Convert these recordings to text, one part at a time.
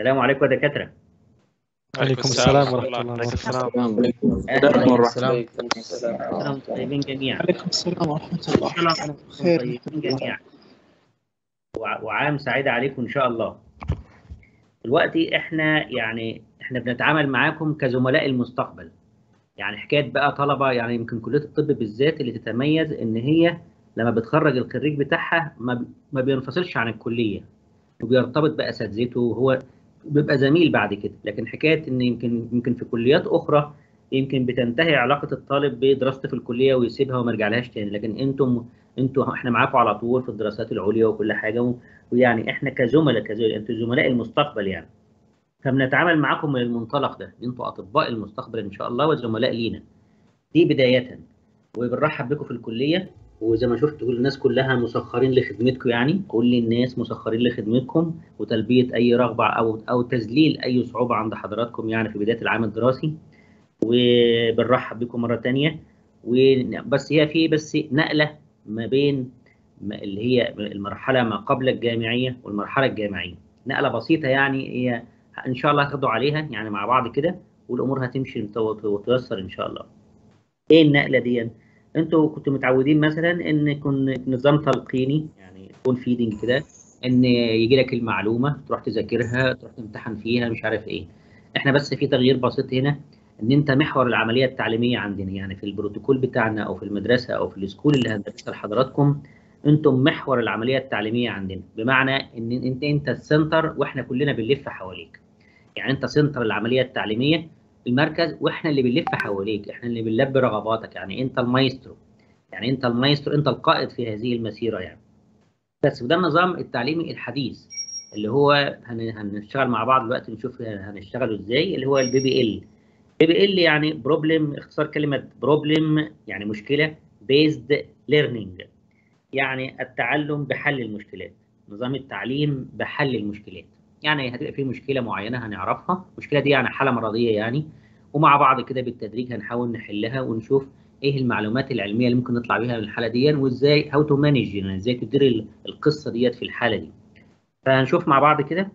السلام عليكم يا دكاتره عليكم السلام ورحمة الله وبركاته اهلا السلام وسهلا طيبين جميعا عليكم السلام ورحمة الله خير طيبين جميعا وع- وعام سعيد عليكم ان شاء الله دلوقتي احنا يعني احنا بنتعامل معاكم كزملاء المستقبل يعني حكايه بقى طلبه يعني يمكن كليه الطب بالذات اللي تتميز ان هي لما بتخرج الخريج بتاعها ما ما بينفصلش عن الكليه وبيرتبط باساتذته وهو بيبقى زميل بعد كده لكن حكايه ان يمكن يمكن في كليات اخرى يمكن بتنتهي علاقه الطالب بدراسته في الكليه ويسيبها وما يرجعلهاش تاني لكن انتم انتوا احنا معاكم على طول في الدراسات العليا وكل حاجه و- ويعني احنا كزملاء كزملاء انتوا زملاء المستقبل يعني فبنتعامل معاكم من المنطلق ده انتوا اطباء المستقبل ان شاء الله وزملاء لينا دي بدايه وبنرحب بكم في الكليه وزي ما شفت كل الناس كلها مسخرين لخدمتكم يعني كل الناس مسخرين لخدمتكم وتلبيه اي رغبه او او تذليل اي صعوبه عند حضراتكم يعني في بدايه العام الدراسي وبنرحب بكم مره تانية وبس هي في بس نقله ما بين ما- اللي هي المرحله ما قبل الجامعيه والمرحله الجامعيه نقله بسيطه يعني هي ان شاء الله هتاخدوا عليها يعني مع بعض كده والامور هتمشي وت- وتيسر ان شاء الله ايه النقله دي انتوا كنتوا متعودين مثلا ان يكون نظام تلقيني يعني يكون فيدنج كده ان يجي لك المعلومه تروح تذاكرها تروح تمتحن فيها مش عارف ايه احنا بس في تغيير بسيط هنا ان انت محور العمليه التعليميه عندنا يعني في البروتوكول بتاعنا او في المدرسه او في السكول اللي هندرسها لحضراتكم انتم محور العمليه التعليميه عندنا بمعنى ان انت انت السنتر واحنا كلنا بنلف حواليك يعني انت سنتر العمليه التعليميه المركز واحنا اللي بنلف حواليك احنا اللي بنلبي رغباتك يعني انت المايسترو يعني انت المايسترو انت القائد في هذه المسيره يعني بس وده النظام التعليمي الحديث اللي هو هن- هنشتغل مع بعض دلوقتي نشوف هنشتغله ازاي اللي هو البي بي ال بي بي ال يعني بروبلم اختصار كلمه بروبلم يعني مشكله بيزد ليرنينج يعني التعلم بحل المشكلات نظام التعليم بحل المشكلات يعني هتبقى في مشكله معينه هنعرفها المشكله دي يعني حاله مرضيه يعني ومع بعض كده بالتدريج هنحاول نحلها ونشوف ايه المعلومات العلميه اللي ممكن نطلع بيها من الحاله دي وازاي هاو تو مانج يعني ازاي تدير ال- القصه ديت في الحاله دي فهنشوف مع بعض كده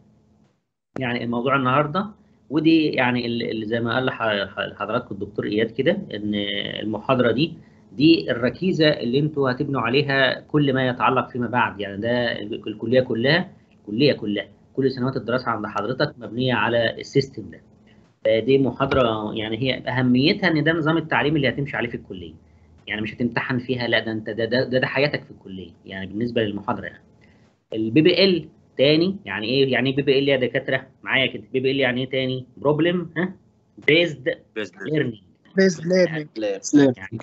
يعني الموضوع النهارده ودي يعني ال- اللي زي ما قال لح- لحضراتكم الدكتور اياد كده ان المحاضره دي دي الركيزه اللي انتوا هتبنوا عليها كل ما يتعلق فيما بعد يعني ده الكليه كلها الكليه كلها كل سنوات الدراسه عند حضرتك مبنيه على السيستم ده دي محاضره يعني هي اهميتها ان ده نظام التعليم اللي هتمشي عليه في الكليه يعني مش هتمتحن فيها لا ده انت ده ده, ده, ده حياتك في الكليه يعني بالنسبه للمحاضره يعني البي بي ال تاني يعني ايه يعني ايه بي بي ال يا دكاتره معايا كده بي بي ال يعني ايه تاني بروبلم ها بيزد ليرنينج بيز ليرنينج يعني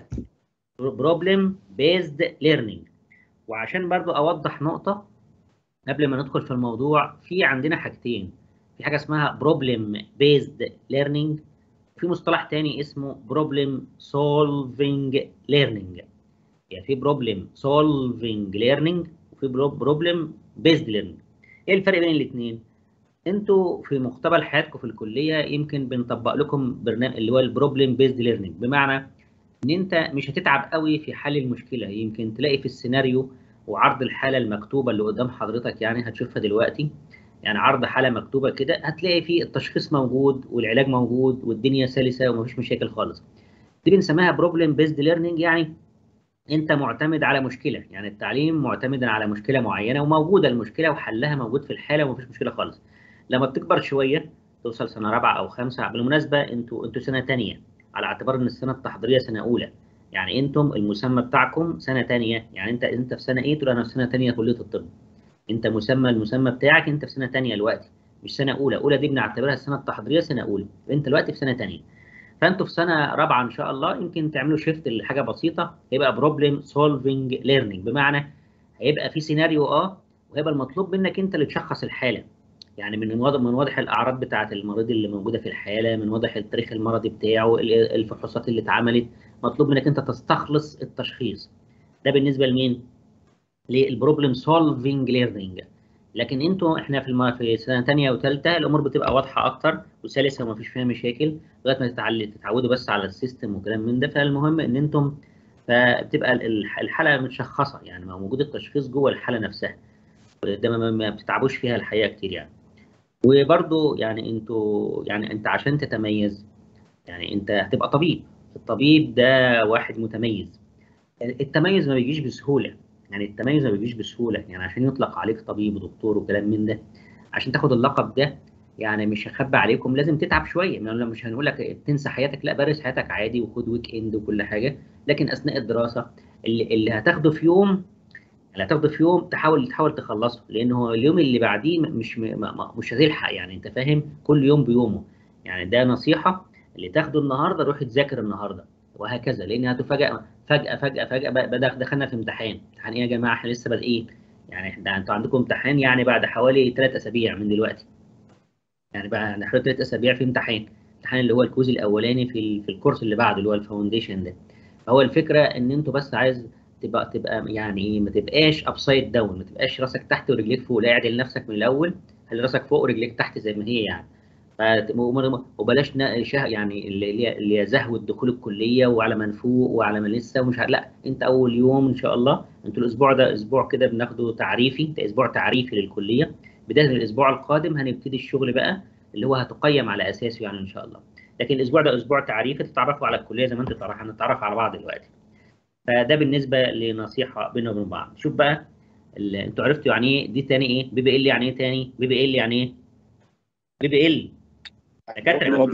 بروبلم بيزد ليرنينج وعشان برضو اوضح نقطه قبل ما ندخل في الموضوع في عندنا حاجتين في حاجه اسمها بروبلم بيزد ليرنينج وفي مصطلح تاني اسمه بروبلم سولفينج ليرنينج يعني في بروبلم سولفينج ليرنينج وفي بروبلم بيزد ليرنينج ايه الفرق بين الاثنين انتوا في مقتبل حياتكم في الكليه يمكن بنطبق لكم برنامج اللي هو البروبلم بيزد ليرنينج بمعنى ان انت مش هتتعب قوي في حل المشكله يمكن تلاقي في السيناريو وعرض الحاله المكتوبه اللي قدام حضرتك يعني هتشوفها دلوقتي يعني عرض حاله مكتوبه كده هتلاقي فيه التشخيص موجود والعلاج موجود والدنيا سلسه ومفيش مشاكل خالص دي بنسميها بروبلم بيزد ليرنينج يعني انت معتمد على مشكله يعني التعليم معتمد على مشكله معينه وموجوده المشكله وحلها موجود في الحاله ومفيش مشكله خالص لما بتكبر شويه توصل سنه رابعه او خمسه بالمناسبه انتوا انتوا سنه ثانيه على اعتبار ان السنه التحضيريه سنه اولى يعني انتم المسمى بتاعكم سنه ثانيه يعني انت انت في سنه ايه تقول انا في سنه ثانيه كليه الطب انت مسمى المسمى بتاعك انت في سنه ثانيه دلوقتي مش سنه اولى اولى دي بنعتبرها السنه التحضيريه سنه اولى انت دلوقتي في سنه ثانيه فانتوا في سنه رابعه ان شاء الله يمكن تعملوا شيفت لحاجه بسيطه هيبقى بروبلم سولفنج ليرنينج بمعنى هيبقى في سيناريو اه وهيبقى المطلوب منك انت اللي تشخص الحاله يعني من واضح من واضح الاعراض بتاعه المريض اللي موجوده في الحاله من واضح التاريخ المرضي بتاعه ال- الفحوصات اللي اتعملت مطلوب منك انت تستخلص التشخيص ده بالنسبه لمين للبروبلم سولفنج ليرنينج لكن انتوا احنا في الم... في سنه ثانيه وثالثه الامور بتبقى واضحه اكتر وسلسه وما فيش فيها مشاكل لغايه ما تتعل... تتعودوا بس على السيستم وكلام من ده فالمهم ان انتم فبتبقى الح- الحاله متشخصه يعني موجود التشخيص جوه الحاله نفسها ده ما, ما بتتعبوش فيها الحقيقه كتير يعني وبرضه يعني انتوا يعني انت عشان تتميز يعني انت هتبقى طبيب الطبيب ده واحد متميز التميز ما بيجيش بسهوله يعني التميز ما بيجيش بسهوله يعني عشان يطلق عليك طبيب ودكتور وكلام من ده عشان تاخد اللقب ده يعني مش هخبي عليكم لازم تتعب شويه يعني مش هنقول لك تنسى حياتك لا بارس حياتك عادي وخد ويك اند وكل حاجه لكن اثناء الدراسه اللي, اللي هتاخده في يوم اللي هتاخده في يوم تحاول تحاول تخلصه لان هو اليوم اللي بعديه مش مش هتلحق يعني انت فاهم كل يوم بيومه يعني ده نصيحه اللي تاخده النهارده روح تذاكر النهارده وهكذا لان هتفاجئ فجاه فجاه فجاه بدا دخلنا في امتحان امتحان ايه يا جماعه احنا لسه بادئين يعني احنا انتوا عندكم امتحان يعني بعد حوالي ثلاث اسابيع من دلوقتي يعني بقى نحن ثلاث اسابيع في امتحان الامتحان اللي هو الكوز الاولاني في في الكورس اللي بعده اللي هو الفاونديشن ده فهو الفكره ان انتوا بس عايز تبقى تبقى يعني ايه ما تبقاش ابسايد داون ما تبقاش راسك تحت ورجليك فوق لا اعدل نفسك من الاول خلي راسك فوق ورجليك تحت زي ما هي يعني وبلاش يعني اللي اللي زهو دخول الكليه وعلى ما نفوق وعلى ما لسه ومش لا انت اول يوم ان شاء الله انتوا الاسبوع ده اسبوع كده بناخده تعريفي ده اسبوع تعريفي للكليه بدايه الاسبوع القادم هنبتدي الشغل بقى اللي هو هتقيم على اساسه يعني ان شاء الله لكن الاسبوع ده اسبوع تعريفي تتعرفوا على الكليه زي ما انتوا تعرفوا هنتعرف على بعض دلوقتي فده بالنسبه لنصيحه بيننا وبين بعض شوف بقى انتوا عرفتوا يعني ايه دي تاني ايه بي بي ال يعني ايه تاني بي بي ال يعني ايه بي بي ال دكاتره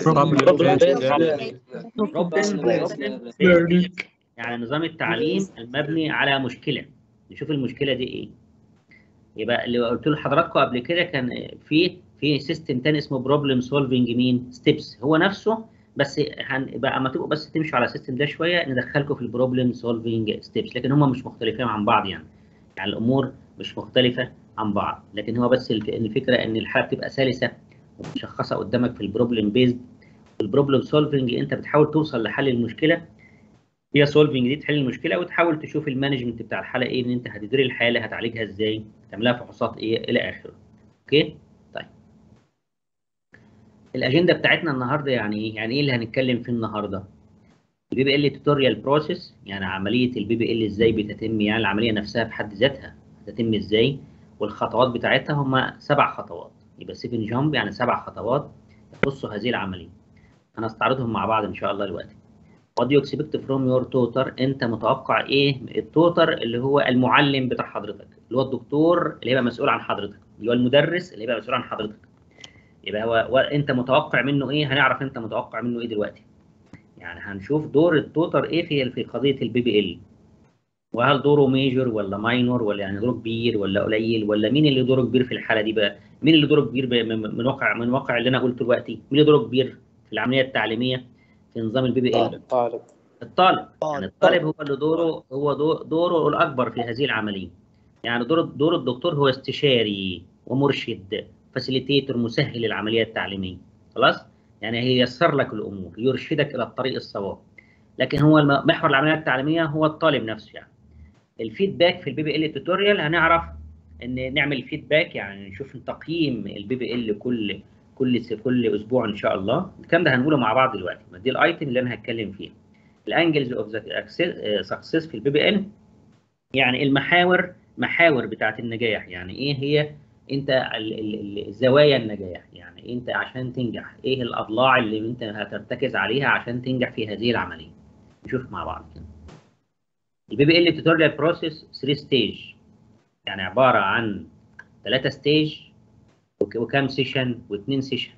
يعني نظام التعليم المبني على مشكله نشوف المشكله دي ايه يبقى اللي قلت لحضراتكم قبل كده كان في في سيستم تاني اسمه بروبلم سولفنج مين ستيبس هو نفسه بس هنبقى اما تبقوا بس تمشوا على السيستم ده شويه ندخلكم في البروبلم سولفنج ستيبس لكن هم مش مختلفين عن بعض يعني يعني الامور مش مختلفه عن بعض لكن هو بس الفكره ان الحاله بتبقى سلسه ومشخصه قدامك في البروبلم بيزد البروبلم سولفنج انت بتحاول توصل لحل المشكله هي سولفنج دي تحل المشكله وتحاول تشوف المانجمنت بتاع الحاله ايه ان انت هتدير الحاله هتعالجها ازاي تعملها فحوصات ايه الى اخره اوكي طيب الاجنده بتاعتنا النهارده يعني ايه يعني ايه اللي هنتكلم فيه النهارده البي بي ال توتوريال بروسيس يعني عمليه البي بي ال ازاي بتتم يعني العمليه نفسها بحد ذاتها هتتم ازاي والخطوات بتاعتها هم سبع خطوات يبقى 7 جامب يعني سبع خطوات يخصوا هذه العمليه هنستعرضهم مع بعض ان شاء الله دلوقتي what do you expect from your tutor انت متوقع ايه التوتر اللي هو المعلم بتاع حضرتك اللي هو الدكتور اللي هيبقى مسؤول عن حضرتك اللي هو المدرس اللي هيبقى مسؤول عن حضرتك يبقى هو, هو انت متوقع منه ايه هنعرف انت متوقع منه ايه دلوقتي يعني هنشوف دور التوتر ايه في في قضيه البي بي ال وهل دوره ميجور ولا ماينور ولا يعني دوره كبير ولا قليل ولا مين اللي دوره كبير في الحاله دي بقى مين اللي دوره كبير من واقع من واقع اللي انا قلته دلوقتي مين اللي دوره كبير في العمليه التعليميه في نظام البي بي ال الطالب الطالب يعني الطالب هو اللي دوره هو دوره الاكبر في هذه العمليه يعني دور دور الدكتور هو استشاري ومرشد فاسيليتيتور مسهل العمليه التعليميه خلاص يعني هييسر لك الامور يرشدك الى الطريق الصواب لكن هو محور العمليه التعليميه هو الطالب نفسه يعني الفيدباك في البي بي ال توتوريال هنعرف ان نعمل فيدباك يعني نشوف تقييم البي بي ال كل كل كل اسبوع ان شاء الله الكلام ده هنقوله مع بعض دلوقتي دي الايتم اللي انا هتكلم فيها الانجلز اوف ذا سكسس في البي بي ال يعني المحاور محاور بتاعه النجاح يعني ايه هي انت زوايا النجاح يعني انت عشان تنجح ايه الاضلاع اللي انت هترتكز عليها عشان تنجح في هذه العمليه نشوف مع بعض كده البي بي ال توتوريال بروسيس 3 ستيج يعني عباره عن 3 ستيج وكام سيشن واثنين سيشن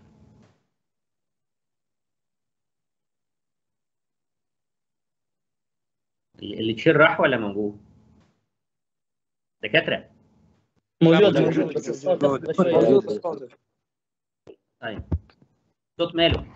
اللي تشير راح ولا موجود دكاتره موجود موجود بس الصوت موجود طيب صوت ماله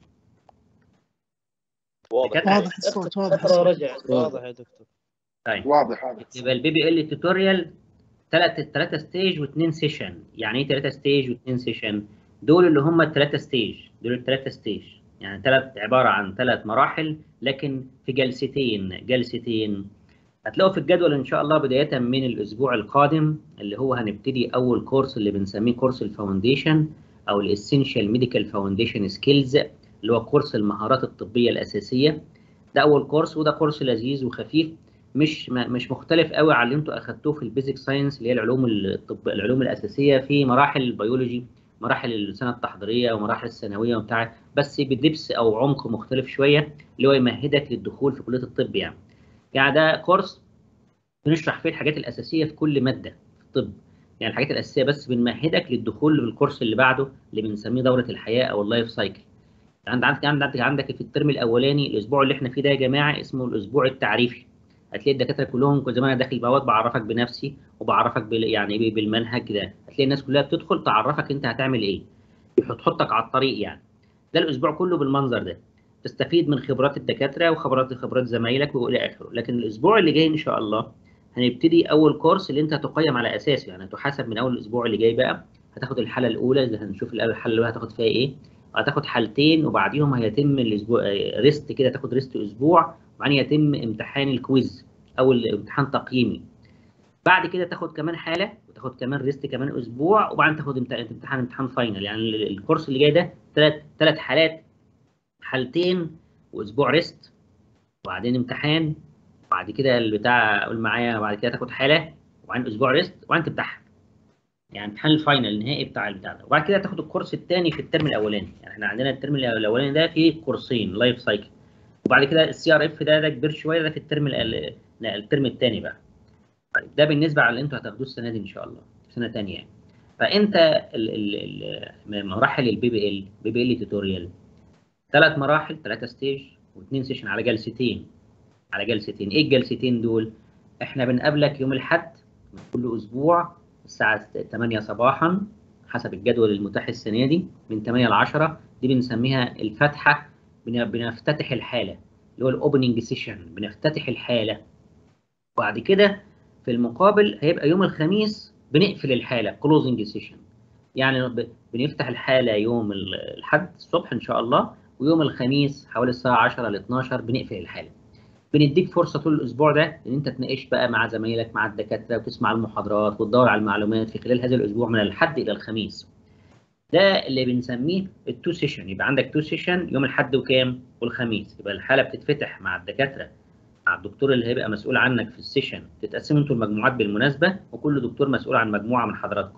واضح واضح الصوت واضح فترة الصوت رجعت واضح يا دكتور طيب واضح واضح يبقى البي بي ال توتوريال ثلاث ثلاثة ستيج واثنين سيشن يعني ايه ثلاثة ستيج واثنين سيشن دول اللي هم الثلاثة ستيج دول الثلاثة ستيج يعني ثلاث عبارة عن ثلاث مراحل لكن في جلستين جلستين هتلاقوا في الجدول ان شاء الله بداية من الاسبوع القادم اللي هو هنبتدي اول كورس اللي بنسميه كورس الفاونديشن او الاسينشال ميديكال فاونديشن سكيلز اللي هو كورس المهارات الطبية الاساسية ده اول كورس وده كورس لذيذ وخفيف مش مش مختلف قوي عن اللي انتوا اخدتوه في البيزك ساينس اللي هي العلوم الطب العلوم الاساسيه في مراحل البيولوجي مراحل السنه التحضيريه ومراحل الثانويه وبتاع بس بدبس او عمق مختلف شويه اللي هو يمهدك للدخول في كليه الطب يعني يعني ده كورس بنشرح فيه الحاجات الاساسيه في كل ماده في الطب يعني الحاجات الاساسيه بس بنمهدك للدخول بالكورس اللي بعده اللي بنسميه دوره الحياه او اللايف سايكل عندك عندك عندك عندك في الترم الاولاني الاسبوع اللي احنا فيه ده يا جماعه اسمه الاسبوع التعريفي هتلاقي الدكاتره كلهم زي ما انا داخل بوابات بعرفك بنفسي وبعرفك بال يعني إيه بالمنهج ده هتلاقي الناس كلها بتدخل تعرفك انت هتعمل ايه تحطك على الطريق يعني ده الاسبوع كله بالمنظر ده تستفيد من خبرات الدكاتره وخبرات خبرات زمايلك والى اخره لكن الاسبوع اللي جاي ان شاء الله هنبتدي اول كورس اللي انت هتقيم على اساسه يعني تحاسب من اول الاسبوع اللي جاي بقى هتاخد الحاله الاولى اللي هنشوف الاول الحاله اللي هتاخد فيها ايه هتاخد حالتين وبعديهم هيتم الاسبوع ريست كده تاخد ريست اسبوع وبعدين يتم امتحان الكويز او الامتحان تقييمي بعد كده تاخد كمان حاله وتاخد كمان ريست كمان اسبوع وبعدين تاخد امتحان امتحان فاينل يعني الكورس اللي جاي ده ثلاث ثلاث حالات حالتين واسبوع ريست وبعدين امتحان وبعد كده البتاع قول معايا بعد كده تاخد حاله وبعدين اسبوع ريست وبعدين تمتحن يعني امتحان الفاينل النهائي بتاع البتاع ده وبعد كده تاخد الكورس الثاني في الترم الاولاني يعني احنا عندنا الترم الاولاني ده فيه كورسين لايف سايكل وبعد كده السي ار اف ده ده كبير شويه ده في الترم لا الترم الثاني بقى طيب ده بالنسبه على اللي انتوا هتاخدوه السنه دي ان شاء الله سنه ثانيه يعني فانت ال ال ال مراحل البي بي ال بي بي ال توتوريال ثلاث مراحل ثلاثه ستيج واثنين سيشن على جلستين على جلستين ايه الجلستين دول احنا بنقابلك يوم الاحد كل اسبوع الساعه 8 صباحا حسب الجدول المتاح السنه دي من 8 ل 10 دي بنسميها الفتحه بنفتتح الحاله اللي هو الاوبننج سيشن بنفتتح الحاله وبعد كده في المقابل هيبقى يوم الخميس بنقفل الحاله كلوزنج سيشن يعني بنفتح الحاله يوم الاحد الصبح ان شاء الله ويوم الخميس حوالي الساعه 10 ل 12 بنقفل الحاله بنديك فرصه طول الاسبوع ده ان انت تناقش بقى مع زمايلك مع الدكاتره وتسمع المحاضرات وتدور على المعلومات في خلال هذا الاسبوع من الحد الى الخميس ده اللي بنسميه التو سيشن يبقى عندك تو سيشن يوم الاحد وكام والخميس يبقى الحاله بتتفتح مع الدكاتره مع الدكتور اللي هيبقى مسؤول عنك في السيشن تتقسموا انتوا المجموعات بالمناسبه وكل دكتور مسؤول عن مجموعه من حضراتكم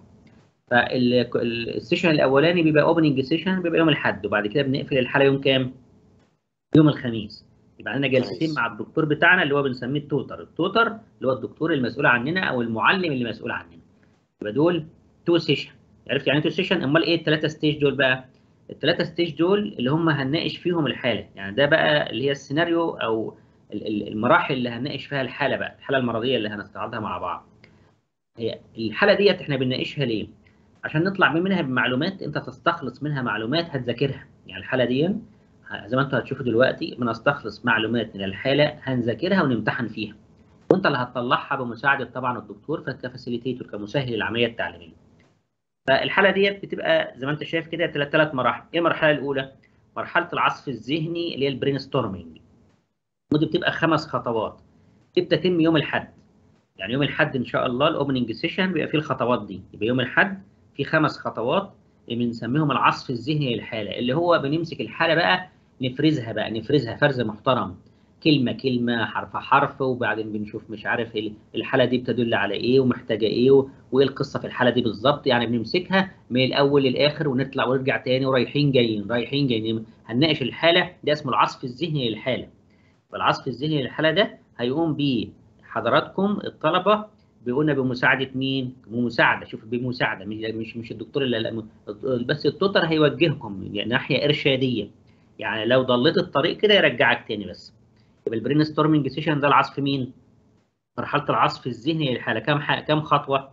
فالسيشن الاولاني بيبقى اوبننج سيشن بيبقى يوم الاحد وبعد كده بنقفل الحاله يوم كام يوم الخميس يبقى عندنا جلستين مع الدكتور بتاعنا اللي هو بنسميه التوتر التوتر اللي هو الدكتور المسؤول عننا او المعلم اللي مسؤول عننا يبقى دول تو سيشن عرفت يعني تو سيشن امال ايه الثلاثه ستيج دول بقى الثلاثه ستيج دول اللي هم هنناقش فيهم الحاله يعني ده بقى اللي هي السيناريو او المراحل اللي هنناقش فيها الحاله بقى الحاله المرضيه اللي هنستعرضها مع بعض هي الحاله ديت احنا بنناقشها ليه عشان نطلع منها بمعلومات انت تستخلص منها معلومات هتذاكرها يعني الحاله دي زي ما انتوا هتشوفوا دلوقتي بنستخلص معلومات من الحاله هنذاكرها ونمتحن فيها وانت اللي هتطلعها بمساعده طبعا الدكتور كفاسيليتيتور كمسهل العمليه التعليميه فالحاله ديت بتبقى زي ما انت شايف كده ثلاث ثلاث مراحل ايه المرحله الاولى مرحله العصف الذهني اللي هي البرين ستورمنج ودي بتبقى خمس خطوات دي بتتم يوم الاحد يعني يوم الاحد ان شاء الله الاوبننج سيشن بيبقى فيه الخطوات دي يبقى يوم الاحد في خمس خطوات بنسميهم العصف الذهني للحاله اللي هو بنمسك الحاله بقى نفرزها بقى نفرزها فرز محترم كلمه كلمه حرف حرف وبعدين بنشوف مش عارف الحاله دي بتدل على ايه ومحتاجه ايه وايه القصه في الحاله دي بالظبط يعني بنمسكها من الاول للاخر ونطلع ونرجع تاني ورايحين جايين رايحين جايين هنناقش الحاله ده اسمه العصف الذهني للحاله فالعصف الذهني للحاله ده هيقوم بيه حضراتكم الطلبه بيقولنا بمساعده مين؟ بمساعده شوف بمساعده مش مش مش الدكتور اللي بس التوتر هيوجهكم يعني ناحيه ارشاديه يعني لو ضليت الطريق كده يرجعك تاني بس يبقى البرين ستورمنج سيشن ده العصف مين؟ مرحله العصف الذهني للحاله كم ح... كم خطوه؟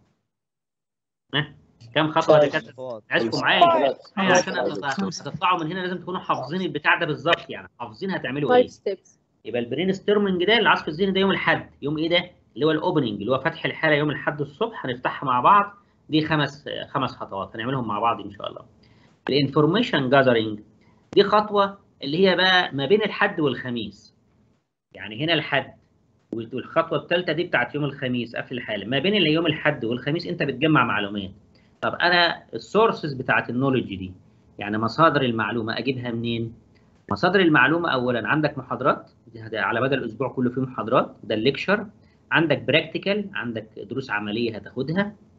ها؟ كم خطوه يا دكاتره؟ عايزكم معايا عشان هتطلعوا من هنا لازم تكونوا حافظين البتاع ده بالظبط يعني حافظين هتعملوا ايه؟ يبقى البرين ستورمنج ده العصف الذهني ده يوم الاحد يوم ايه ده؟ اللي هو الاوبننج اللي هو فتح الحاله يوم الاحد الصبح هنفتحها مع بعض دي خمس خمس خطوات هنعملهم مع بعض ان شاء الله. الانفورميشن جاذرنج دي خطوه اللي هي بقى ما بين الحد والخميس. يعني هنا الحد والخطوه الثالثه دي بتاعت يوم الخميس قفل الحاله ما بين يوم الحد والخميس انت بتجمع معلومات. طب انا السورسز بتاعت النولج دي يعني مصادر المعلومه اجيبها منين؟ مصادر المعلومه اولا عندك محاضرات على مدى الاسبوع كله في محاضرات ده الليكشر عندك براكتيكال عندك دروس عمليه هتاخدها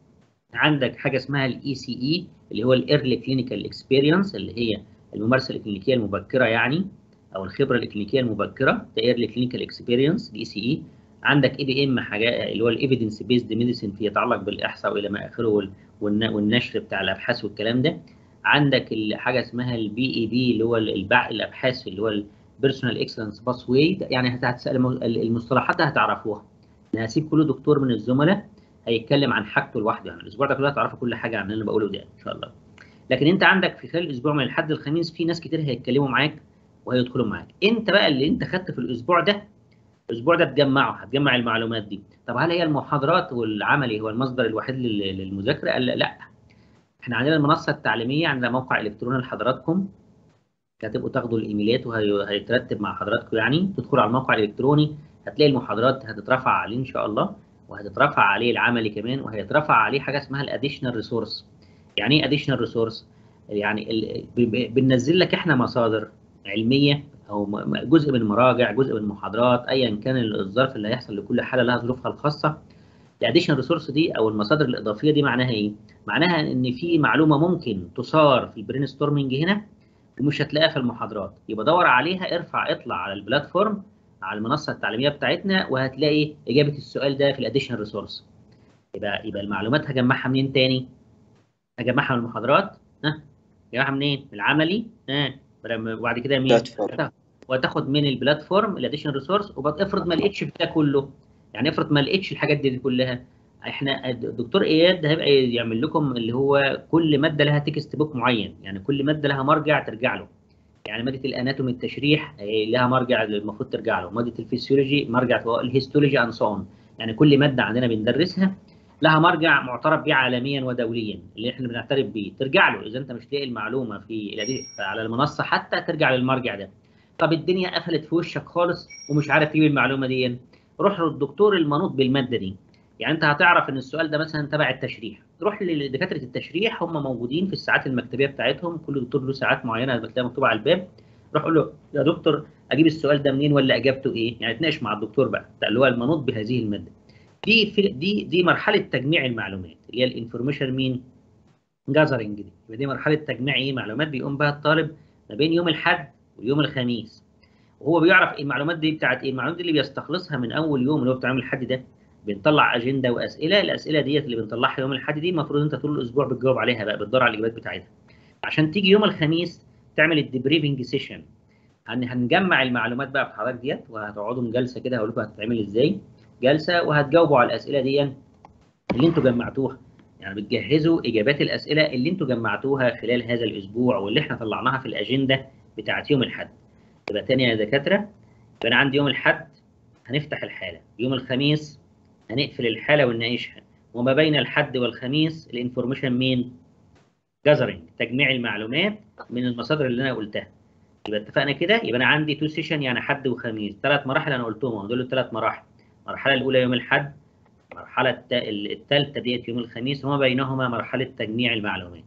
عندك حاجه اسمها الاي سي اي اللي هو الايرلي كلينيكال اكسبيرينس اللي هي الممارسه الكلينيكيه المبكره يعني او الخبره الكلينيكيه المبكره ده ايرلي كلينيكال اكسبيرينس الاي سي اي عندك اي بي ام حاجه اللي هو الايفيدنس بيزد ميديسن في يتعلق بالاحصاء والى ما اخره وال- والن- والنشر بتاع الابحاث والكلام ده عندك ال- حاجه اسمها البي اي بي اللي هو البع الابحاث اللي هو البيرسونال اكسلنس باس واي يعني هت- هتسال الم- المصطلحات دي هتعرفوها انا هسيب كل دكتور من الزملاء هيتكلم عن حاجته لوحده يعني الاسبوع ده كله هتعرفوا كل حاجه عن اللي انا بقوله ده ان شاء الله لكن انت عندك في خلال الاسبوع من الحد الخميس في ناس كتير هيتكلموا معاك وهيدخلوا معاك انت بقى اللي انت خدت في الاسبوع ده الاسبوع ده تجمعه هتجمع المعلومات دي طب هل هي المحاضرات والعملي هو المصدر الوحيد لل- للمذاكره قال لا لا احنا عندنا المنصه التعليميه عندنا موقع الكتروني لحضراتكم هتبقوا تاخدوا الايميلات وهيترتب مع حضراتكم يعني تدخلوا على الموقع الالكتروني هتلاقي المحاضرات هتترفع عليه ان شاء الله وهتترفع عليه العملي كمان وهيترفع عليه حاجه اسمها الاديشنال ريسورس يعني ايه اديشنال ريسورس يعني ال- ب- ب- بننزل لك احنا مصادر علميه او م- م- جزء من المراجع جزء من المحاضرات ايا كان الظرف اللي هيحصل لكل حاله لها ظروفها الخاصه الاديشنال ريسورس دي او المصادر الاضافيه دي معناها ايه معناها ان في معلومه ممكن تصار في البرين ستورمنج هنا ومش هتلاقيها في المحاضرات يبقى دور عليها ارفع اطلع على البلاتفورم على المنصه التعليميه بتاعتنا وهتلاقي اجابه السؤال ده في الاديشنال ريسورس يبقى يبقى المعلومات هجمعها منين تاني هجمعها من المحاضرات ها هجمعها منين من العملي ها وبعد كده مين بلاتفورم. وتاخد من البلاتفورم الاديشنال ريسورس وافرض ما لقيتش في ده كله يعني افرض ما لقيتش الحاجات دي كلها احنا الدكتور اياد هيبقى يعمل لكم اللي هو كل ماده لها تكست بوك معين يعني كل ماده لها مرجع ترجع له يعني ماده الاناتومي التشريح آه، لها مرجع المفروض ترجع له ماده الفسيولوجي مرجع الهيستولوجي اند سو يعني كل ماده عندنا بندرسها لها مرجع معترف به عالميا ودوليا اللي احنا بنعترف بيه ترجع له اذا انت مش لاقي المعلومه في الأدي- على المنصه حتى ترجع للمرجع ده طب الدنيا قفلت في وشك خالص ومش عارف تجيب المعلومه دي روح للدكتور المنوط بالماده دي يعني انت هتعرف ان السؤال ده مثلا تبع التشريح روح لدكاتره التشريح هم موجودين في الساعات المكتبيه بتاعتهم كل دكتور له ساعات معينه بتلاقيها مكتوبه على الباب روح قول له يا دكتور اجيب السؤال ده منين ولا اجابته ايه يعني تناقش مع الدكتور بقى بتاع اللي هو المنوط بهذه الماده دي في دي دي مرحله تجميع المعلومات اللي هي الانفورميشن مين جازرنج دي يبقى دي مرحله تجميع ايه معلومات بيقوم بها الطالب ما بين يوم الاحد ويوم الخميس وهو بيعرف إيه المعلومات دي بتاعت ايه المعلومات دي اللي بيستخلصها من اول يوم اللي هو بتاع يوم الاحد ده بنطلع اجنده واسئله الاسئله ديت اللي بنطلعها يوم الاحد دي المفروض انت طول الاسبوع بتجاوب عليها بقى بتدور على الاجابات بتاعتها عشان تيجي يوم الخميس تعمل الديبريفنج سيشن هن هنجمع المعلومات بقى في حضرتك ديت وهتقعدوا جلسه كده هقول لكم هتتعمل ازاي جلسه وهتجاوبوا على الاسئله دي اللي انتوا جمعتوها يعني بتجهزوا اجابات الاسئله اللي انتوا جمعتوها خلال هذا الاسبوع واللي احنا طلعناها في الاجنده بتاعت يوم الاحد يبقى تاني يا دكاتره يبقى انا عندي يوم الاحد هنفتح الحاله يوم الخميس هنقفل الحاله ونناقشها وما بين الحد والخميس الانفورميشن مين جازرنج تجميع المعلومات من المصادر اللي انا قلتها يبقى اتفقنا كده يبقى انا عندي تو سيشن يعني حد وخميس ثلاث مراحل انا قلتهم دول الثلاث مراحل المرحله الاولى يوم الاحد المرحله الثالثه ديت يوم الخميس وما بينهما مرحله تجميع المعلومات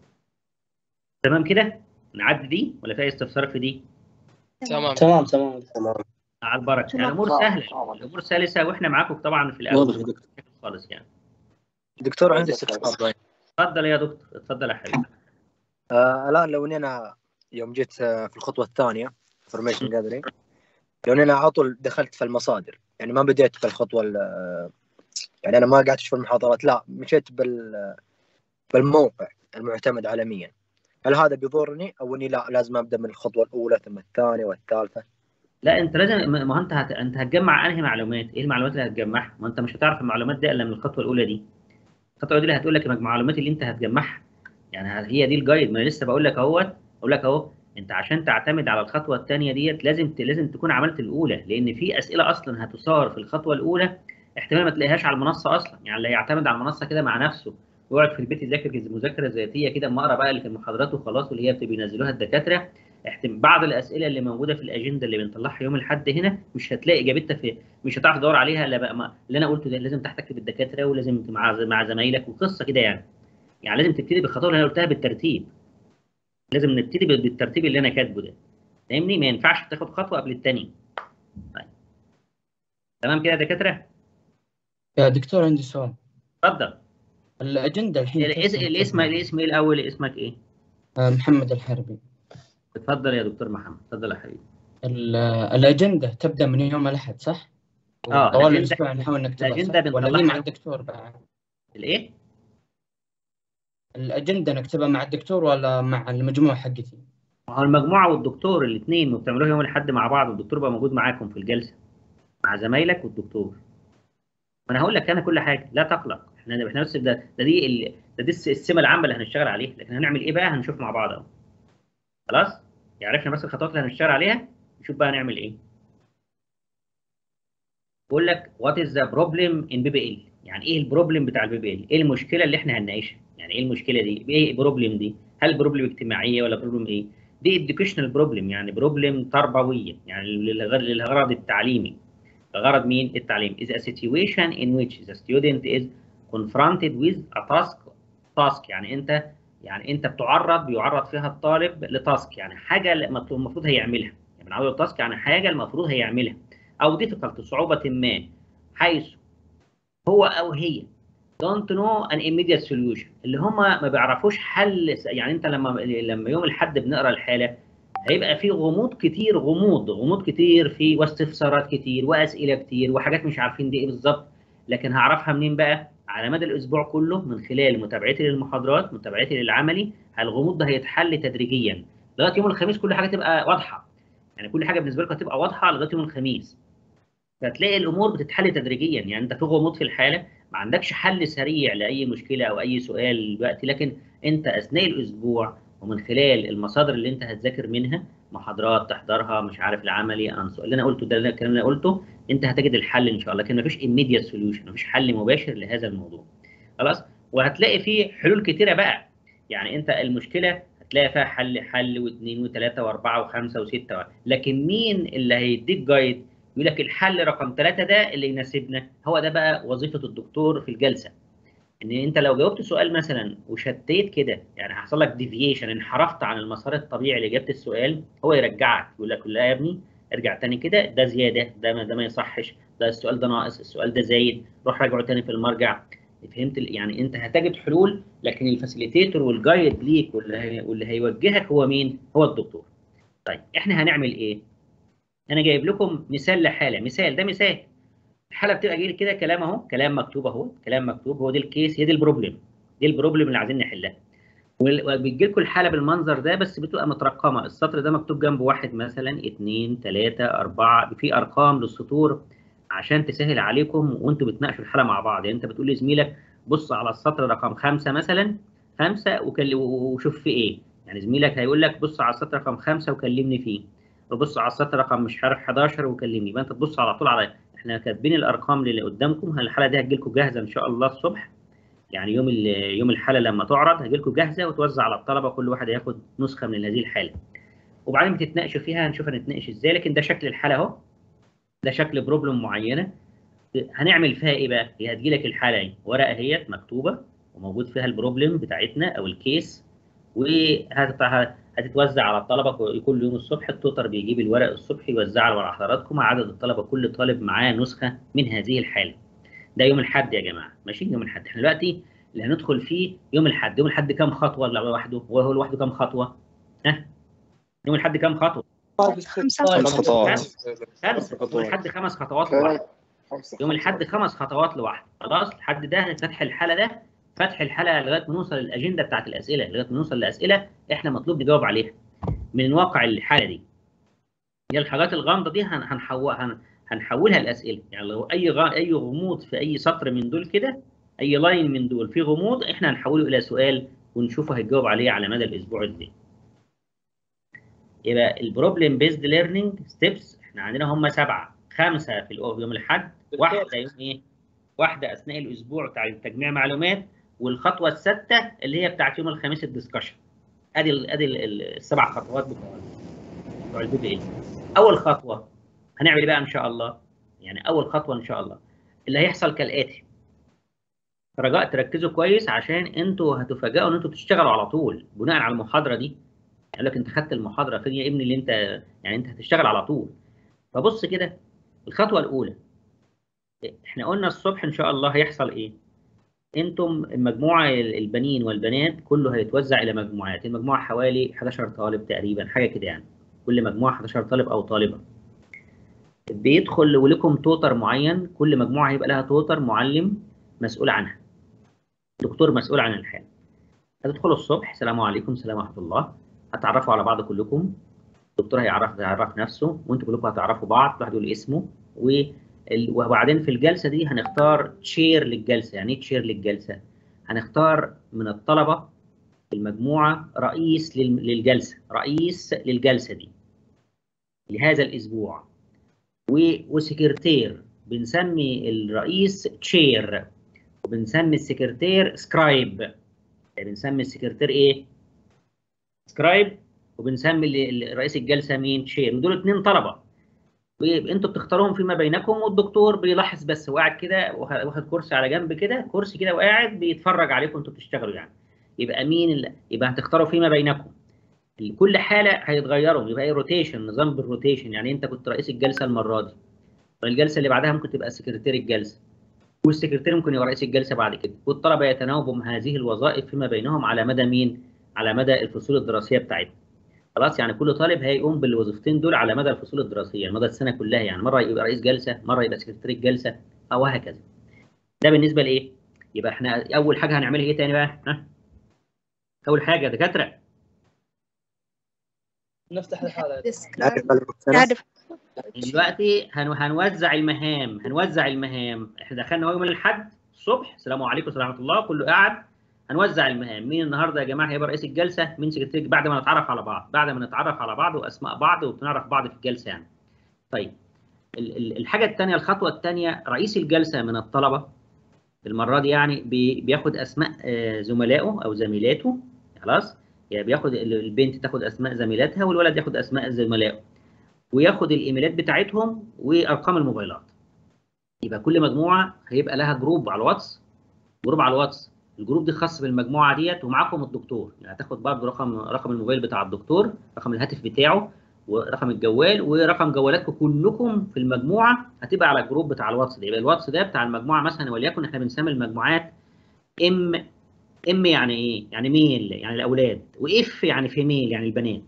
تمام كده نعدي دي ولا في اي استفسار في دي تمام تمام تمام تمام على البركه يعني الامور صعب. سهله الامور سلسه واحنا معاكم طبعا في الاول واضح يا دكتور خالص يعني دكتور عندي استفسار طيب اتفضل يا دكتور اتفضل يا حبيبي آه الان لو اني انا يوم جيت آه في الخطوه الثانيه انفورميشن جاذرينج لو اني انا على طول دخلت في المصادر يعني ما بديت في الخطوه ال- آه، يعني انا ما قعدت في المحاضرات لا مشيت بال بالموقع المعتمد عالميا هل هذا بيضرني او اني لا لازم ابدا من الخطوه الاولى ثم الثانيه والثالثه لا انت لازم ما ما هو انت هت... انت هتجمع انهي معلومات ايه المعلومات اللي هتجمعها ما انت مش هتعرف المعلومات دي الا من الخطوه الاولى دي الخطوه الاولى دي هتقول لك المعلومات اللي انت هتجمعها يعني ه- هي دي الجايد ما انا لسه بقول لك اهوت اقول لك اهو انت عشان تعتمد على الخطوه الثانيه ديت لازم ت... لازم تكون عملت الاولى لان في اسئله اصلا هتثار في الخطوه الاولى احتمال ما تلاقيهاش على المنصه اصلا يعني اللي يعتمد على المنصه كده مع نفسه ويقعد في البيت يذاكر مذاكره ذاتيه كده اما اقرا بقى اللي في المحاضرات وخلاص واللي هي بت- بينزلوها الدكاتره احتم... بعض الاسئله اللي موجوده في الاجنده اللي بنطلعها يوم الاحد هنا مش هتلاقي اجابتها في مش هتعرف تدور عليها الا بقى ما... اللي انا قلته ده لازم تحتك بالدكاتره ولازم ت- مع مع زمايلك وقصه كده يعني يعني لازم تبتدي بالخطوه اللي انا قلتها بالترتيب لازم نبتدي بال- بالترتيب اللي انا كاتبه ده فاهمني ما ينفعش تاخد خطوه قبل الثانيه طيب تمام كده يا دكاتره يا دكتور عندي سؤال اتفضل الأجندة الحين الاس- توصل- الاسم الاسم ايه الاول اسمك ايه آه، محمد الحربي اتفضل يا دكتور محمد اتفضل يا حبيبي ال- الأجندة تبدأ من يوم الأحد صح؟ آه، طوال الأجندة- الأسبوع نحاول نكتبها الأجندة صح؟ ولا بنطلعها هي مع يوم- الدكتور بعد؟ الايه الأجندة نكتبها مع الدكتور ولا مع المجموعة حقتي؟ ما هو المجموعه والدكتور الاثنين ما بتعملوها يوم الاحد مع بعض والدكتور بقى موجود معاكم في الجلسه مع زمايلك والدكتور ما انا هقول لك انا كل حاجه لا تقلق احنا احنا بس ده ده دي ال... ده دي الس- السمه العامه اللي هنشتغل عليها لكن هنعمل ايه بقى هنشوف مع بعض اهو خلاص يعني عرفنا بس الخطوات اللي هنشتغل عليها نشوف بقى هنعمل ايه بقول لك وات از ذا بروبلم ان بي بي ال يعني ايه البروبلم بتاع البي بي ال ايه المشكله اللي احنا هنناقشها يعني ايه المشكله دي ايه البروبلم دي هل بروبلم اجتماعيه ولا بروبلم ايه دي educational بروبلم يعني بروبلم تربويه يعني للغرض للغرض التعليمي الغرض مين التعليم is a situation in which the student is confronted with a task task يعني انت يعني انت بتعرض بيعرض فيها الطالب لتاسك يعني حاجه المطلوب- المفروض هيعملها يعني بنعود تاسك يعني حاجه المفروض هيعملها او difficult صعوبه ما حيث هو او هي don't know an immediate solution اللي هم ما بيعرفوش حل يعني انت لما لما يوم الاحد بنقرا الحاله هيبقى في غموض كتير غموض غموض كتير في واستفسارات كتير واسئله كتير وحاجات مش عارفين دي ايه بالظبط لكن هعرفها منين بقى على مدى الاسبوع كله من خلال متابعتي للمحاضرات متابعتي للعملي الغموض ده هيتحل تدريجيا لغايه يوم الخميس كل حاجه تبقى واضحه يعني كل حاجه بالنسبه لكم هتبقى واضحه لغايه يوم الخميس فتلاقي الامور بتتحل تدريجيا يعني انت في غموض في الحاله ما عندكش حل سريع لاي مشكله او اي سؤال دلوقتي لكن انت اثناء الاسبوع ومن خلال المصادر اللي انت هتذاكر منها محاضرات تحضرها مش عارف العملي أنص... اللي انا قلته ده الكلام اللي انا قلته انت هتجد الحل ان شاء الله لكن مفيش immediate solution مفيش حل مباشر لهذا الموضوع خلاص وهتلاقي فيه حلول كتيره بقى يعني انت المشكله هتلاقي فيها حل حل واثنين وثلاثه واربعه وخمسه وسته لكن مين اللي هيديك جايد يقول لك الحل رقم ثلاثه ده اللي يناسبنا هو ده بقى وظيفه الدكتور في الجلسه ان انت لو جاوبت سؤال مثلا وشتيت كده يعني حصل لك ديفيشن انحرفت عن المسار الطبيعي لاجابه السؤال هو يرجعك يقول لك لا يا ابني ارجع تاني كده ده زياده ده ما ده ما يصحش ده السؤال ده ناقص السؤال ده زايد روح راجعه تاني في المرجع فهمت ال- يعني انت هتجد حلول لكن الفاسيليتيتور والجايد ليك واللي هي واللي هيوجهك هو مين؟ هو الدكتور. طيب احنا هنعمل ايه؟ انا جايب لكم مثال لحاله مثال ده مثال الحاله بتبقى جاي كده كلام اهو كلام مكتوب اهو كلام مكتوب هو دي الكيس هي دي البروبلم دي البروبلم اللي عايزين نحلها وبيجي لكم الحاله بالمنظر ده بس بتبقى مترقمه السطر ده مكتوب جنبه واحد مثلا اثنين ثلاثه اربعه في ارقام للسطور عشان تسهل عليكم وانتوا بتناقشوا الحاله مع بعض يعني انت بتقول لزميلك بص على السطر رقم خمسه مثلا خمسه وكل- وشوف في ايه يعني زميلك هيقول لك بص على السطر رقم خمسه وكلمني فيه وبص على السطر رقم مش عارف 11 وكلمني يبقى انت تبص على طول على احنا كاتبين الارقام اللي قدامكم الحاله دي هتجي لكم جاهزه ان شاء الله الصبح يعني يوم ال- يوم الحاله لما تعرض هتجي لكم جاهزه وتوزع على الطلبه كل واحد هياخد نسخه من هذه الحاله وبعدين بتتناقشوا فيها هنشوف هنتناقش ازاي لكن ده شكل الحاله اهو ده شكل بروبلم معينه هنعمل فيها ايه بقى؟ هي هتجي لك الحاله اهي ورقه اهيت مكتوبه وموجود فيها البروبلم بتاعتنا او الكيس وهتتوزع على الطلبه كل يوم الصبح التوتر بيجيب الورق الصبح يوزعه على حضراتكم عدد الطلبه كل طالب معاه نسخه من هذه الحاله. ده يوم الاحد يا جماعه ماشي يوم الاحد احنا دلوقتي اللي هندخل فيه يوم الاحد يوم الاحد كام خطوه لوحده هو هو لوحده كام خطوه؟ ها؟ يوم الاحد كام خطوه؟ خمسة خمس خطوات خمسه يوم الاحد خمس خطوات لوحده يوم الاحد خمس خطوات لوحده خلاص الحد ده فتح الحاله ده فتح الحلقه لغايه ما نوصل للاجنده بتاعت الاسئله لغايه ما نوصل لاسئله احنا مطلوب نجاوب عليها من واقع الحاله دي هي الحاجات الغامضه دي هن- هنحو... هن... هنحولها لاسئله يعني لو اي غ... اي غموض في اي سطر من دول كده اي لاين من دول فيه غموض احنا هنحوله الى سؤال ونشوفه هيجاوب عليه على مدى الاسبوع ازاي يبقى البروبلم بيزد ليرنينج ستيبس احنا عندنا هم سبعه خمسه في الأو- يوم الاحد واحده يوم ايه واحده اثناء الاسبوع بتاع تجميع معلومات والخطوه السادسه اللي هي بتاعت يوم الخميس الدسكشن ادي ال ادي ال- ال- السبع خطوات بتوع بتوع البي بي اي اول خطوه هنعمل ايه بقى ان شاء الله يعني اول خطوه ان شاء الله اللي هيحصل كالاتي رجاء تركزوا كويس عشان انتوا هتفاجئوا ان انتوا تشتغلوا على طول بناء على المحاضره دي يقول لك انت خدت المحاضره فين يا ابني اللي انت يعني انت هتشتغل على طول فبص كده الخطوه الاولى احنا قلنا الصبح ان شاء الله هيحصل ايه انتم المجموعه البنين والبنات كله هيتوزع الى مجموعات المجموعه حوالي 11 طالب تقريبا حاجه كده يعني كل مجموعه 11 طالب او طالبه بيدخل ولكم توتر معين كل مجموعه هيبقى لها توتر معلم مسؤول عنها دكتور مسؤول عن الحال هتدخلوا الصبح السلام عليكم السلام ورحمه الله هتعرفوا على بعض كلكم الدكتور هيعرف هيعرف نفسه وانتوا كلكم هتعرفوا بعض كل واحد يقول اسمه و وبعدين في الجلسه دي هنختار تشير للجلسه يعني ايه تشير للجلسه هنختار من الطلبه في المجموعه رئيس لل- للجلسه رئيس للجلسه دي لهذا الاسبوع و- وسكرتير بنسمي الرئيس تشير وبنسمي السكرتير سكرايب يعني بنسمي السكرتير ايه سكرايب وبنسمي ال- ال- رئيس الجلسه مين تشير ودول اتنين طلبه ويبقى انتوا بتختاروهم فيما بينكم والدكتور بيلاحظ بس وقاعد كده واخد واخد كرسي على جنب كده كرسي كده وقاعد بيتفرج عليكم انتوا بتشتغلوا يعني يبقى مين اللي يبقى هتختاروا فيما بينكم كل حاله هيتغيروا يبقى ايه روتيشن نظام بالروتيشن يعني انت كنت رئيس الجلسه المره دي والجلسه اللي بعدها ممكن تبقى سكرتير الجلسه والسكرتير ممكن يبقى رئيس الجلسه بعد كده والطلبه يتناوبوا هذه الوظائف فيما بينهم على مدى مين على مدى الفصول الدراسيه بتاعتهم خلاص يعني كل طالب هيقوم بالوظيفتين دول على مدى الفصول الدراسيه مدى السنه كلها يعني مره يبقى رئيس جلسه مره يبقى سكرتير الجلسه او هكذا ده بالنسبه لايه يبقى احنا اول حاجه هنعملها ايه تاني بقى ها اول حاجه يا دكاتره نفتح الحالة نعرف السنة تعرف دلوقتي هن... هنوزع المهام هنوزع المهام احنا دخلنا يوم الاحد الصبح السلام عليكم ورحمه الله كله قاعد هنوزع المهام مين النهارده يا جماعه هيبقى رئيس الجلسه مين سكرتير بعد ما نتعرف على بعض بعد ما نتعرف على بعض واسماء بعض وبنعرف بعض في الجلسه يعني طيب ال- ال- الحاجه الثانيه الخطوه الثانيه رئيس الجلسه من الطلبه المره دي يعني بي- بياخد اسماء آه، زملائه او زميلاته خلاص يعني بياخد ال- البنت تاخد اسماء زميلاتها والولد ياخد اسماء زملائه وياخد الايميلات بتاعتهم وارقام الموبايلات يبقى كل مجموعه هيبقى لها جروب على الواتس جروب على الواتس الجروب دي خاص بالمجموعه ديت ومعاكم الدكتور يعني هتاخد برضه رقم رقم الموبايل بتاع الدكتور رقم الهاتف بتاعه ورقم الجوال ورقم جوالاتكم كلكم في المجموعه هتبقى على الجروب بتاع الواتس ده يبقى الواتس ده بتاع المجموعه مثلا وليكن احنا بنسمي المجموعات ام ام يعني ايه؟ يعني ميل يعني الاولاد واف يعني فيميل يعني البنات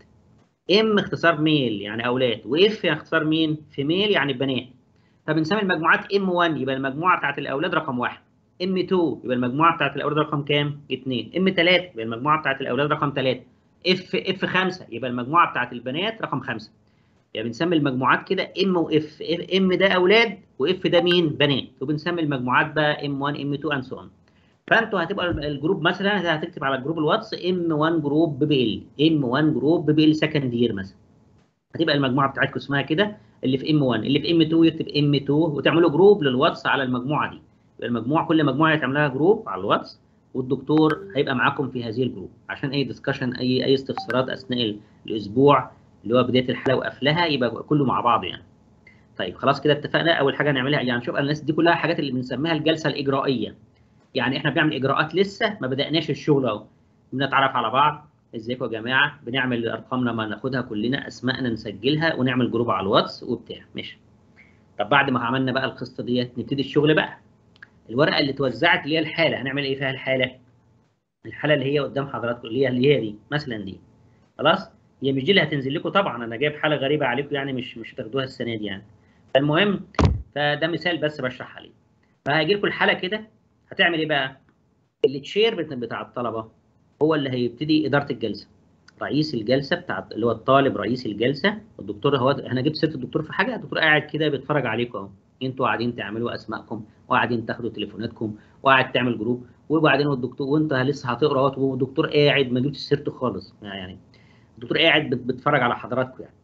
ام اختصار ميل يعني اولاد واف يعني اختصار مين؟ فيميل يعني البنات فبنسمي المجموعات ام 1 يبقى المجموعه بتاعت الاولاد رقم واحد ام 2 يبقى المجموعه بتاعت الاولاد رقم كام؟ 2 ام 3 يبقى المجموعه بتاعت الاولاد رقم 3 اف اف 5 يبقى المجموعه بتاعت البنات رقم 5 يعني بنسمي المجموعات كده ام واف ام ده اولاد واف ده مين؟ بنات وبنسمي المجموعات بقى ام 1 ام 2 اند سو اون فانتوا هتبقى الجروب مثلا هتكتب على الجروب الواتس ام 1 جروب بي ال ام 1 جروب بي ال سكند يير مثلا هتبقى المجموعه بتاعتكم اسمها كده اللي في ام 1 اللي في ام 2 يكتب ام 2 وتعملوا جروب للواتس على المجموعه دي يبقى المجموعه كل مجموعه يتعمل لها جروب على الواتس والدكتور هيبقى معاكم في هذه الجروب عشان اي ديسكشن اي اي استفسارات اثناء ال- الاسبوع اللي هو بدايه الحلقه وقفلها يبقى كله مع بعض يعني طيب خلاص كده اتفقنا اول حاجه نعملها يعني شوف الناس دي كلها حاجات اللي بنسميها الجلسه الاجرائيه يعني احنا بنعمل اجراءات لسه ما بداناش الشغل اهو بنتعرف على بعض ازيكم يا جماعه بنعمل ارقامنا ما ناخدها كلنا اسمائنا نسجلها ونعمل جروب على الواتس وبتاع ماشي طب بعد ما عملنا بقى القصه ديت نبتدي الشغل بقى الورقه اللي اتوزعت اللي هي الحاله هنعمل ايه فيها الحاله الحاله اللي هي قدام حضراتكم اللي هي اللي هي دي مثلا دي خلاص هي مش دي اللي هتنزل لكم طبعا انا جايب حاله غريبه عليكم يعني مش مش هتاخدوها السنه دي يعني فالمهم فده مثال بس بشرح عليه فهيجي لكم الحاله كده هتعمل ايه بقى التشير بت- بتاع الطلبه هو اللي هيبتدي اداره الجلسه رئيس الجلسه بتاع اللي هو الطالب رئيس الجلسه الدكتور هو انا جبت سيره الدكتور في حاجه الدكتور قاعد كده بيتفرج عليكم اهو انتوا قاعدين تعملوا اسمائكم وقاعدين تاخدوا تليفوناتكم وقاعد تعمل جروب وبعدين الدكتور وانت لسه هتقرا اهوت والدكتور قاعد ما جبتش سيرته خالص يعني الدكتور قاعد بت- بيتفرج على حضراتكم يعني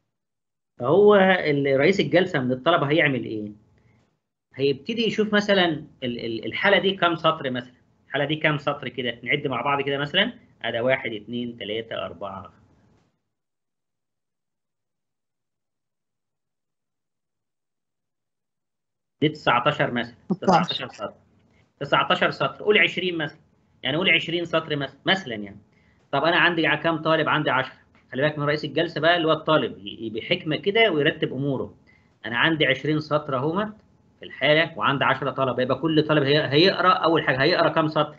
فهو ال- رئيس الجلسه من الطلبه هيعمل ايه؟ هيبتدي يشوف مثلا ال- ال- الحاله دي كام سطر مثلا الحاله دي كام سطر كده نعد مع بعض كده مثلا ادي واحد اثنين ثلاثة أربعة دي 19 مثلا 19 سطر 19 سطر قول 20 مثلا يعني قول 20 سطر مثلا مثلا يعني طب انا عندي ع- كام طالب عندي 10 خلي بالك من رئيس الجلسه بقى اللي هو الطالب ي- بحكمه كده ويرتب اموره انا عندي 20 سطر اهوت في الحاله وعندي 10 طلبه يبقى كل طالب هي- هيقرا اول حاجه هيقرا كام سطر؟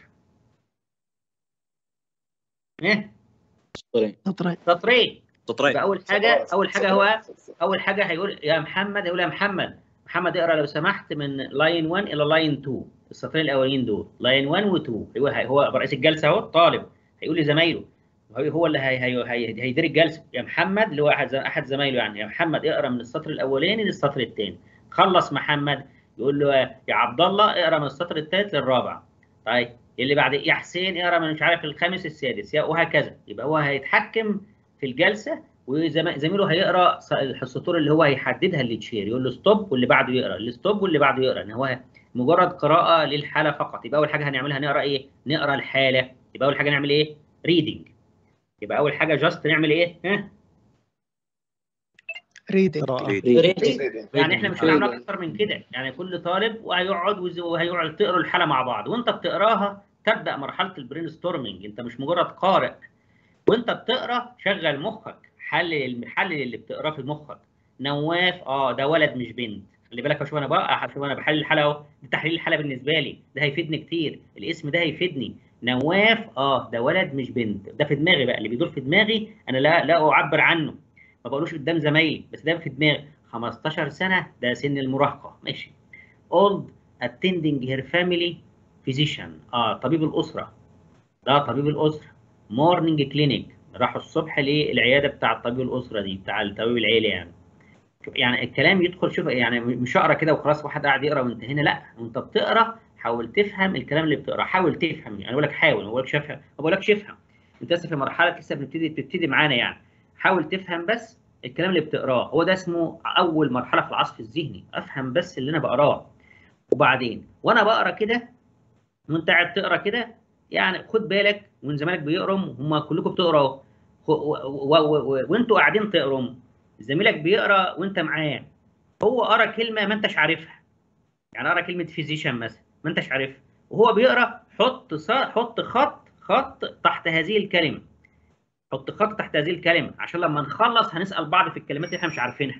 ايه سطرين سطرين سطرين يبقى اول حاجه اول حاجه هو اول حاجه هيقول يا محمد هيقول يا محمد محمد اقرا لو سمحت من لاين 1 الى لاين 2 السطرين الاولين دول لاين 1 و2 هو هو رئيس الجلسه اهو الطالب هيقول لزمايله هو هو اللي هي هي هي هيدير الجلسه يا محمد اللي هو احد ز- احد زمايله يعني يا محمد اقرا من السطر الاولاني للسطر الثاني خلص محمد يقول له يا عبد الله اقرا من السطر الثالث للرابع طيب اللي بعد يا حسين اقرا من مش عارف الخامس السادس يا وهكذا يبقى هو هيتحكم في الجلسه وزميله هيقرا س- السطور اللي هو هيحددها اللي تشير يقول له ستوب واللي بعده يقرا الستوب واللي بعده يقرا ان هو مجرد قراءه للحاله فقط يبقى اول حاجه هنعملها نقرا ايه نقرا الحاله يبقى اول حاجه نعمل ايه ريدنج يبقى اول حاجه جاست نعمل ايه ها ريدنج يعني احنا مش هنعمل اكتر من كده يعني كل طالب وهيقعد وز- وهيقعد تقروا الحاله مع بعض وانت بتقراها تبدا مرحله البرين ستورمنج انت مش مجرد قارئ وانت بتقرا شغل مخك حلل حلل اللي بتقراه في مخك نواف اه ده ولد مش بنت خلي بالك اشوف انا بقى اشوف انا بحلل الحاله اهو ده تحليل الحاله بالنسبه لي ده هيفيدني كتير الاسم ده هيفيدني نواف اه ده ولد مش بنت ده في دماغي بقى اللي بيدور في دماغي انا لا لا اعبر عنه ما بقولوش قدام زمايلي بس ده في دماغي 15 سنه ده سن المراهقه ماشي old attending her family physician اه طبيب الاسره ده طبيب الاسره مورنينج كلينيك راحوا الصبح للعياده بتاع طبيب الاسره دي بتاع الطبيب العيله يعني شوف يعني الكلام يدخل شوف يعني مش اقرا كده وخلاص واحد قاعد يقرا وانت هنا لا وانت بتقرا حاول تفهم الكلام اللي بتقراه حاول تفهم يعني انا بقول لك حاول ما بقولكش افهم ما بقولكش افهم انت لسه في مرحله لسه بنبتدي بتبتدي معانا يعني حاول تفهم بس الكلام اللي بتقراه هو ده اسمه اول مرحله في العصف الذهني افهم بس اللي انا بقراه وبعدين وانا بقرا كده وانت قاعد تقرا كده يعني خد بالك ومن زمانك بيقرم هم كلكم بتقروا خ- و- و- و- و- وانتوا قاعدين تقرم زميلك بيقرا وانت معاه هو قرا كلمه ما انتش عارفها يعني قرا كلمه فيزيشن مثلا ما انتش عارفها وهو بيقرا حط ص- حط خط خط تحت هذه الكلمه حط خط تحت هذه الكلمه عشان لما نخلص هنسال بعض في الكلمات اللي احنا مش عارفينها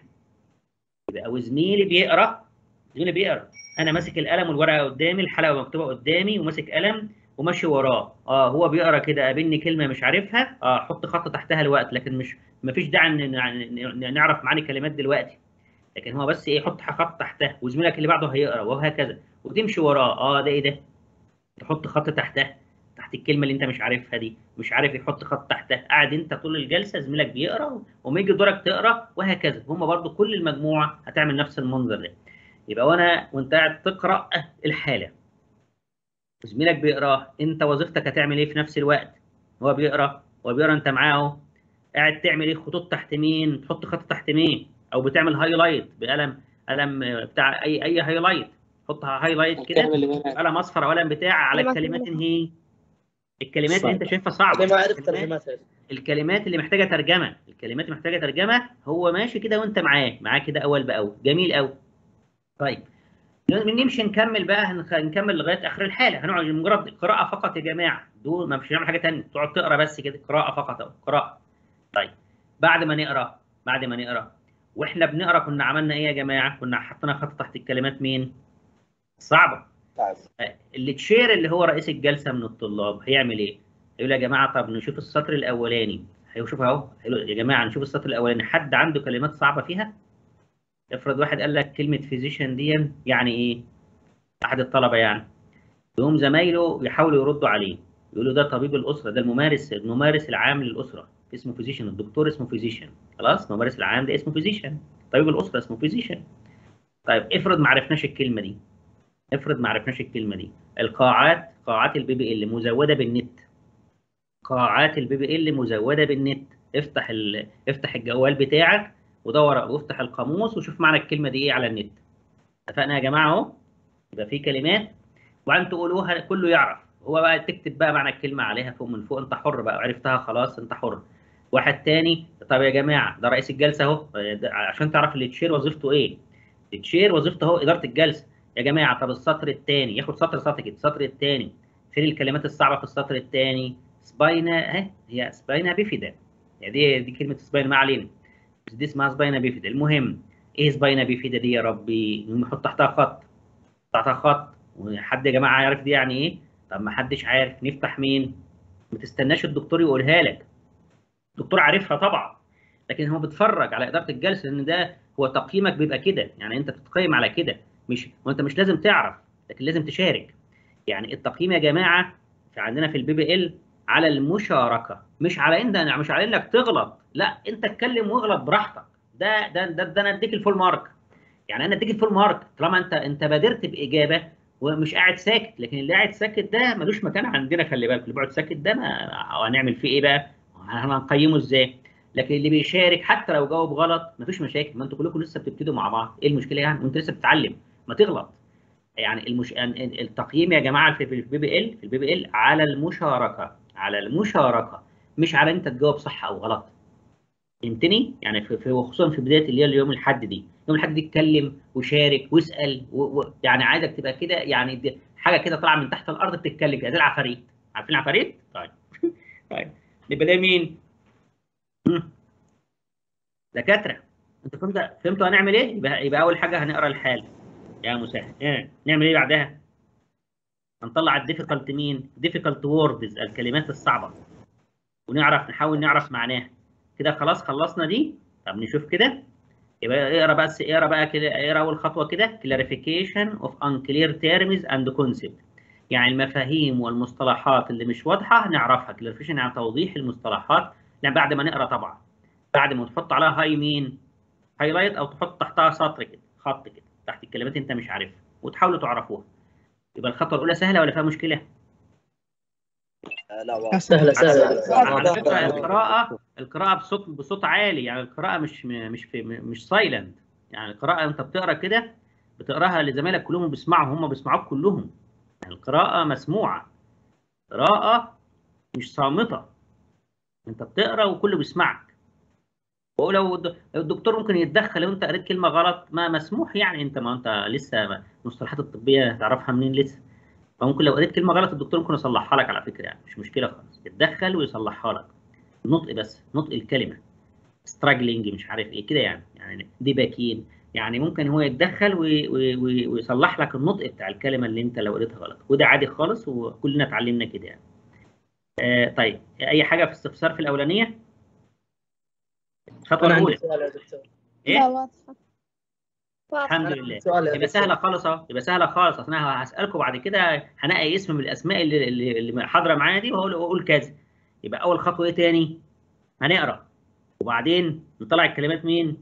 يبقى وزميلي بيقرا زميلي بيقرا انا ماسك القلم والورقه قدامي الحلقه مكتوبه قدامي وماسك قلم وماشي وراه اه هو بيقرا كده قابلني كلمه مش عارفها اه حط خط تحتها الوقت لكن مش مفيش داعي ان ن- ن- نعرف معاني الكلمات دلوقتي لكن هو بس ايه حط خط تحتها وزميلك اللي بعده هيقرا وهكذا وتمشي وراه اه ده ايه ده تحط خط تحتها تحت الكلمه اللي انت مش عارفها دي مش عارف يحط خط تحتها قاعد انت طول الجلسه زميلك بيقرا وما يجي دورك تقرا وهكذا هم برضو كل المجموعه هتعمل نفس المنظر ده يبقى وانا وانت قاعد تقرا الحاله زميلك بيقرا انت وظيفتك هتعمل ايه في نفس الوقت هو بيقرا هو بيقرا انت معاه اهو قاعد تعمل ايه خطوط تحت مين تحط خط تحت مين او بتعمل هايلايت بقلم قلم بتاع اي اي هايلايت حط هايلايت كده قلم اصفر او قلم بتاع على كلمات الكلمات اللي هي الكلمات اللي انت شايفها صعبه انا ما عرفت الكلمات- ترجمتها الكلمات اللي محتاجه ترجمه الكلمات اللي محتاجه ترجمه هو ماشي كده وانت معاه معاه كده اول باول جميل قوي طيب نمشي نكمل بقى هنخ- نكمل لغايه اخر الحاله هنقعد مجرد قراءه فقط يا جماعه دول ما مش هنعمل حاجه ثانيه تقعد تقرا بس كده قراءه فقط اهو قراءه طيب بعد ما نقرا بعد ما نقرا واحنا بنقرا كنا عملنا ايه يا جماعه كنا حطينا خط تحت الكلمات مين صعبه اللي تشير اللي هو رئيس الجلسه من الطلاب هيعمل ايه يقول يا جماعه طب نشوف السطر الاولاني هيشوف اهو هيقول يا جماعه نشوف السطر الاولاني حد عنده كلمات صعبه فيها افرض واحد قال لك كلمه فيزيشن دي يعني ايه احد الطلبه يعني يقوم زمايله يحاولوا يردوا عليه يقولوا ده طبيب الاسره ده الممارس الممارس العام للاسره اسمه فيزيشن الدكتور اسمه فيزيشن خلاص الممارس العام ده اسمه فيزيشن طبيب الاسره اسمه فيزيشن طيب افرض ما عرفناش الكلمه دي افرض ما عرفناش الكلمه دي القاعات قاعات البي بي ال مزوده بالنت قاعات البي بي ال مزوده بالنت افتح ال... افتح الجوال بتاعك ودور وافتح القاموس وشوف معنى الكلمه دي ايه على النت اتفقنا يا جماعه اهو يبقى في كلمات وبعدين تقولوها كله يعرف هو بقى تكتب بقى معنى الكلمه عليها فوق من فوق انت حر بقى عرفتها خلاص انت حر واحد تاني طب يا جماعه ده رئيس الجلسه اهو ده عشان تعرف اللي تشير وظيفته ايه التشير وظيفته اهو اداره الجلسه يا جماعه طب السطر الثاني ياخد سطر سطر كده السطر الثاني فين الكلمات الصعبه في السطر الثاني سباينا اهي هي سباينا بيفيدا يعني دي دي كلمه سباينا ما علينا بس دي اسمها سباينا بيفيدا المهم ايه سباينا بيفيدا دي يا ربي نحط تحتها خط بتاعتها خط وحد يا جماعه عارف دي يعني ايه طب ما حدش عارف نفتح مين ما تستناش الدكتور يقولها لك الدكتور عارفها طبعا لكن هو بيتفرج على اداره الجلسه لان ده هو تقييمك بيبقى كده يعني انت بتتقيم على كده مش وانت مش لازم تعرف لكن لازم تشارك يعني التقييم يا جماعه في عندنا في البي بي ال على المشاركه مش على انت مش على انك تغلط لا انت اتكلم واغلط براحتك ده ده ده, ده انا اديك الفول مارك يعني انا اديك الفول مارك طالما انت انت بادرت باجابه ومش قاعد ساكت لكن اللي قاعد ساكت ده ملوش مكان عندنا خلي بالك اللي بيقعد ساكت ده ما هنعمل فيه ايه بقى؟ هنقيمه ازاي؟ لكن اللي بيشارك حتى لو جاوب غلط مفيش مشاكل ما انتوا كلكم لسه بتبتدوا مع بعض ايه المشكله يعني وانت لسه بتتعلم ما تغلط يعني المش... التقييم يا جماعه في البي بي ال في البي بي ال على المشاركه على المشاركه مش على انت تجاوب صح او غلط فهمتني يعني في, في وخصوصا في بدايه اللي هي اليوم الحد دي يوم الحد دي اتكلم وشارك واسال و... و... يعني عايزك تبقى كده يعني دي حاجه كده طالعه من تحت الارض بتتكلم كده زي العفاريت عارفين العفاريت طيب طيب يبقى ده مين دكاتره انتوا فهمتوا فهمتوا هنعمل ايه يبقى, يبقى اول حاجه هنقرا الحاله يا مسهل إيه؟ نعمل ايه بعدها هنطلع الديفيكالت مين ديفيكالت ووردز الكلمات الصعبه ونعرف نحاول نعرف معناها كده خلاص خلصنا دي طب نشوف كده يبقى اقرا بس اقرا بقى كده اقرا اول خطوه كده clarification of unclear terms and concept يعني المفاهيم والمصطلحات اللي مش واضحه نعرفها clarification يعني توضيح المصطلحات يعني بعد ما نقرا طبعا بعد ما تحط عليها هاي مين هايلايت او تحط تحتها سطر كده خط كده تحت الكلمات انت مش عارفها وتحاولوا تعرفوها يبقى الخطوه الاولى سهله ولا فيها مشكله لا واضح سهلة سهلة على فكره القراءه القراءه بصوت بصوت عالي يعني القراءه مش مش في مش سايلنت يعني القراءه انت بتقرا كده بتقراها لزمايلك كلهم بيسمعوا هم بيسمعوك كلهم يعني القراءه مسموعه قراءه مش صامته انت بتقرا وكله بيسمعك ولو الدكتور ممكن يتدخل لو انت قريت كلمه غلط ما مسموح يعني انت ما انت لسه المصطلحات الطبيه تعرفها منين لسه فممكن لو قريت كلمه غلط الدكتور ممكن يصلحها لك على فكره يعني مش مشكله خالص يتدخل ويصلحها لك نطق بس نطق الكلمه ستراجلينج مش عارف ايه كده يعني يعني دي باكين يعني ممكن هو يتدخل وي وي وي ويصلح لك النطق بتاع الكلمه اللي انت لو قريتها غلط وده عادي خالص وكلنا اتعلمنا كده يعني آه طيب اي حاجه في استفسار في الاولانيه الخطوه أنا عندي الاولى سؤال يا دكتور ايه لا واضحة الحمد أنا لله عندي سؤال يا يبقى دكتور. سهله خالص اهو يبقى سهله خالص اصل انا هسالكم بعد كده هنقي اسم من الاسماء اللي اللي, اللي حاضره معايا دي وهقول واقول كذا يبقى اول خطوه ايه تاني هنقرا وبعدين نطلع الكلمات مين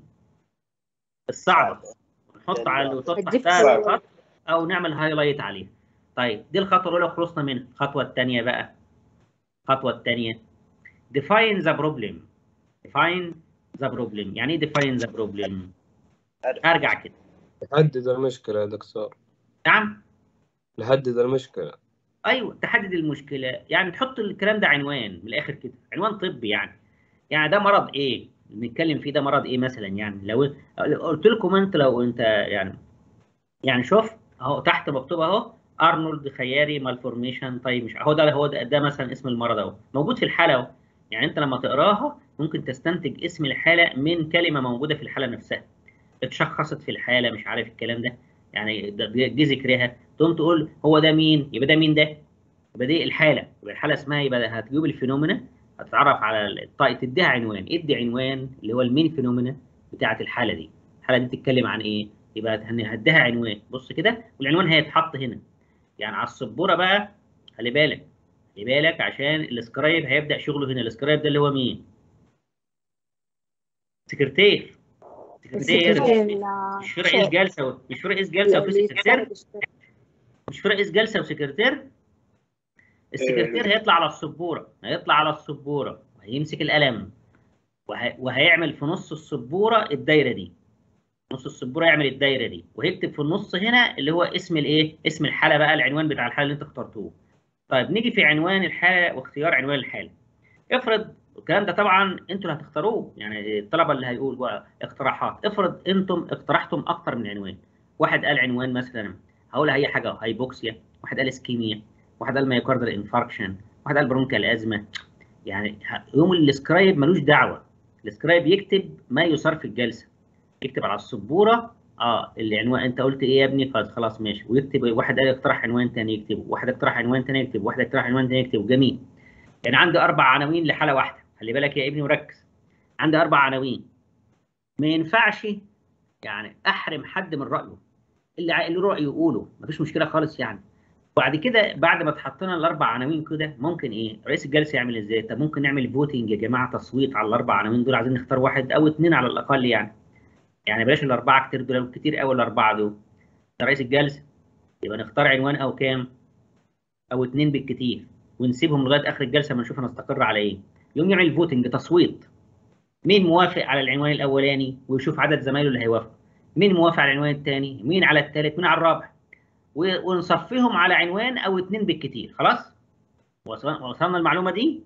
الصعبه ونحط على الوسط تحتها الديفيكالت. خط او نعمل هايلايت عليها طيب دي الخطوه الاولى وخلصنا منها الخطوه الثانيه بقى الخطوه الثانيه define the problem define the problem يعني ايه define the problem ارجع كده نحدد المشكلة يا دكتور نعم نحدد المشكلة ايوه تحدد المشكله يعني تحط الكلام ده عنوان من الاخر كده عنوان طبي يعني يعني ده مرض ايه بنتكلم فيه ده مرض ايه مثلا يعني لو لو قلت لكم انت لو انت يعني يعني شوف اهو تحت مكتوب اهو ارنولد خياري مالفورميشن طيب مش هو ده هو ده, ده مثلا اسم المرض اهو موجود في الحاله اهو يعني انت لما تقراها ممكن تستنتج اسم الحاله من كلمه موجوده في الحاله نفسها اتشخصت في الحاله مش عارف الكلام ده يعني ده- دي دي ذكرها تقوم تقول هو ده مين يبقى ده مين ده يبقى دي الحاله يبقى الحاله اسمها يبقى هتجيب الفينومينا هتتعرف على ال- طيب تديها عنوان ادي عنوان اللي هو المين فينومينا بتاعه الحاله دي الحاله دي بتتكلم عن ايه يبقى هن- هديها عنوان بص كده والعنوان هيتحط هنا يعني على السبوره بقى خلي بالك خلي بالك عشان السكرايب هيبدا شغله هنا السكرايب ده اللي هو مين سكرتير سكرتير السكرتير مش في رئيس جلسه و- مش في رئيس جلسه وفي سكرتير مش في رئيس جلسه وسكرتير السكرتير هيطلع على السبوره هيطلع على السبوره وهيمسك القلم وه... وهيعمل في نص السبوره الدايره دي نص السبوره يعمل الدايره دي وهيكتب في النص هنا اللي هو اسم الايه اسم الحاله بقى العنوان بتاع الحاله اللي انت اخترتوه طيب نيجي في عنوان الحاله واختيار عنوان الحاله افرض الكلام ده طبعا انتوا اللي هتختاروه يعني الطلبه اللي هيقولوا اقتراحات افرض انتم اقترحتم اكتر من عنوان واحد قال عنوان مثلا هقول اي حاجه هايبوكسيا واحد قال اسكيميا واحد قال مايوكاردال انفاركشن واحد قال برونكال ازمه يعني ه- يوم السكرايب ملوش دعوه السكرايب يكتب ما يصار في الجلسه يكتب على السبوره اه العنوان انت قلت ايه يا ابني خلاص خلاص ماشي ويكتب واحد قال اقترح عنوان تاني يكتبه واحد اقترح عنوان تاني يكتبه واحد اقترح عنوان تاني يكتبه جميل يعني عندي اربع عناوين لحاله واحده خلي بالك يا ابني وركز عندي اربع عناوين ما ينفعش يعني احرم حد من رايه اللي عا- اللي رايه يقوله مفيش مشكله خالص يعني وبعد كده بعد ما اتحطينا الاربع عناوين كده ممكن ايه رئيس الجلسه يعمل ازاي طب ممكن نعمل فوتنج يا جماعه تصويت على الاربع عناوين دول عايزين نختار واحد او اثنين على الاقل يعني يعني بلاش الاربعه كتير دول كتير قوي الاربعه دول ده رئيس الجلسه يبقى نختار عنوان او كام او اثنين بالكتير ونسيبهم لغايه اخر الجلسه ما نشوف هنستقر على ايه يوم يعمل فوتنج تصويت مين موافق على العنوان الاولاني ويشوف عدد زمايله اللي هيوافقوا مين موافق على العنوان الثاني مين على الثالث مين على الرابع و- ونصفيهم على عنوان او اثنين بالكتير خلاص وصلنا وصلنا المعلومه دي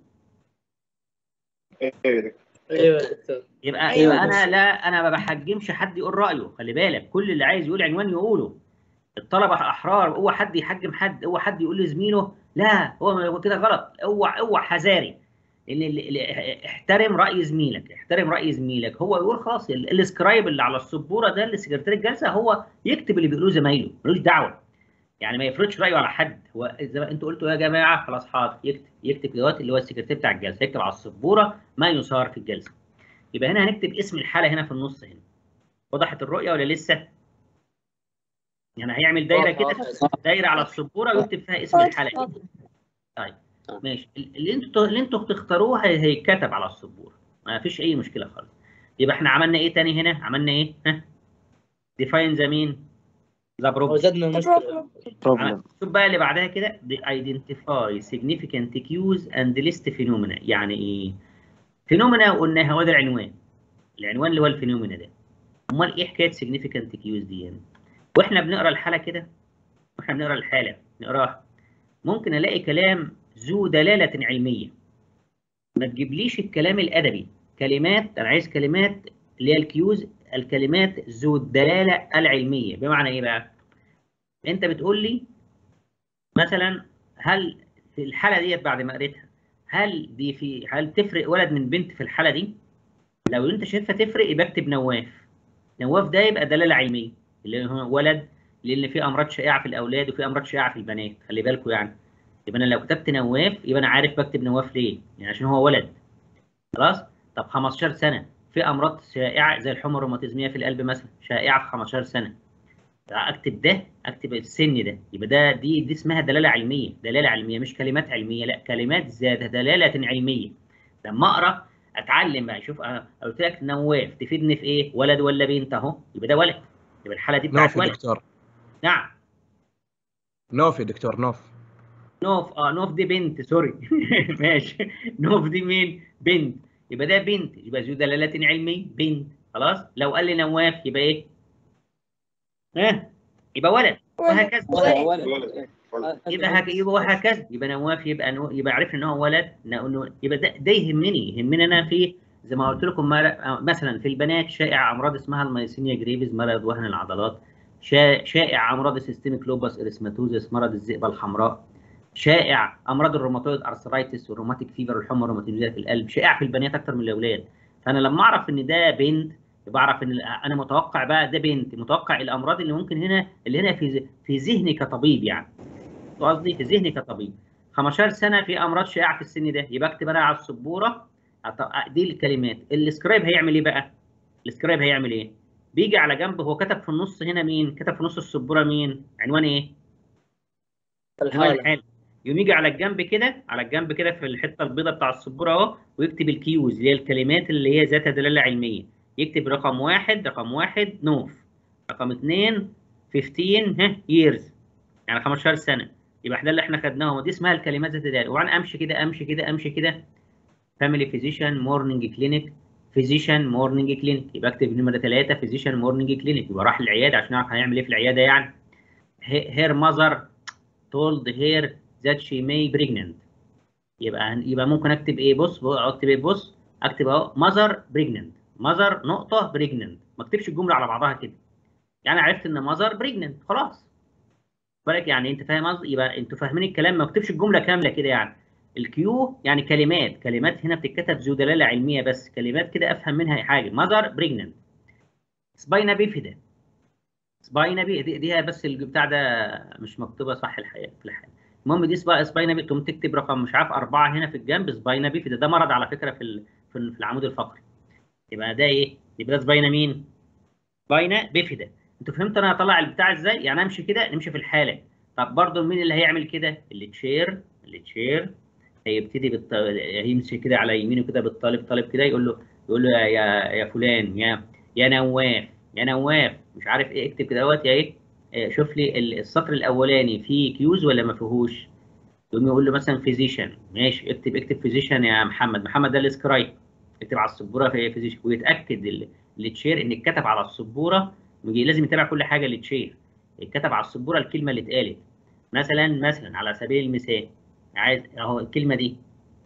ايوه يا دكتور يبقى أيوة يبقى بس. انا لا انا ما بحجمش حد يقول رايه خلي بالك كل اللي عايز يقول عنوان يقوله الطلبه احرار اوعى حد يحجم حد اوعى حد يقول لزميله لا هو هو كده غلط اوعى اوعى حذاري ان ال- ال- احترم راي زميلك احترم راي زميلك هو يقول خلاص ال- السكرايب اللي على السبوره ده اللي سكرتير الجلسه هو يكتب اللي بيقولوه زمايله ملوش دعوه يعني ما يفرضش رايه على حد هو زي ما انتوا قلتوا يا جماعه خلاص حاضر يكتب يكتب دلوقتي اللي هو السكرتير بتاع الجلسه يكتب على السبوره ما يثار في الجلسه يبقى هنا هنكتب اسم الحاله هنا في النص هنا وضحت الرؤيه ولا لسه يعني هيعمل دايره كده دايره على السبوره ويكتب فيها اسم الحاله طيب ماشي اللي انتوا اللي انتوا بتختاروه هي- هيتكتب على السبوره ما فيش اي مشكله خالص يبقى احنا عملنا ايه تاني هنا عملنا ايه ها ديفاين ذا مين ذا بروبلم وزدنا المشكله بروبلم شوف بقى اللي بعدها كده the identify significant cues and list phenomena يعني ايه فينومينا قلناها هو ده العنوان العنوان اللي هو الفينومينا ده امال ايه حكايه significant cues دي يعني واحنا بنقرا الحاله كده واحنا بنقرا الحاله نقراها ممكن الاقي كلام ذو دلاله علميه ما تجيبليش الكلام الادبي كلمات انا عايز كلمات اللي هي الكيوز الكلمات ذو الدلاله العلميه بمعنى ايه بقى انت بتقول لي مثلا هل في الحاله ديت بعد ما قريتها هل دي في هل تفرق ولد من بنت في الحاله دي لو انت شايفها تفرق يبقى اكتب نواف نواف ده يبقى دلاله علميه اللي هو ولد لان في امراض شائعه في الاولاد وفي امراض شائعه في البنات خلي بالكم يعني يبقى انا لو كتبت نواف يبقى انا عارف بكتب نواف ليه يعني عشان هو ولد خلاص طب 15 سنه في امراض شائعه زي الحمى الروماتيزميه في القلب مثلا شائعه في 15 سنه اكتب ده اكتب السن ده يبقى ده دي دي اسمها دلاله علميه دلاله علميه مش كلمات علميه لا كلمات ذات دلاله علميه لما اقرا اتعلم بقى شوف انا قلت لك نواف تفيدني في ايه ولد ولا بنت اهو يبقى ده ولد يبقى الحاله دي بتاعت نوف يا ولد دكتور نعم نوف يا دكتور نوف نوف اه نوف دي بنت سوري ماشي نوف دي مين بنت يبقى ده بنت يبقى ذو دلاله علميه بنت خلاص لو قال لي نواف يبقى ايه ها يبقى ولد وهكذا يبقى هك... يبقى وهكذا يبقى نواف يبقى نو... يبقى عرفنا ان هو ولد ن... يبقى ده, ده يهمني يهمني انا في زي ما قلت لكم مر... مثلا في البنات شائع امراض اسمها الميسينيا جريفيز مرض وهن العضلات شا... شائع امراض السيستميك لوبس اريثماتوزس مرض الذئبه الحمراء شائع امراض الروماتويد ارثرايتس والروماتيك فيبر والحمى الروماتيزميه في القلب شائع في البنات اكتر من الاولاد فانا لما اعرف ان ده بنت يبقى اعرف ان انا متوقع بقى ده بنت متوقع الامراض اللي ممكن هنا اللي هنا في في ذهني كطبيب يعني قصدي في ذهني كطبيب 15 سنه في امراض شائعه في السن ده يبقى اكتب انا على السبوره دي الكلمات السكرايب هيعمل ايه بقى السكرايب هيعمل ايه بيجي على جنب هو كتب في النص هنا مين كتب في نص السبوره مين عنوان ايه عنوان الحاله يقوم يجي على الجنب كده على الجنب كده في الحته البيضاء بتاع السبوره اهو ويكتب الكيوز اللي هي الكلمات اللي هي ذات دلاله علميه يكتب رقم واحد رقم واحد نوف رقم اثنين 15 ها ييرز يعني 15 سنه يبقى احنا اللي احنا خدناهم ودي اسمها الكلمات ذات الدلاله وبعدين امشي كده امشي كده امشي كده فاميلي فيزيشن مورنينج كلينيك فيزيشن مورنينج كلينيك يبقى اكتب نمره ثلاثه فيزيشن مورنينج كلينيك يبقى راح العياده عشان نعرف هنعمل ايه في العياده يعني هير ماذر told her that she may pregnant يبقى يبقى ممكن اكتب ايه بص اكتب ايه بص اكتب اهو mother pregnant mother نقطه pregnant ما اكتبش الجمله على بعضها كده يعني عرفت ان mother pregnant خلاص بالك يعني انت فاهم قصدي يبقى انتوا فاهمين الكلام ما اكتبش الجمله كامله كده يعني الكيو يعني كلمات كلمات هنا بتتكتب ذو دلاله علميه بس كلمات كده افهم منها حاجه mother pregnant سباينا بيفيدا سباينبي دي, دي هي بس البتاع ده مش مكتوبه صح الحقيقه في الحقيقه المهم دي سبا- سباينبي تقوم تكتب رقم مش عارف اربعه هنا في الجنب سباينبي في ده, ده مرض على فكره في ال- في ال- في العمود الفقري يبقى ده ايه؟ يبقى ده سباينا مين؟ سباينا بيفيدا انتوا فهمتوا انا هطلع البتاع ازاي؟ يعني امشي كده نمشي في الحاله طب برضه مين اللي هيعمل كده؟ اللي تشير اللي تشير هيبتدي بالط... هيمشي كده على يمينه كده بالطالب طالب كده يقول له يقول له يا يا, يا فلان يا يا نواف يا نواف مش عارف ايه اكتب كده اهوت يا ايه آه، شوف لي ال- السطر الاولاني فيه كيوز ولا ما فيهوش يقوم يقول له مثلا فيزيشن ماشي اكتب اكتب فيزيشن يا محمد محمد ده السكرايب اكتب على السبوره في فيزيشن ويتاكد ال- التشير ان اتكتب على السبوره ويجي- لازم يتابع كل حاجه للتشير اتكتب على السبوره الكلمه اللي اتقالت مثلا مثلا على سبيل المثال عايز اهو الكلمه دي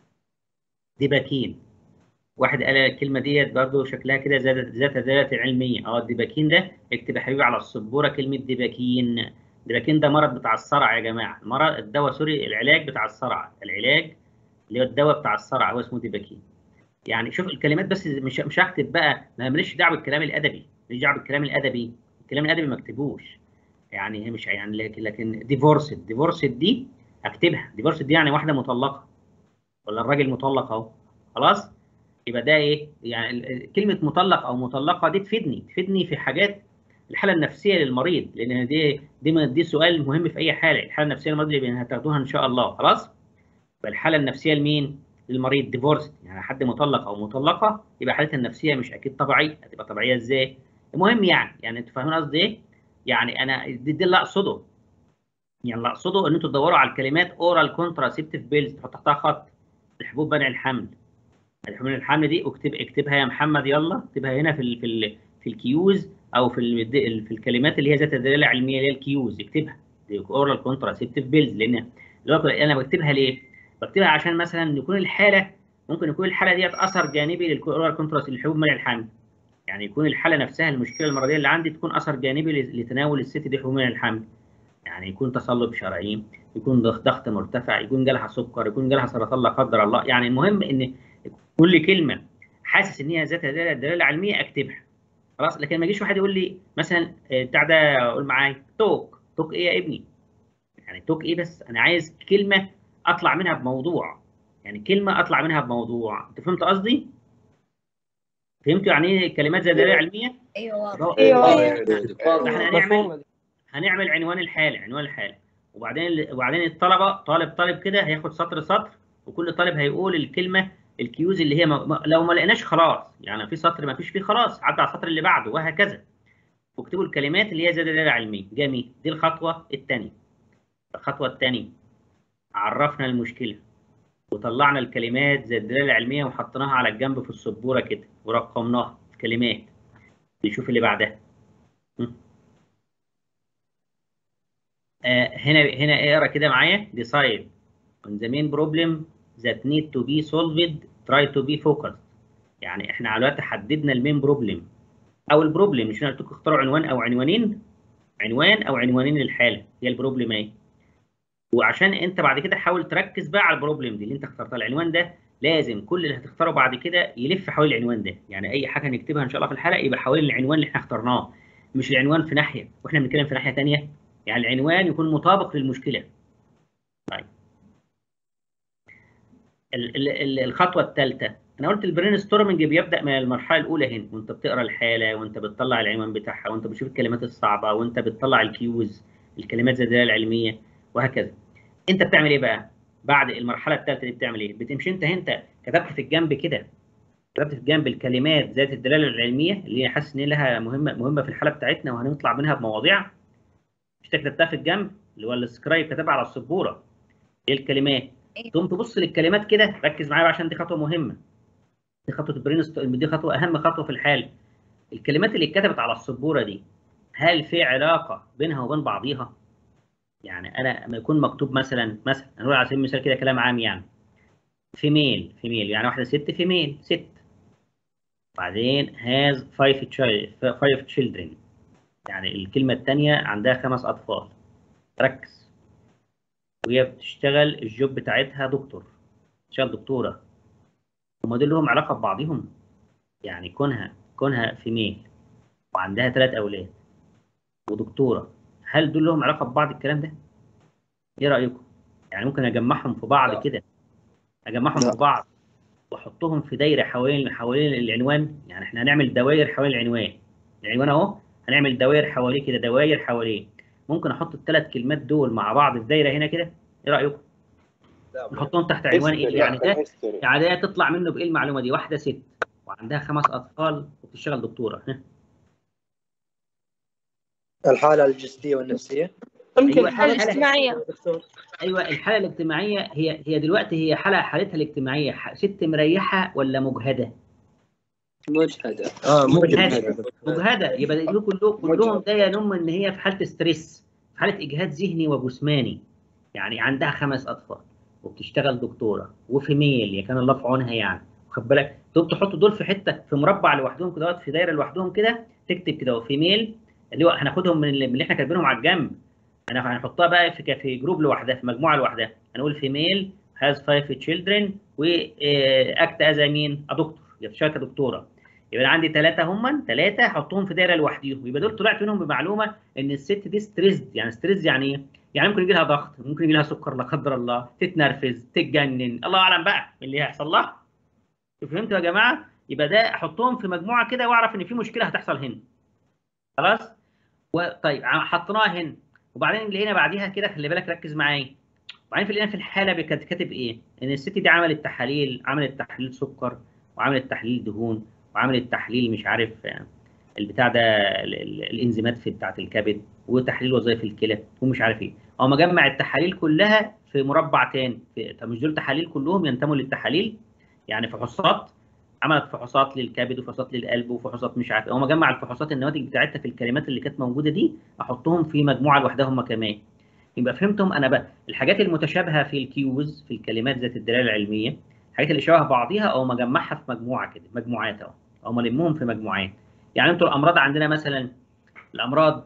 ديباكين واحد قال الكلمه ديت برضو شكلها كده ذات ذات ذات علميه اه الديباكين ده اكتب يا حبيبي على السبوره كلمه ديباكين ديباكين ده مرض بتاع الصرع يا جماعه المرض الدواء سوري العلاج بتاع الصرع العلاج اللي هو الدواء بتاع الصرع هو اسمه ديباكين يعني شوف الكلمات بس مش مش هكتب بقى ما ماليش دعوه بالكلام الادبي ماليش دعوه بالكلام الادبي الكلام الادبي ما اكتبوش يعني هي مش يعني لكن لكن ديفورسد ديفورسد دي اكتبها ديفورسد دي يعني واحده مطلقه ولا الراجل مطلق اهو خلاص يبقى ده ايه يعني ال- ال- كلمه مطلق او مطلقه دي تفيدني تفيدني في حاجات الحاله النفسيه للمريض لان دي دي دي سؤال مهم في اي حاله الحاله النفسيه للمريض اللي هتاخدوها ان شاء الله خلاص فالحاله النفسيه لمين للمريض ديفورس يعني حد مطلق او مطلقه يبقى حالتها النفسيه مش اكيد طبيعيه هتبقى طبيعيه ازاي المهم يعني يعني انتوا فاهمين قصدي ايه يعني انا دي, دي اللي اقصده يعني اللي اقصده ان انتوا تدوروا على الكلمات اورال كونتراسيبتيف بيلز تحط تحتها خط الحبوب منع الحمل الحبوب منع الحمل دي اكتب اكتبها يا محمد يلا اكتبها هنا في ال في ال في الكيوز او في ال في الكلمات اللي هي ذات الدلاله العلميه اللي هي الكيوز اكتبها دي اورال كونتراسيبتيف بيلز لان دلوقتي انا بكتبها ليه؟ بكتبها عشان مثلا يكون الحاله ممكن يكون الحاله ديت اثر جانبي للاورال كونتراس للحبوب منع الحمل يعني يكون الحاله نفسها المشكله المرضيه اللي عندي تكون اثر جانبي لتناول الست دي حبوب منع الحمل يعني يكون تصلب شرايين يكون ضغط ضغط مرتفع يكون جالها سكر يكون جالها سرطان لا قدر الله يعني المهم ان كل كلمه حاسس ان هي ذات دلاله دلاله علميه اكتبها خلاص لكن ما يجيش واحد يقول لي مثلا آه، بتاع ده قول معايا توك توك ايه يا ابني يعني توك ايه بس انا عايز كلمه اطلع منها بموضوع يعني كلمه اطلع منها بموضوع انت فهمت قصدي فهمتوا يعني ايه كلمات ذات دلاله علميه ايوه واضح ده- ايوه احنا هنعمل هنعمل عنوان الحاله عنوان الحاله وبعدين وبعدين الطلبه طالب طالب كده هياخد سطر سطر وكل طالب هيقول الكلمه الكيوز اللي هي ما ما- لو ما لقيناش خلاص يعني في سطر ما فيش فيه خلاص عدى على السطر اللي بعده وهكذا واكتبوا الكلمات اللي هي زي دلاله علميه جميل دي الخطوه الثانيه الخطوه الثانيه عرفنا المشكله وطلعنا الكلمات زي الدلاله العلميه وحطيناها على الجنب في السبوره كده ورقمناها في كلمات نشوف اللي بعدها م? آه هنا هنا اقرا كده معايا decide on the main problem that need to be solved try to be focused يعني احنا على الوقت حددنا المين بروبلم او البروبلم مش انا قلت لكم اختاروا عنوان او عنوانين عنوان او عنوانين للحاله هي البروبلم اهي وعشان انت بعد كده حاول تركز بقى على البروبلم دي اللي انت اخترتها العنوان ده لازم كل اللي هتختاره بعد كده يلف حوالين العنوان ده يعني اي حاجه هنكتبها ان شاء الله في الحلقه يبقى حوالين العنوان اللي احنا اخترناه مش العنوان في ناحيه واحنا بنتكلم في ناحيه ثانيه يعني العنوان يكون مطابق للمشكله طيب ال- ال- ال- الخطوه الثالثه انا قلت البرين ستورمنج بيبدا من المرحله الاولى هنا وانت بتقرا الحاله وانت بتطلع العنوان بتاعها وانت بتشوف الكلمات الصعبه وانت بتطلع الكيوز الكلمات ذات الدلاله العلميه وهكذا انت بتعمل ايه بقى بعد المرحله الثالثه دي بتعمل ايه بتمشي انت انت كتبت في الجنب كده كتبت في الجنب الكلمات ذات الدلاله العلميه اللي هي حاسس ان هي لها مهمه مهمه في الحاله بتاعتنا وهنطلع منها بمواضيع مش انت كتبتها في الجنب اللي هو السكرايب كتبها على السبوره ايه الكلمات تقوم تبص للكلمات كده ركز معايا بقى عشان دي خطوه مهمه دي خطوه البرين دي خطوه اهم خطوه في الحال الكلمات اللي اتكتبت على السبوره دي هل في علاقه بينها وبين بعضيها يعني انا لما يكون مكتوب مثلا مثلا هنقول على سبيل المثال كده كلام عام يعني فيميل فيميل يعني واحده ست فيميل ست بعدين هاز فايف فايف children يعني الكلمه الثانيه عندها خمس اطفال ركز وهي بتشتغل الجوب بتاعتها دكتور بتشتغل دكتوره هما دول لهم علاقه ببعضهم يعني كونها كونها فيميل وعندها ثلاث اولاد ودكتوره هل دول لهم علاقه ببعض الكلام ده؟ ايه رايكم؟ يعني ممكن اجمعهم في بعض كده اجمعهم لا. في بعض واحطهم في دايره حوالين حوالين العنوان يعني احنا هنعمل دوائر حوالين العنوان العنوان اهو هنعمل دوائر حواليه كده دوائر حواليه ممكن احط الثلاث كلمات دول مع بعض في دايره هنا كده ايه رايكم؟ نحطهم تحت عنوان ايه يعني ده يعني ده تطلع منه بايه المعلومه دي واحده ست وعندها خمس اطفال وبتشتغل دكتوره ها؟ الحاله الجسديه والنفسيه ممكن أيوة، الحالة حالة- الاجتماعية ايوه الحاله الاجتماعيه هي هي دلوقتي هي حاله حالتها الاجتماعيه ح- ست مريحه ولا مجهده؟ مجهدة اه مجهدة. ممكن مجهده يبقى دول كلهم كلهم ده ينم ان هي في حاله ستريس في حاله اجهاد ذهني وجسماني يعني عندها خمس اطفال وبتشتغل دكتوره وفيميل يا كان الله في عونها يعني واخد بالك دول تحط دول في حته في مربع لوحدهم كده في دايره لوحدهم كده تكتب كده فيميل اللي هو هناخدهم من اللي من اللي احنا كاتبينهم على الجنب انا هنحطها بقى في في جروب لوحدها في مجموعه لوحدها هنقول فيميل هاز فايف تشيلدرن واكت از مين ا دكتور يبقى شركه دكتوره يبقى انا عندي ثلاثه هم ثلاثه احطهم في دايره لوحديهم يبقى دول طلعت منهم بمعلومه ان الست دي ستريسد يعني ستريس يعني ايه؟ يعني ممكن يجي لها ضغط ممكن يجي لها سكر لا قدر الله تتنرفز تتجنن الله اعلم بقى من اللي هيحصل لها فهمتوا يا جماعه؟ يبقى ده احطهم في مجموعه كده واعرف ان في مشكله هتحصل هنا خلاص؟ وطيب ع- حطيناها هنا وبعدين لقينا بعديها كده خلي بالك ركز معايا وبعدين في لقينا في الحاله كانت كاتب ايه؟ ان الست دي عملت تحاليل عملت تحليل سكر وعملت تحليل دهون وعملت تحليل مش عارف آه، البتاع ده ال- ال- الانزيمات في بتاعه الكبد وتحليل وظائف الكلى ومش عارف ايه هو مجمع التحاليل كلها في مربع تاني في طب مش دول تحاليل كلهم ينتموا للتحاليل يعني فحوصات عملت فحوصات للكبد وفحوصات للقلب وفحوصات مش عارف إيه. هو مجمع الفحوصات النواتج بتاعتها في الكلمات اللي كانت موجوده دي احطهم في مجموعه لوحدها هم كمان يبقى فهمتم انا بقى الحاجات المتشابهه في الكيوز في الكلمات ذات الدلاله العلميه الحاجات اللي شبه بعضيها او مجمعها في مجموعه كده مجموعات اهو او ملمهم في مجموعات يعني انتوا الامراض عندنا مثلا الامراض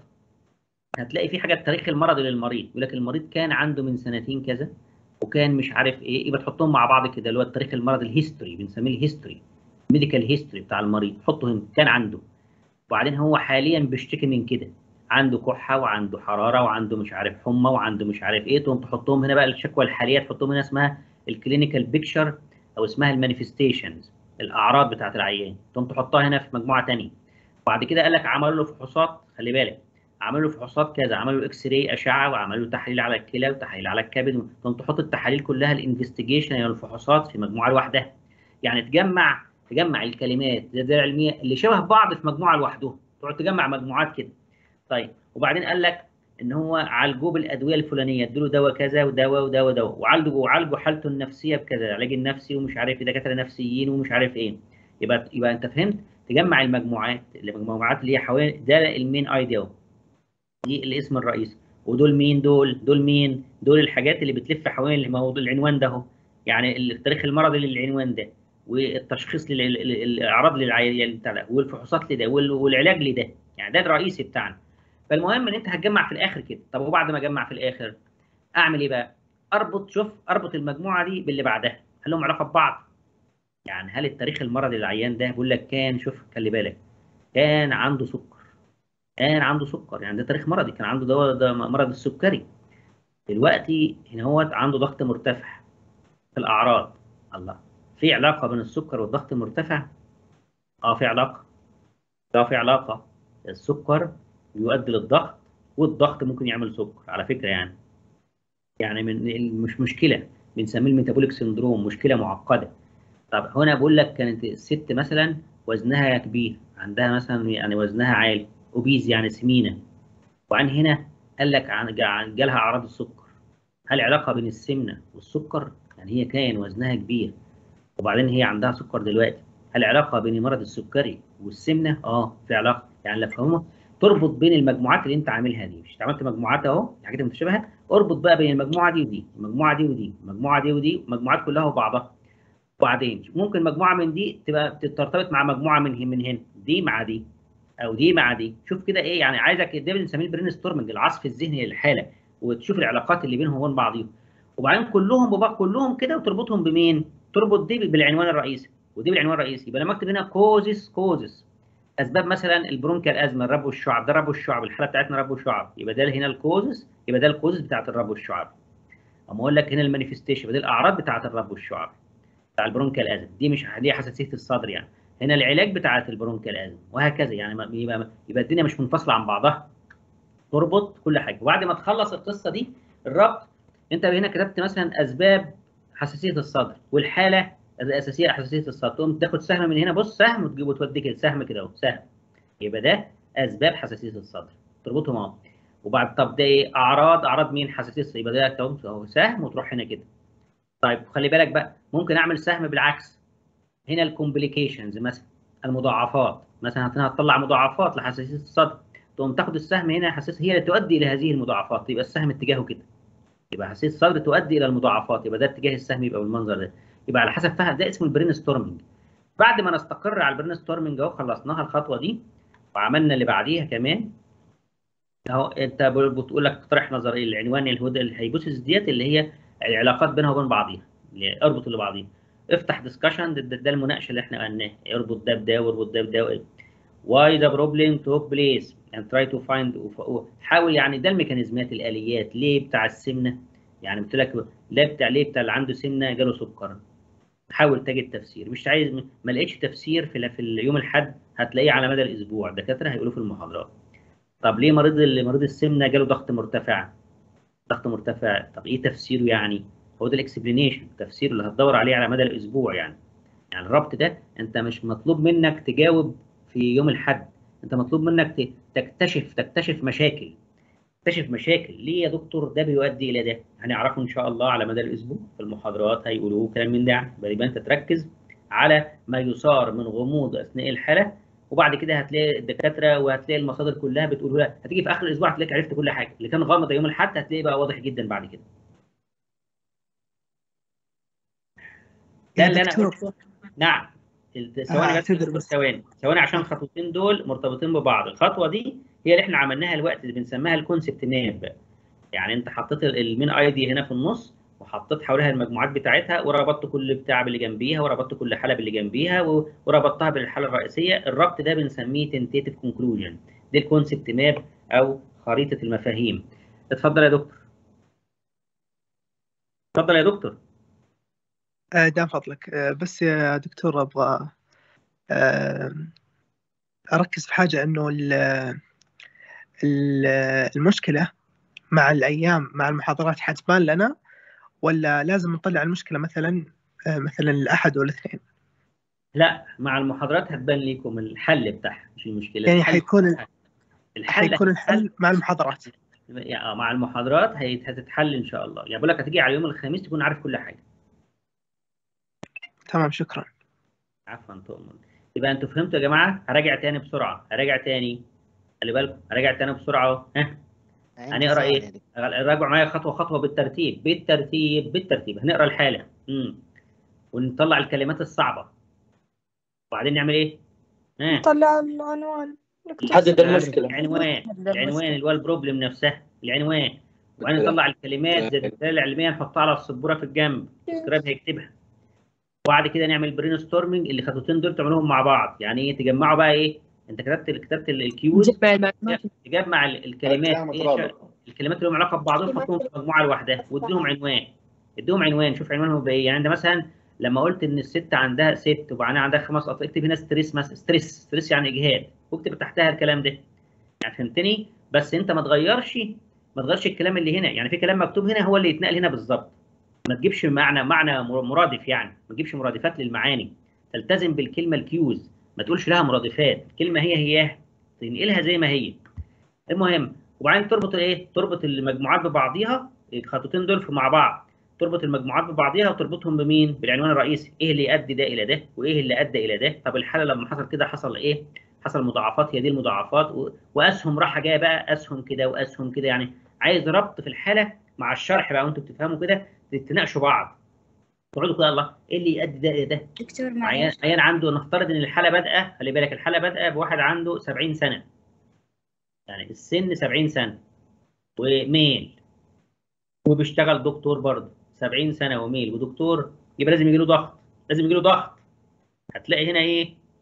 هتلاقي في حاجه التاريخ المرضي للمريض يقول لك المريض كان عنده من سنتين كذا وكان مش عارف ايه يبقى تحطهم مع بعض كده اللي هو التاريخ المرضي الهيستوري بنسميه الهيستوري ميديكال هيستوري بتاع المريض حطه هنا كان عنده وبعدين هو حاليا بيشتكي من كده عنده كحه وعنده حراره وعنده مش عارف حمى وعنده مش عارف ايه تقوم تحطهم هنا بقى الشكوى الحاليه تحطهم هنا اسمها الكلينيكال بيكتشر او اسمها المانيفستيشنز الاعراض بتاعت العيان تقوم تحطها هنا في مجموعه ثانيه وبعد كده قال لك عملوا له فحوصات خلي بالك عملوا له فحوصات كذا عملوا له اكس راي اشعه وعملوا له تحليل على الكلى وتحليل على الكبد تقوم تحط التحاليل كلها الانفستيجيشن يعني الفحوصات في مجموعه لوحدها يعني تجمع تجمع الكلمات ذات الدلاله العلميه اللي شبه بعض في مجموعه لوحدهم تقعد تجمع مجموعات كده طيب وبعدين قال لك ان هو عالجوه بالادويه الفلانيه ادوا له دواء كذا ودواء ودواء ودواء وعالجوا وعالجوا حالته النفسيه بكذا العلاج النفسي ومش عارف ايه دكاتره نفسيين ومش عارف ايه يبقى يبقى انت فهمت تجمع المجموعات المجموعات اللي هي حوالي ده المين ايديا اهو دي الاسم الرئيسي ودول مين دول دول مين دول الحاجات اللي بتلف حوالين الموضوع العنوان ده اهو يعني التاريخ المرضي للعنوان ده والتشخيص لل- لل- الاعراض للعيان بتاع ده والفحوصات لده وال- والعلاج لده يعني ده الرئيسي بتاعنا فالمهم ان انت هتجمع في الاخر كده طب وبعد ما اجمع في الاخر اعمل ايه بقى اربط شوف اربط المجموعه دي باللي بعدها هل لهم علاقه ببعض يعني هل التاريخ المرضي للعيان ده بيقول لك كان شوف خلي بالك كان عنده سكر كان عنده سكر يعني ده تاريخ مرضي كان عنده دواء ده مرض السكري دلوقتي هنا هو عنده ضغط مرتفع في الاعراض الله في علاقه بين السكر والضغط المرتفع اه في علاقه ده في علاقه السكر بيؤدي للضغط والضغط ممكن يعمل سكر على فكره يعني يعني من مش مشكله بنسميه الميتابوليك سندروم مشكله معقده طب هنا بقول لك كانت الست مثلا وزنها كبير عندها مثلا يعني وزنها عالي اوبيز يعني سمينه وعن هنا قال لك عن عن- جالها اعراض السكر هل علاقه بين السمنه والسكر يعني هي كان وزنها كبير وبعدين هي عندها سكر دلوقتي هل علاقه بين مرض السكري والسمنه اه في علاقه يعني لو فهموا تربط بين المجموعات اللي انت عاملها دي مش أنت عملت مجموعات اهو حاجات متشابهه اربط بقى بين المجموعه دي ودي المجموعه دي ودي المجموعه دي ودي المجموعات كلها وبعضها وبعدين ممكن مجموعه من دي تبقى ترتبط مع مجموعه من هن- من هنا دي مع دي او دي مع دي شوف كده ايه يعني عايزك ده بنسميه البرين ستورمنج العصف الذهني للحاله وتشوف العلاقات اللي بينهم وبين بعضيهم وبعدين كلهم ببعض كلهم كده وتربطهم بمين تربط دي بالعنوان الرئيسي ودي بالعنوان الرئيسي يبقى لما اكتب هنا كوزس كوزس اسباب مثلا البرونكيال ازمه الربو الشعب ده ربو الشعب الحاله بتاعتنا ربو الشعب يبقى ده هنا الكوزس يبقى ده الكوزس بتاعت الربو الشعب اما اقول لك هنا المانيفستيشن يبقى دي الاعراض بتاعت الربو الشعب بتاع البرونكيال ازمه دي مش دي حساسيه الصدر يعني هنا العلاج بتاعت البرونكيال ازمه وهكذا يعني ما- يبقى يبقى الدنيا مش منفصله عن بعضها تربط كل حاجه وبعد ما تخلص القصه دي الربط انت هنا كتبت مثلا اسباب حساسيه الصدر والحاله الاساسيه حساسيه الصدر تقوم تاخد سهم من هنا بص سهم وتجيب وتودي كده سهم كده اهو سهم يبقى ده اسباب حساسيه الصدر تربطهم اهو وبعد طب ده ايه اعراض اعراض مين حساسيه الصدر يبقى ده تقوم اهو سهم وتروح هنا كده طيب خلي بالك بقى ممكن اعمل سهم بالعكس هنا الكومبليكيشنز مثلا المضاعفات مثلا هنا هتطلع مضاعفات لحساسيه الصدر تقوم تاخد السهم هنا حساس هي اللي تؤدي الى هذه المضاعفات يبقى السهم اتجاهه كده يبقى حساسيه الصدر تؤدي الى المضاعفات يبقى ده اتجاه السهم يبقى بالمنظر ده يبقى على حسب فهم ده اسمه البرين ستورمنج بعد ما نستقر على البرين ستورمنج اهو خلصناها الخطوه دي وعملنا اللي بعديها كمان اهو انت بتقول لك اقترح نظريه العنوان الهدى الهيبوثيس ديت اللي هي العلاقات بينها وبين بعضيها اللي اربط اللي بعضيها افتح ديسكشن ده, ده, ده المناقشه اللي احنا قلناها اربط ده بده واربط ده بده why the problem took place and try to find حاول يعني ده الميكانيزمات الاليات ليه بتاع السمنه يعني قلت لك لا بتاع ليه بتاع اللي عنده سمنه جاله سكر حاول تجد تفسير مش عايز ما لقيتش تفسير في في اليوم الاحد هتلاقيه على مدى الاسبوع دكاتره هيقولوا في المحاضرات طب ليه مريض مريض السمنه جاله ضغط مرتفع ضغط مرتفع طب ايه تفسيره يعني هو ده الاكسبلينيشن التفسير اللي هتدور عليه على مدى الاسبوع يعني يعني الربط ده انت مش مطلوب منك تجاوب في يوم الاحد انت مطلوب منك تكتشف تكتشف مشاكل تكتشف مشاكل ليه يا دكتور ده بيؤدي الى ده هنعرفه ان شاء الله على مدى الاسبوع في المحاضرات هيقولوه كلام من ده يعني يبقى انت تركز على ما يثار من غموض اثناء الحاله وبعد كده هتلاقي الدكاتره وهتلاقي المصادر كلها بتقول لك هتيجي في اخر الاسبوع هتلاقيك عرفت كل حاجه اللي كان غامض يوم الاحد هتلاقيه بقى واضح جدا بعد كده ده اللي انا نعم ثواني بس ثواني ثواني عشان الخطوتين دول مرتبطين ببعض الخطوه دي هي اللي احنا عملناها الوقت اللي بنسميها الكونسبت ماب يعني انت حطيت المين اي دي هنا في النص وحطيت حواليها المجموعات بتاعتها وربطت كل بتاع باللي جنبيها وربطت كل حاله باللي جنبيها وربطتها بالحاله الرئيسيه الربط ده بنسميه تنتيتيف كونكلوجن دي الكونسبت ماب او خريطه المفاهيم اتفضل يا دكتور اتفضل يا دكتور دام فضلك بس يا دكتور ابغى اركز في حاجه انه المشكله مع الايام مع المحاضرات حتبان لنا ولا لازم نطلع المشكله مثلا مثلا الاحد والاثنين لا مع المحاضرات هتبان لكم الحل بتاعها مش المشكله يعني حيكون الحل حيكون الحل مع المحاضرات يعني مع المحاضرات هتتحل ان شاء الله يعني بقول لك هتيجي على يوم الخميس تكون عارف كل حاجه تمام شكرا عفوا تؤمن يبقى انتوا فهمتوا يا جماعه هراجع تاني بسرعه هراجع تاني خلي بالكم هراجع تاني بسرعه اهو ها هنقرا ايه راجعوا معايا خطوه خطوه بالترتيب بالترتيب بالترتيب هنقرا الحاله امم ونطلع الكلمات الصعبه وبعدين نعمل ايه ها طلع العنوان نحدد المشكله العنوان العنوان اللي هو البروبلم نفسها العنوان وبعدين نطلع الكلمات زي الدلاله العلميه نحطها على السبوره في الجنب السكراب هيكتبها وبعد كده نعمل برين ستورمنج اللي الخطوتين دول تعملوهم مع بعض يعني ايه تجمعوا بقى ايه انت كتبت كتبت الكيوز تجمع الكلمات إيه الكلمات اللي لهم علاقه ببعضهم حطهم في مجموعه لوحدها واديهم عنوان اديهم عنوان شوف عنوانهم بايه يعني انت مثلا لما قلت ان الست عندها ست وبعدين عندها خمس اطفال اكتب هنا ستريس مثلا ستريس ستريس يعني اجهاد واكتب تحتها الكلام ده يعني فهمتني بس انت ما تغيرش ما تغيرش الكلام اللي هنا يعني في كلام مكتوب هنا هو اللي يتنقل هنا بالظبط ما تجيبش معنى معنى مرادف يعني ما تجيبش مرادفات للمعاني تلتزم بالكلمه الكيوز ما تقولش لها مرادفات الكلمه هي هي تنقلها زي ما هي المهم وبعدين تربط ايه تربط المجموعات ببعضيها الخطوتين دول في مع بعض تربط المجموعات ببعضيها وتربطهم بمين بالعنوان الرئيسي ايه اللي يؤدي ده الى ده وايه اللي ادى الى ده طب الحاله لما حصل كده حصل ايه حصل مضاعفات هي دي المضاعفات و... واسهم راحه جايه بقى اسهم كده واسهم كده يعني عايز ربط في الحاله مع الشرح بقى وانتوا بتفهموا كده تناقشوا بعض تقعدوا كده الله ايه اللي يؤدي ده الى ده دكتور عيان عيان عنده نفترض ان الحاله بادئه خلي بالك الحاله بادئه بواحد عنده 70 سنه يعني السن 70 سنه وميل وبيشتغل دكتور برضه 70 سنه وميل ودكتور يبقى لازم يجي له ضغط لازم يجي له ضغط هتلاقي هنا ايه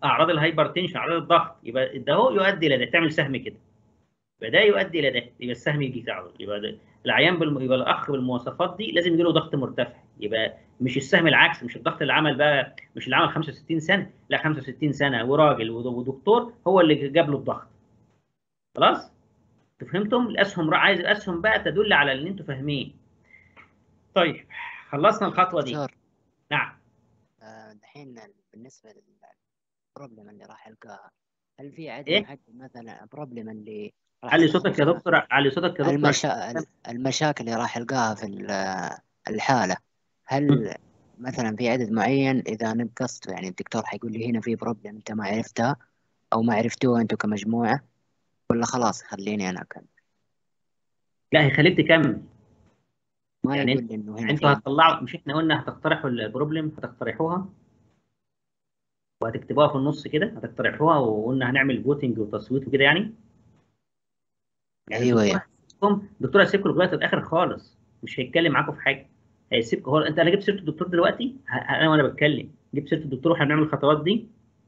اعراض الهايبرتنشن اعراض الضغط يبقى ده هو يؤدي الى ده تعمل سهم كده يبقى ده يؤدي الى ده يبقى السهم يجي على طول. يبقى ده العيان بالم... يبقى الاخ بالمواصفات دي لازم يجي له ضغط مرتفع يبقى مش السهم العكس مش الضغط اللي عمل بقى مش اللي عمل 65 سنه لا 65 سنه وراجل ود- ودكتور هو اللي جاب له الضغط خلاص انتوا فهمتم الاسهم را- عايز الاسهم بقى تدل على اللي انتوا فاهمين طيب خلصنا الخطوه دي دكتور نعم آه، دحين بالنسبة للبروبلم اللي راح يلقاها هل في عدد إيه؟ محدد مثلا بروبلم اللي راح علي يلقاها صوتك يا دكتور علي صوتك يا دكتور المشا... المشاكل اللي راح يلقاها في ال- الحالة هل مثلا في عدد معين إذا نقصت يعني الدكتور حيقول لي هنا في بروبلم أنت ما عرفتها أو ما عرفتوها أنتوا كمجموعة ولا خلاص خليني أنا أكمل لا هيخليك تكمل ما يعني يقول لي إنه هنا انتوا في هتطلعوا مش احنا قلنا هتقترحوا البروبلم هتقترحوها وهتكتبوها في النص كده هتقترحوها وقلنا هنعمل فوتنج وتصويت وكده يعني يعني أيوة الدكتور أيوة هيسيبكم الدكتور هيسيبكم لغايه الاخر خالص مش هيتكلم معاكم في حاجه هيسيبكم هو انت انا جبت سيره الدكتور دلوقتي ه- انا وانا بتكلم جبت سيره الدكتور واحنا بنعمل الخطوات دي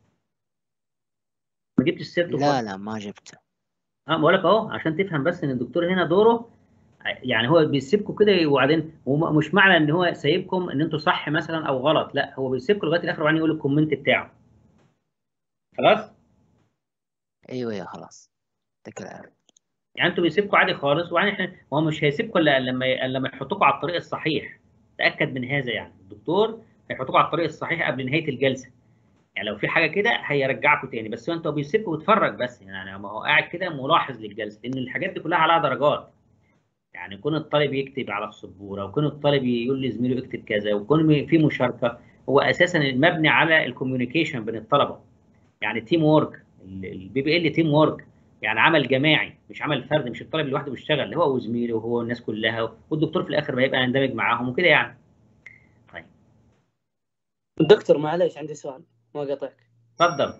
ما جبتش سيرته لا خالص لا ما جبته اه بقول لك اهو عشان تفهم بس ان الدكتور هنا دوره يعني هو بيسيبكم كده وبعدين هو مش معنى ان هو سايبكم ان انتوا صح مثلا او غلط لا هو بيسيبكم لغايه الاخر وبعدين يقول الكومنت بتاعه خلاص أيوة أيوة خلاص يعطيك العافية يعني انتوا بيسيبكم عادي خالص وبعدين احنا هو مش هيسيبكم الا لما إلا لما يحطكم على الطريق الصحيح تاكد من هذا يعني الدكتور هيحطكم على الطريق الصحيح قبل نهايه الجلسه يعني لو في حاجه كده هيرجعكم تاني بس هو انت بيسيبكم ويتفرج بس يعني ما هو قاعد كده ملاحظ للجلسه لان الحاجات دي كلها عليها درجات يعني كون الطالب يكتب على السبوره وكون الطالب يقول لزميله اكتب كذا وكون في مشاركه هو اساسا مبني على الكوميونيكيشن بين الطلبه يعني تيم وورك البي بي ال تيم وورك يعني عمل جماعي مش عمل فردي مش الطالب لوحده بيشتغل هو وزميله وهو الناس كلها والدكتور في الاخر هيبقى يندمج معاهم وكده يعني طيب دكتور معليش عندي سؤال ما قطعك اتفضل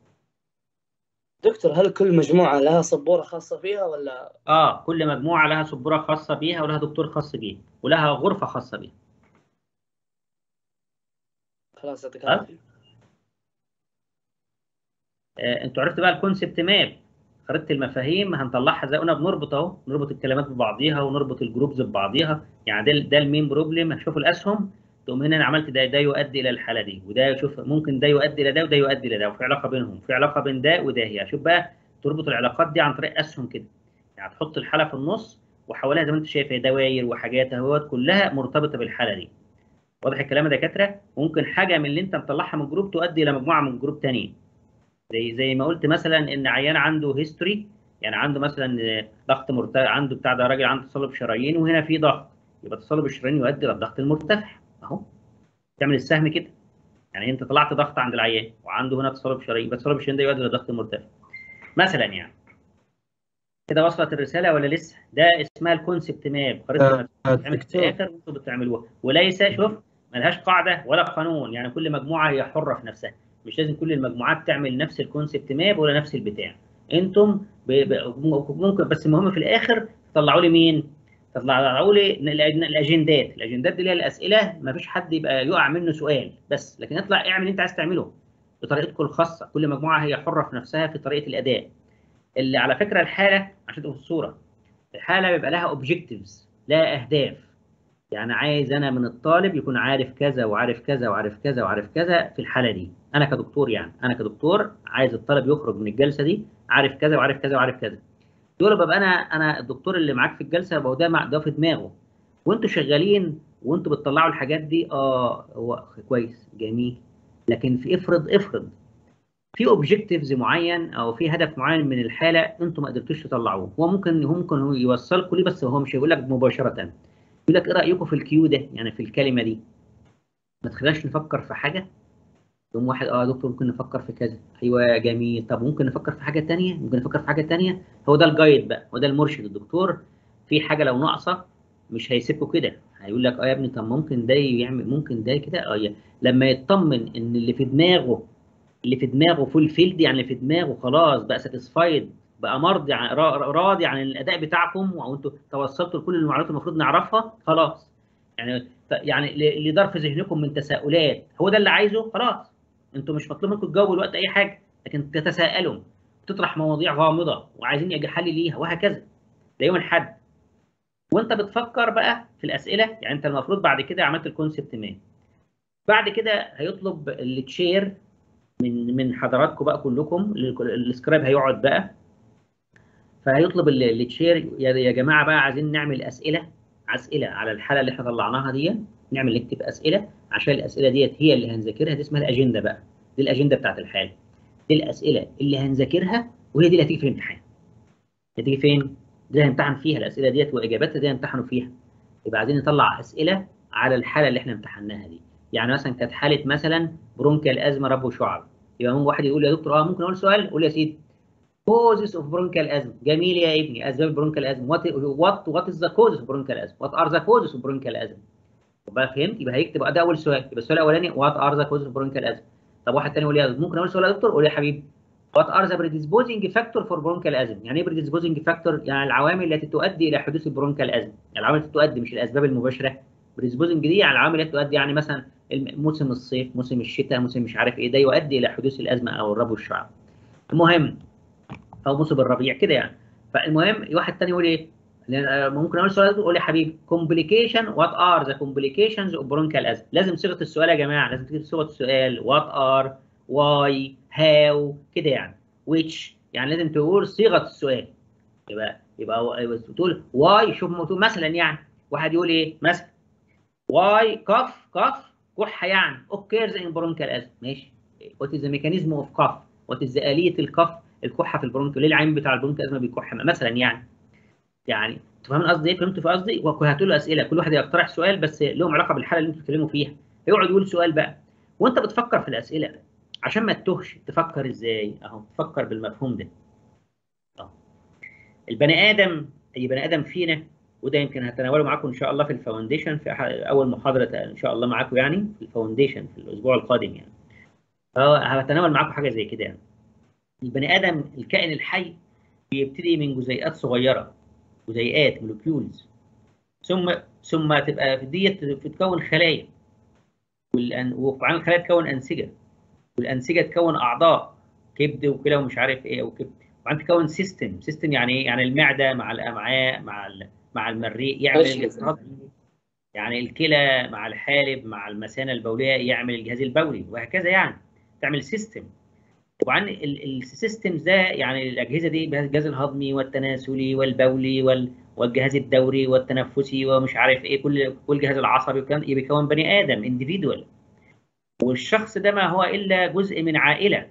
دكتور هل كل مجموعة لها سبورة خاصة فيها ولا اه كل مجموعه لها سبوره خاصه بيها ولها دكتور خاص بيها ولها غرفه خاصه بيها خلاص يعطيك ها؟ العافية آه انتوا عرفتوا بقى الكونسبت ماب خريطه المفاهيم هنطلعها زي قلنا بنربط اهو نربط الكلمات ببعضيها ونربط الجروبز ببعضيها يعني ده ده المين بروبلم هشوف الاسهم تقوم هنا انا عملت ده ده يؤدي الى الحاله دي وده شوف ممكن ده يؤدي الى ده وده يؤدي الى ده وفي علاقه بينهم في علاقه بين ده وده هي شوف بقى تربط العلاقات دي عن طريق اسهم كده يعني تحط الحاله في النص وحواليها زي ما انت شايف هي دواير وحاجات اهوت كلها مرتبطه بالحاله دي واضح الكلام يا دكاتره ممكن حاجه من اللي انت مطلعها من جروب تؤدي الى مجموعه من جروب تانيين زي زي ما قلت مثلا ان عيان عنده هيستوري يعني عنده مثلا ضغط مرتفع عنده بتاع ده راجل عنده تصلب شرايين وهنا في ضغط يبقى تصلب الشرايين يؤدي الى الضغط المرتفع اهو تعمل السهم كده يعني انت طلعت ضغط عند العيان وعنده هنا تصلب شرايين يبقى تصلب الشرايين ده يؤدي الى ضغط مرتفع مثلا يعني كده وصلت الرساله ولا لسه ده اسمها الكونسبت ماب خريطه آه، المفاهيم بتتعمل في دكتور. الاخر وانتوا بتعملوها وليس شوف ملهاش قاعده ولا قانون يعني كل مجموعه هي حره في نفسها مش لازم كل المجموعات تعمل نفس الكونسبت ماب ولا نفس البتاع انتم ب... ب... ممكن بس المهم في الاخر تطلعوا لي مين تطلعوا لي الأج- الاجندات الاجندات دي اللي هي الاسئله ما فيش حد يبقى يقع منه سؤال بس لكن اطلع اعمل اللي انت عايز تعمله بطريقتكم الخاصه كل مجموعه هي حره في نفسها في طريقه الاداء اللي على فكره الحاله عشان تبقوا في الصوره الحاله بيبقى لها اوبجكتيفز لها اهداف يعني عايز انا من الطالب يكون عارف كذا وعارف كذا وعارف كذا وعارف كذا في الحاله دي انا كدكتور يعني انا كدكتور عايز الطالب يخرج من الجلسه دي عارف كذا وعارف كذا وعارف كذا دول ببقى انا انا الدكتور اللي معاك في الجلسه بقى ده مع- ده في دماغه وانتوا شغالين وانتوا بتطلعوا الحاجات دي اه هو كويس جميل لكن في افرض افرض في اوبجكتيفز معين او في هدف معين من الحاله انتوا ما قدرتوش تطلعوه هو ممكن هو ممكن هو يوصلكم ليه بس هو مش هيقول لك مباشره يقول لك ايه رايكم في الكيو ده يعني في الكلمه دي ما تخليناش نفكر في حاجه يوم واحد اه يا دكتور ممكن نفكر في كذا ايوه جميل طب ممكن نفكر في حاجه تانية ممكن نفكر في حاجه تانية هو ده الجايد بقى هو ده المرشد الدكتور في حاجه لو ناقصه مش هيسيبكم كده هيقول لك اه يا ابني طب ممكن ده يعمل ممكن ده كده اه يا- لما يطمن ان اللي في دماغه اللي في دماغه فول فيلد يعني اللي في دماغه خلاص بقى ساتيسفايد بقى مرضي عن را- راضي عن الاداء بتاعكم وانتوا توصلتوا لكل المعلومات المفروض نعرفها خلاص يعني يعني اللي دار في ذهنكم من تساؤلات هو ده اللي عايزه خلاص انتوا مش مطلوب منكم تجاوبوا الوقت اي حاجه لكن تتساءلوا تطرح مواضيع غامضه وعايزين يجي حل ليها وهكذا ده يوم الاحد وانت بتفكر بقى في الاسئله يعني انت المفروض بعد كده عملت الكونسبت مان بعد كده هيطلب التشير من من حضراتكم بقى كلكم السكرايب هيقعد بقى فهيطلب ال- التشير يا يا جماعه بقى عايزين نعمل اسئله اسئله على الحاله اللي احنا طلعناها دي نعمل نكتب اسئله عشان الاسئله ديت هي اللي هنذاكرها دي اسمها الاجنده بقى دي الاجنده بتاعت الحاله دي الاسئله اللي هنذاكرها وهي دي اللي هتيجي في الامتحان هتيجي فين؟ دي اللي هنمتحن فيها الاسئله ديت واجاباتها دي هنمتحنوا فيها يبقى عايزين نطلع اسئله على الحاله اللي احنا امتحناها دي يعني مثلا كانت حاله مثلا برونكيال ازمه رب وشعب يبقى ممكن واحد يقول يا دكتور اه ممكن اقول سؤال قول يا سيدي causes of bronchial asthma جميل يا ابني اسباب برونكيال ازمه what what what is the causes of bronchial asthma what are the causes of bronchial asthma يبقى فهمت يبقى هيكتب ده اول سؤال يبقى السؤال الاولاني what are the causes of bronchial asthma طب واحد تاني يقول لي ممكن اقول سؤال يا دكتور قول يا حبيبي what are the predisposing factor for bronchial asthma يعني ايه predisposing factor يعني العوامل التي تؤدي الى حدوث البرونكيال ازمه العوامل التي تؤدي مش الاسباب المباشره predisposing دي يعني العوامل التي تؤدي يعني مثلا الم- موسم الصيف موسم الشتاء موسم مش عارف ايه ده يؤدي الى حدوث الازمه او الربو الشعب المهم او موسم الربيع كده يعني فالمهم واحد تاني يقول ايه لأن ممكن اقول سؤال يقول يا حبيبي complication what are the complications of bronchial asthma لازم صيغه السؤال يا جماعه لازم تكتب صيغه السؤال what are why how كده يعني which يعني لازم تقول صيغه السؤال يبقى يبقى يبقى تقول why شوف ما تقول مثلا يعني واحد يقول ايه مثلا why cough cough كحه يعني occurs in bronchial asthma ماشي what is the mechanism of cough what is the آلية الكف الكحه في البرونكيال ليه العين بتاع البرونكيال ازمه بيكح مثلا يعني يعني انتوا فاهمين قصدي ايه فهمتوا في قصدي وهاتوا له اسئله كل واحد يقترح سؤال بس لهم علاقه بالحاله اللي انتوا بتتكلموا فيها يقعد يقول سؤال بقى وانت بتفكر في الاسئله عشان ما تتوهش تفكر ازاي اهو تفكر بالمفهوم ده اهو البني ادم اي بني ادم فينا وده يمكن هتناوله معاكم ان شاء الله في الفاونديشن في أح- اول محاضره ان شاء الله معاكم يعني في الفاونديشن في الاسبوع القادم يعني فهو هتناول معاكم حاجه زي كده يعني البني ادم الكائن الحي بيبتدي من جزيئات صغيره جزيئات مولكيولز ثم ثم تبقى في ديت تتكون خلايا والأن... وعن الخلايا تكون انسجه والانسجه تكون اعضاء كبد وكلى ومش عارف ايه او كبد وبعدين تكون سيستم سيستم يعني ايه يعني المعده مع الامعاء مع ال... مع المريء يعمل أجهزة. الجهاز الهضمي يعني الكلى مع الحالب مع المثانه البوليه يعمل الجهاز البولي وهكذا يعني تعمل سيستم وبعدين السيستمز ده يعني الاجهزه دي الجهاز الهضمي والتناسلي والبولي وال والجهاز الدوري والتنفسي ومش عارف ايه كل كل الجهاز العصبي وكان بيكون بني ادم انديفيدوال والشخص ده ما هو الا جزء من عائله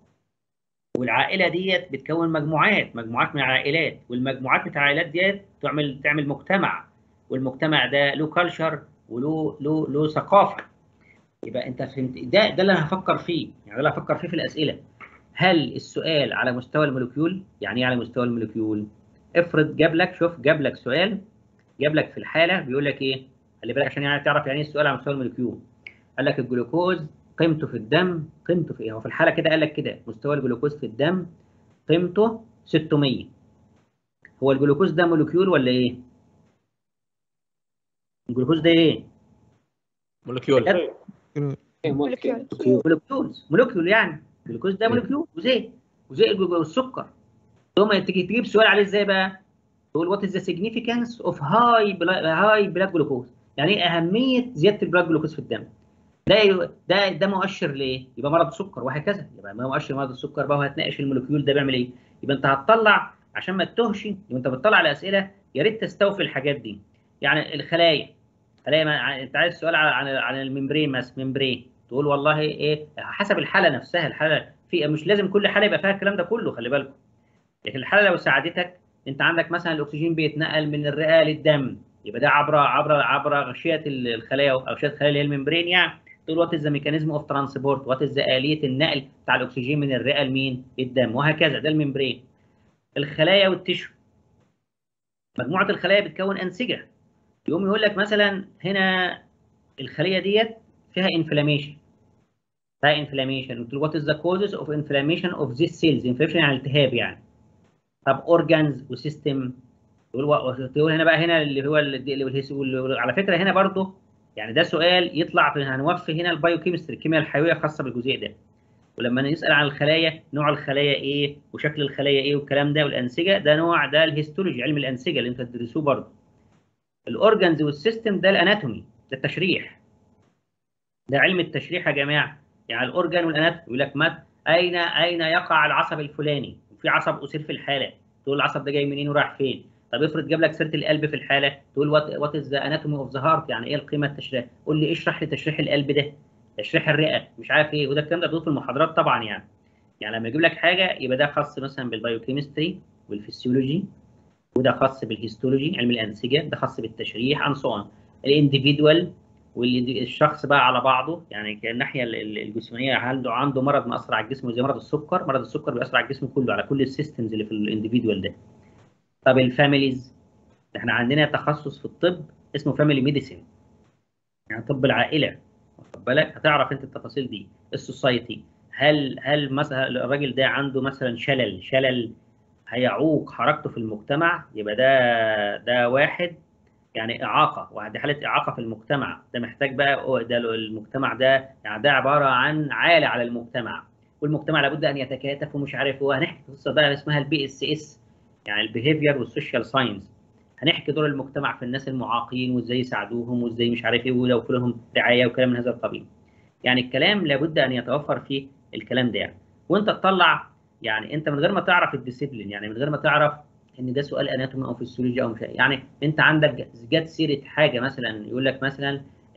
والعائله ديت بتكون مجموعات مجموعات من العائلات والمجموعات بتاع العائلات ديت تعمل تعمل مجتمع والمجتمع ده له كلتشر وله له له ثقافه يبقى انت فهمت ده ده اللي انا هفكر فيه يعني ده اللي هفكر فيه في الاسئله هل السؤال على مستوى المولكيول يعني ايه على مستوى المولكيول افرض جاب لك شوف جاب لك سؤال جاب لك في الحاله بيقول لك ايه خلي بالك عشان يعني تعرف يعني ايه السؤال على مستوى المولكيول قال لك الجلوكوز قيمته في الدم قيمته في ايه هو في الحاله كده قال لك كده مستوى الجلوكوز في الدم قيمته 600 هو الجلوكوز ده مولكيول ولا ايه الجلوكوز ده ايه مولكيول إيه، مولكيول. مولكيولز مولكيول يعني الجلوكوز ده مولكيول وزيت وزي السكر ثم تيجي تجيب سؤال عليه ازاي بقى تقول وات از ذا سيجنيفيكانس اوف هاي هاي بلاد جلوكوز يعني ايه اهميه زياده البلاد جلوكوز في الدم ده ده ده مؤشر لايه يبقى مرض السكر وهكذا يبقى ما مؤشر مرض السكر بقى وهتناقش المولكيول ده بيعمل ايه يبقى انت هتطلع عشان ما تتوهش يبقى انت بتطلع على اسئله يا ريت تستوفي الحاجات دي يعني الخلايا خلايا ما- انت عايز سؤال عن عن عن الممبرين مثلا ممبرين تقول والله ايه حسب الحاله نفسها الحاله في مش لازم كل حاله يبقى فيها الكلام ده كله خلي بالكم لكن الحاله لو ساعدتك انت عندك مثلا الاكسجين بيتنقل من الرئه للدم يبقى ده عبر عبر عبر غشيه الخلايا او غشيه الخلايا اللي هي الممبرين يعني تقول وات از ذا ميكانيزم اوف ترانسبورت وات از اليه النقل بتاع الاكسجين من الرئه لمين؟ للدم وهكذا ده الممبرين الخلايا والتشو مجموعه الخلايا بتكون انسجه يقوم يقول لك مثلا هنا الخليه ديت فيها انفلاميشن فيها انفلاميشن قلت له وات از ذا كوزز اوف انفلاميشن اوف ذيس سيلز انفلاميشن يعني التهاب يعني طب اورجانز وسيستم تقول تقول هنا بقى هنا اللي هو اللي والهيس- وال- على فكره هنا برضو يعني ده سؤال يطلع في هنوفي هنا البايو كيمستري الكيمياء الحيويه خاصه بالجزيء ده ولما نسال عن الخلايا نوع الخلايا ايه وشكل الخلايا ايه والكلام ده والانسجه ده نوع ده الهيستولوجي علم الانسجه اللي انتوا تدرسوه برضه الاورجنز والسيستم ده الاناتومي ده التشريح ده علم التشريح يا جماعه يعني الاورجن والاناتومي يقول لك ما اين اين يقع العصب الفلاني وفي عصب اسير في الحاله تقول العصب ده جاي منين ورايح فين طب افرض جاب لك سيره القلب في الحاله تقول وات از ذا اناتومي اوف ذا هارت يعني ايه القيمه التشريح قول لي اشرح لي تشريح القلب ده تشريح الرئه مش عارف ايه وده الكلام ده بيقول في المحاضرات طبعا يعني يعني لما يجيب لك حاجه يبقى ده خاص مثلا بالبايوكيمستري والفسيولوجي وده خاص بالهيستولوجي علم الانسجه ده خاص بالتشريح ان سو الانديفيدوال والشخص بقى على بعضه يعني الناحيه الجسمانيه عنده عنده مرض مأثر على الجسم زي مرض السكر مرض السكر بيأثر على الجسم كله على كل السيستمز اللي في الانديفيدوال ده طب الفاميليز احنا عندنا تخصص في الطب اسمه فاميلي ميديسين يعني طب العائله واخد بالك هتعرف انت التفاصيل دي السوسايتي هل هل مثلا الراجل ده عنده مثلا شلل شلل هيعوق حركته في المجتمع يبقى ده ده واحد يعني اعاقه واحد حاله اعاقه في المجتمع ده محتاج بقى ده المجتمع ده يعني ده عباره عن عاله على المجتمع والمجتمع لابد ان يتكاتف ومش عارف هو هنحكي قصه بقى اسمها البي اس اس يعني البيهيفير والسوشيال ساينس هنحكي دور المجتمع في الناس المعاقين وازاي يساعدوهم وازاي مش عارف ايه ولو في لهم رعايه وكلام من هذا القبيل يعني الكلام لابد ان يتوفر فيه الكلام ده يعني وانت تطلع يعني انت من غير ما تعرف الديسيبلين يعني من غير ما تعرف ان ده سؤال اناتومي او فيسيولوجي او مش يعني انت عندك جت سيره حاجه مثلا يقول لك مثلا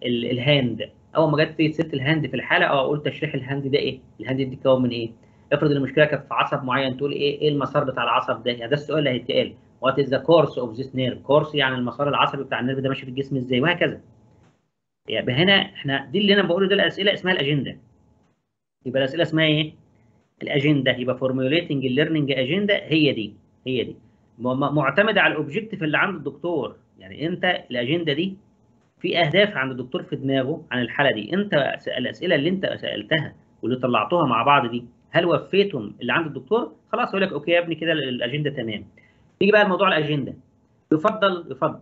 الهاند اول ما جت سيره الهاند في الحاله اه اقول تشريح الهاند ده ايه؟ الهاند دي بتتكون من ايه؟ افرض المشكله كانت في عصب معين تقول ايه ايه المسار بتاع العصب ده؟ يعني ده السؤال اللي هيتقال وات از ذا كورس اوف ذيس نيرف كورس يعني المسار العصبي بتاع النيرف ده ماشي في الجسم ازاي وهكذا يبقى هنا احنا دي اللي انا بقوله ده الاسئله اسمها الاجنده يبقى الاسئله اسمها ايه؟ الاجنده يبقى فورميوليتنج الليرنينج اجنده هي دي هي دي معتمده على الاوبجيكتيف اللي عند الدكتور يعني انت الاجنده دي في اهداف عند الدكتور في دماغه عن الحاله دي انت الاسئله اللي انت سالتها واللي طلعتوها مع بعض دي هل وفيتهم اللي عند الدكتور خلاص يقول لك اوكي يا ابني كده الاجنده تمام نيجي بقى لموضوع الاجنده يفضل يفضل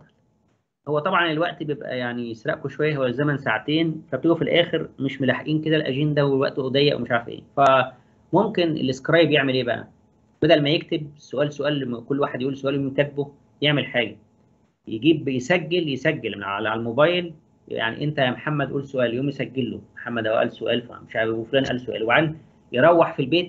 هو طبعا الوقت بيبقى يعني يسرقكم شويه هو الزمن ساعتين فبتيجوا في الاخر مش ملاحقين كده الاجنده والوقت ضيق ومش عارف ايه فممكن السكرايب يعمل ايه بقى بدل ما يكتب سؤال سؤال كل واحد يقول سؤال يقوم كاتبه يعمل حاجه يجيب يسجل يسجل من على الموبايل يعني انت يا محمد قول سؤال يقوم يسجل له محمد هو قال سؤال مش عارف وفلان قال سؤال وبعدين يروح في البيت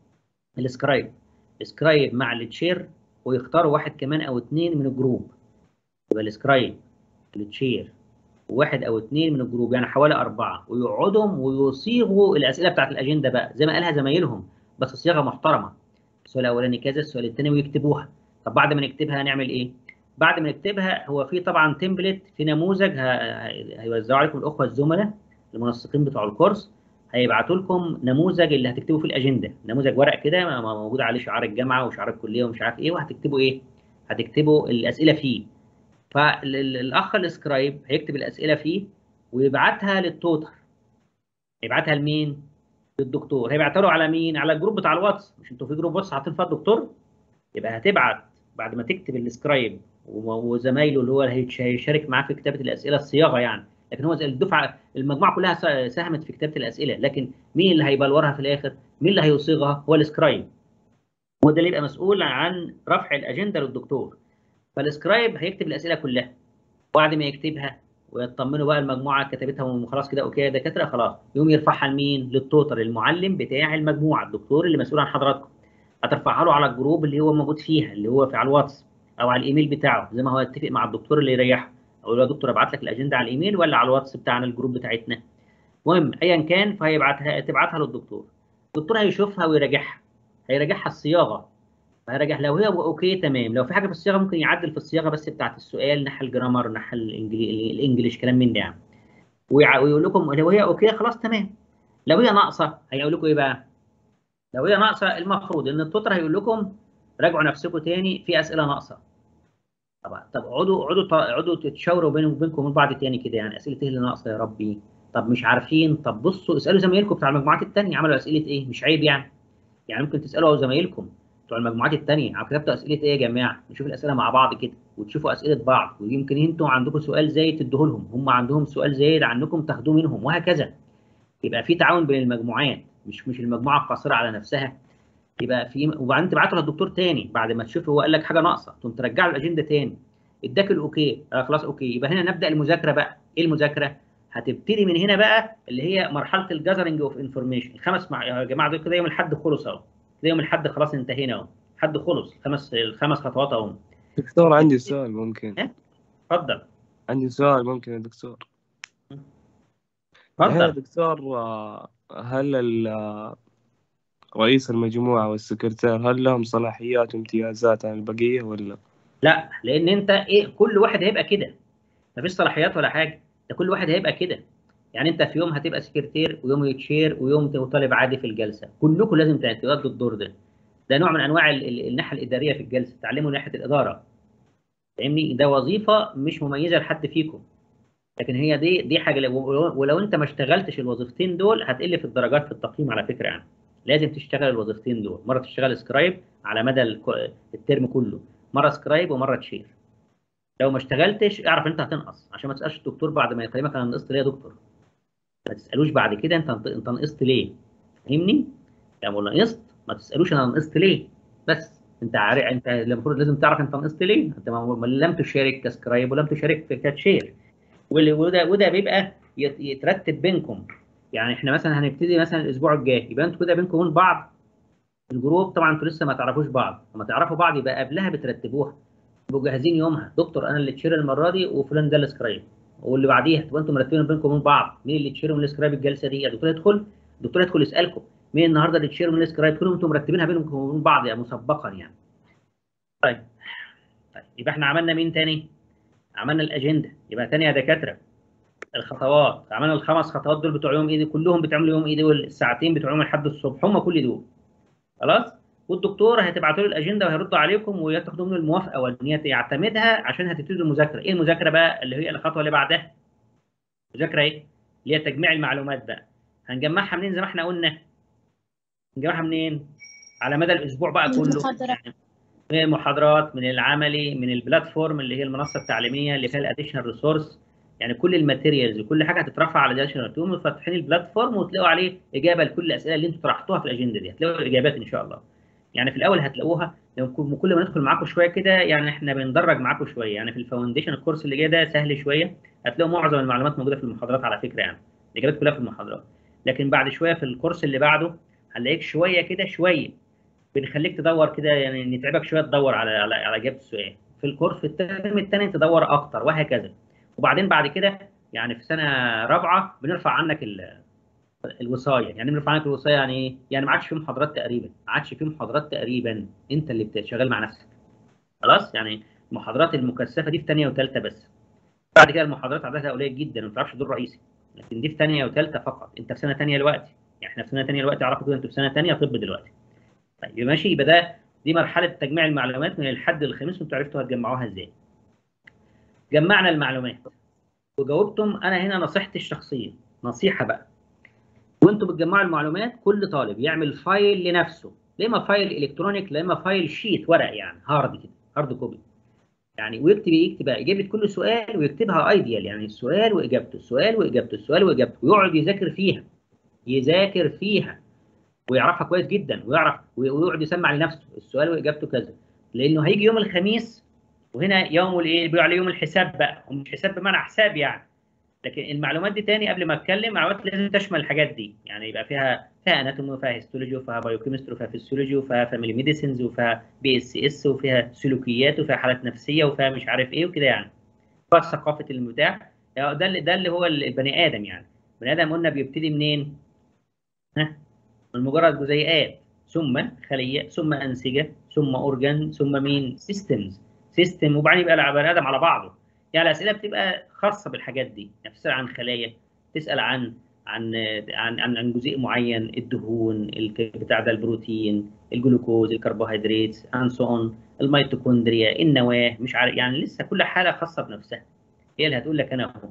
السكرايب السكرايب مع التشير ويختاروا واحد كمان او اثنين من الجروب يبقى السكرايب التشير وواحد او اثنين من الجروب يعني حوالي اربعه ويقعدهم ويصيغوا الاسئله بتاعت الاجنده بقى زي ما قالها زمايلهم بس صياغه محترمه السؤال الاولاني كذا السؤال الثاني ويكتبوها طب بعد ما نكتبها هنعمل ايه بعد ما نكتبها هو في طبعا تمبلت في نموذج هيوزعوا عليكم الاخوه الزملاء المنسقين بتوع الكورس هيبعتوا لكم نموذج اللي هتكتبوا فيه الاجنده نموذج ورق كده موجود عليه شعار الجامعه وشعار الكليه ومش عارف ايه وهتكتبوا ايه هتكتبوا الاسئله فيه فالاخ السكرايب هيكتب الاسئله فيه ويبعتها للتوتر يبعتها لمين للدكتور هيبعتها له على مين على الجروب بتاع الواتس مش انتوا في جروب واتس حاطين فيها الدكتور يبقى هتبعت بعد ما تكتب السكرايب وزمايله اللي هو هيشارك معاه في كتابه الاسئله الصياغه يعني لكن هو الدفعه المجموعه كلها ساهمت في كتابه الاسئله لكن مين اللي هيبلورها في الاخر مين اللي هيصيغها هو السكرايب هو ده اللي يبقى مسؤول عن رفع الاجنده للدكتور فالسكرايب هيكتب الاسئله كلها وبعد ما يكتبها ويطمنوا بقى المجموعه كتبتها وخلاص كده اوكي يا دكاتره خلاص يقوم يرفعها لمين للتوتر المعلم بتاع المجموعه الدكتور اللي مسؤول عن حضراتكم هترفعها له على الجروب اللي هو موجود فيها اللي هو في على الواتس او على الايميل بتاعه زي ما هو يتفق مع الدكتور اللي يريحه اقول له يا دكتور ابعت لك الاجنده على الايميل ولا على الواتس بتاعنا الجروب بتاعتنا المهم ايا كان فهيبعتها تبعتها للدكتور الدكتور هيشوفها ويراجعها هيراجعها الصياغه هيراجع لو هي اوكي تمام لو في حاجه في الصياغه ممكن يعدل في الصياغه بس بتاعت السؤال ناحيه الجرامر ناحيه الانجليش كلام من ده يعني ويقول لكم لو هي اوكي خلاص تمام لو هي ناقصه هيقول لكم ايه بقى لو هي ناقصه المفروض ان التوتر هيقول لكم راجعوا نفسكم تاني في اسئله ناقصه طبعا طب اقعدوا اقعدوا اقعدوا تتشاوروا بينكم وبينكم وبين بعض تاني كده يعني اسئله ايه اللي ناقصه يا ربي طب مش عارفين طب بصوا اسالوا زمايلكم بتاع المجموعات الثانيه عملوا اسئله ايه مش عيب يعني يعني ممكن تسالوا زمايلكم بتوع المجموعات الثانيه كتبتوا اسئله ايه يا جماعه نشوف الاسئله مع بعض كده وتشوفوا اسئله بعض ويمكن انتوا عندكم سؤال زايد تدوه لهم هم عندهم سؤال زايد عنكم تاخدوه منهم وهكذا يبقى في تعاون بين المجموعات مش مش المجموعه القاصره على نفسها يبقى في وبعدين تبعته للدكتور تاني بعد ما تشوف هو قال لك حاجه ناقصه تقوم ترجع له الاجنده تاني اداك الاوكي آه خلاص اوكي يبقى هنا نبدا المذاكره بقى ايه المذاكره هتبتدي من هنا بقى اللي هي مرحله الجاذرنج اوف انفورميشن الخمس مع... يا جماعه دول كده يوم الاحد خلص اهو كده يوم الاحد خلاص انتهينا اهو الحد خلص خمس الخمس خطوات اهو دكتور عندي سؤال ممكن اتفضل عندي سؤال ممكن يا دكتور الحين يا اتفضل دكتور آه، هل ال- آه، رئيس المجموعة والسكرتير هل لهم صلاحيات وامتيازات عن البقية ولا؟ لا لان انت ايه كل واحد هيبقى كده مفيش صلاحيات ولا حاجه ده كل واحد هيبقى كده يعني انت في يوم هتبقى سكرتير ويوم يتشير ويوم تبقى طالب عادي في الجلسه كلكم لازم تأدوا الدور ده ده نوع من انواع ال- ال- الناحيه الاداريه في الجلسه تعلموا ناحيه الاداره فاهمني ده وظيفه مش مميزه لحد فيكم لكن هي دي دي حاجه لو- ولو ولو انت ما اشتغلتش الوظيفتين دول هتقل في الدرجات في التقييم على فكره يعني لازم تشتغل الوظيفتين دول مره تشتغل سكرايب على مدى الك- الترم كله مره سكرايب ومره تشير لو ما اشتغلتش اعرف انت هتنقص عشان ما تسالش الدكتور بعد ما يقيمك انا نقصت ليه يا دكتور ما تسالوش بعد كده انت انت نقصت ليه فاهمني لو نقصت ما تسالوش انا نقصت ليه بس انت عارف انت المفروض لازم تعرف انت نقصت ليه انت ما ما لم تشارك كسكرايب ولم تشارك في كتشير واللي- وده وده بيبقى يت- يترتب بينكم يعني احنا مثلا هنبتدي مثلا الاسبوع الجاي يبقى انتوا كده بينكم وبين بعض الجروب طبعا انتوا لسه ما تعرفوش بعض لما تعرفوا بعض يبقى قبلها بترتبوها تبقوا جاهزين يومها دكتور انا اللي تشير المره دي وفلان ده السكرايب واللي بعديها تبقى انتوا مرتبين بينكم وبين بعض مين اللي تشير من السكرايب الجلسه دي يا دكتور يدخل الدكتور يدخل يسالكم مين النهارده اللي تشير من السكرايب كلهم انتوا مرتبينها بينكم وبين بعض يعني مسبقا يعني طيب طيب يبقى احنا عملنا مين تاني عملنا الاجنده يبقى تاني يا دكاتره الخطوات عملنا الخمس خطوات دول بتوع يوم ايه دي كلهم بتعملوا يوم ايه دول الساعتين بتوع يوم الاحد الصبح هم كل دول خلاص والدكتور هتبعتوا له الاجنده وهيرد عليكم وياخدوا منه الموافقه وان هي يعتمدها عشان هتبتدوا المذاكره ايه المذاكره بقى اللي هي الخطوه اللي بعدها المذاكره ايه اللي هي تجميع المعلومات بقى هنجمعها منين زي ما احنا قلنا نجمعها منين على مدى الاسبوع بقى كله المحاضرات. من المحاضرات من العملي من البلاتفورم اللي هي المنصه التعليميه اللي فيها الاديشنال ريسورس يعني كل الماتيريالز وكل حاجه هتترفع على الاديشنال تقوموا فاتحين البلاتفورم وتلاقوا عليه اجابه لكل الاسئله اللي انتوا طرحتوها في الاجنده دي هتلاقوا الاجابات ان شاء الله يعني في الاول هتلاقوها لو كل كل ما ندخل معاكم شويه كده يعني احنا بندرج معاكم شويه يعني في الفاونديشن الكورس اللي جاي ده سهل شويه هتلاقوا معظم المعلومات موجوده في المحاضرات على فكره يعني الاجابات كلها في المحاضرات لكن بعد شويه في الكورس اللي بعده هنلاقيك شويه كده شويه بنخليك تدور كده يعني نتعبك شويه تدور على على على اجابه السؤال في الكورس في الترم الثاني تدور اكتر وهكذا وبعدين بعد كده يعني في سنه رابعه بنرفع عنك ال- الوصايه يعني بنرفع عنك الوصايه يعني ايه؟ يعني ما عادش في محاضرات تقريبا ما عادش في محاضرات تقريبا انت اللي بتشتغل مع نفسك خلاص يعني المحاضرات المكثفه دي في ثانيه وثالثه بس بعد كده المحاضرات عددها قليل جدا ما بتعرفش دور رئيسي لكن دي في ثانيه وثالثه فقط انت في سنه ثانيه دلوقتي يعني احنا في سنه ثانيه دلوقتي اعرفوا كده انتوا في سنه ثانيه طب دلوقتي طيب ماشي يبقى ده دي مرحله تجميع المعلومات من الحد للخميس وانتوا عرفتوا هتجمعوها ازاي جمعنا المعلومات وجاوبتم انا هنا نصيحتي الشخصيه نصيحه بقى وانتوا بتجمعوا المعلومات كل طالب يعمل فايل لنفسه لا اما فايل الكترونيك لا اما فايل شيت ورق يعني هارد كده هارد كوبي يعني ويكتب يكتب اجابه كل سؤال ويكتبها ايديال يعني السؤال واجابته السؤال واجابته السؤال واجابته ويقعد يذاكر فيها يذاكر فيها ويعرفها كويس جدا ويعرف ويقعد يسمع لنفسه السؤال واجابته كذا لانه هيجي يوم الخميس وهنا يوم الايه بيقولوا عليه يوم الحساب بقى ومش حساب بمعنى حساب يعني لكن المعلومات دي تاني قبل ما اتكلم معلومات لازم تشمل الحاجات دي يعني يبقى فيها فيها اناتومي وفيها هيستولوجي وفيها بايوكيمستري وفيها فيسيولوجي وفيها فاميلي ميديسنز وفيها بي اس اس وفيها سلوكيات وفيها حالات نفسيه وفيها مش عارف ايه وكده يعني فيها ثقافه المتاح يعني ده اللي ده اللي هو البني ادم يعني البني ادم قلنا بيبتدي منين؟ ها؟ من مجرد جزيئات ثم خليه ثم انسجه ثم اورجان ثم مين؟ سيستمز سيستم وبعدين يبقى البني ادم على بعضه يعني الاسئله بتبقى خاصه بالحاجات دي يعني تسال عن خلايا تسال عن عن عن عن, عن جزيء معين الدهون الك- بتاع ده البروتين الجلوكوز الكربوهيدرات and so on الميتوكوندريا النواه مش عارف يعني لسه كل حاله خاصه بنفسها هي اللي هتقول لك انا اهو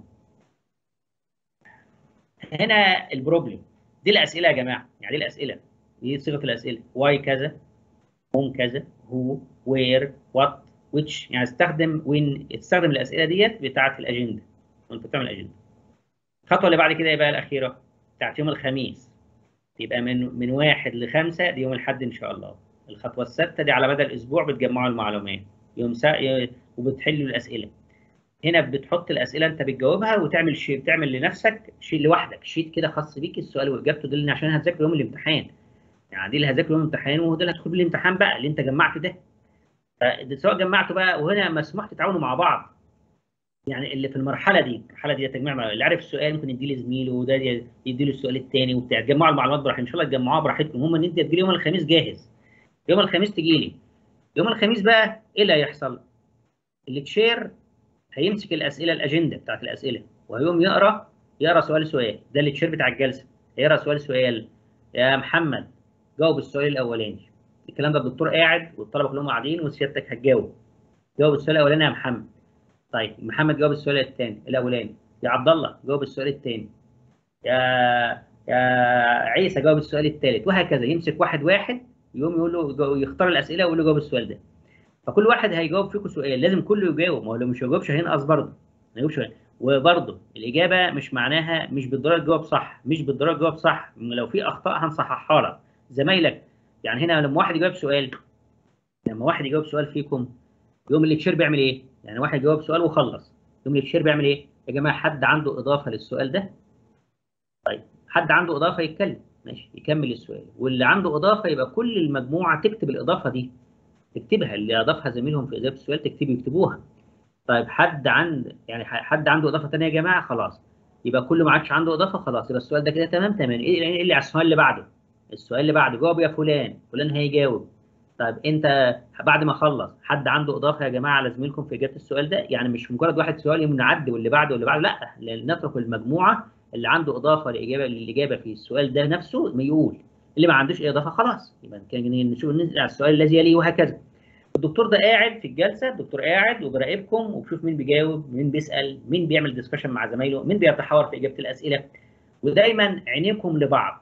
هنا البروبلم دي الاسئله يا جماعه يعني دي الاسئله دي صيغه الاسئله واي كذا هم كذا هو وير وات which يعني استخدم وين استخدم الاسئله ديت بتاعه الاجنده وانت بتعمل اجنده الخطوه اللي بعد كده يبقى الاخيره بتاعت يوم الخميس يبقى من من واحد لخمسة دي يوم الأحد إن شاء الله الخطوة السادسة دي على مدى الأسبوع بتجمعوا المعلومات يوم سا... وبتحلوا الأسئلة هنا بتحط الأسئلة أنت بتجاوبها وتعمل شيء بتعمل لنفسك شيء لوحدك شيت كده خاص بيك السؤال وإجابته ده اللي عشان هتذاكر يوم الامتحان يعني دي اللي هتذاكر يوم الامتحان وهو ده اللي هتدخل الامتحان بقى اللي أنت جمعته ده سواء جمعته بقى وهنا مسموح تتعاونوا مع بعض يعني اللي في المرحله دي المرحله دي تجميع مع اللي عارف السؤال ممكن يديه لزميله وده يدي له السؤال الثاني وبتاع تجمعوا المعلومات براحتكم ان شاء الله تجمعوها براحتكم المهم ان انت تجي يوم الخميس جاهز يوم الخميس تجي لي يوم الخميس بقى ايه اللي هيحصل؟ التشير هيمسك الاسئله الاجنده بتاعت الاسئله وهيقوم يقرا يقرا سؤال سؤال ده التشير بتاع الجلسه يقرا سؤال سؤال يا محمد جاوب السؤال الاولاني الكلام ده الدكتور قاعد والطلبه كلهم قاعدين وسيادتك هتجاوب جاوب السؤال الاولاني يا محمد طيب محمد جاوب السؤال الثاني الاولاني يا عبد الله جاوب السؤال الثاني يا يا عيسى جاوب السؤال الثالث وهكذا يمسك واحد واحد يقوم يقول له يختار الاسئله ويقول له جاوب السؤال ده فكل واحد هيجاوب فيكم سؤال لازم كله يجاوب ما هو لو مش هيجاوبش هينقص برضه ما يجاوبش وبرضه الاجابه مش معناها مش بالضروره تجاوب صح مش بالضروره تجاوب صح لو في اخطاء هنصححها لك زمايلك يعني هنا لما واحد يجاوب سؤال لما واحد يجاوب سؤال فيكم يوم التشير بيعمل ايه؟ يعني واحد يجاوب سؤال وخلص يوم التشير بيعمل ايه؟ يا جماعه حد عنده اضافه للسؤال ده؟ طيب حد عنده اضافه يتكلم ماشي يكمل السؤال واللي عنده اضافه يبقى كل المجموعه تكتب الاضافه دي تكتبها اللي اضافها زميلهم في اجابه السؤال تكتب يكتبوها طيب حد عند يعني حد عنده اضافه ثانيه يا جماعه خلاص يبقى كل ما عادش عنده اضافه خلاص يبقى السؤال ده كده تمام تمام ايه اللي على السؤال اللي بعده السؤال اللي بعده جاوب يا فلان فلان هيجاوب طيب انت بعد ما خلص حد عنده اضافه يا جماعه على زميلكم في اجابه السؤال ده يعني مش مجرد واحد سؤال يوم نعدي واللي بعده واللي بعده لا نترك المجموعه اللي عنده اضافه لاجابه للاجابه في السؤال ده نفسه ما يقول اللي ما عندوش اي اضافه خلاص يبقى كان نشوف ننزل على السؤال الذي يليه وهكذا الدكتور ده قاعد في الجلسه الدكتور قاعد وبراقبكم وبشوف مين بيجاوب مين بيسال مين بيعمل ديسكشن مع زمايله مين بيتحاور في اجابه الاسئله ودايما عينيكم لبعض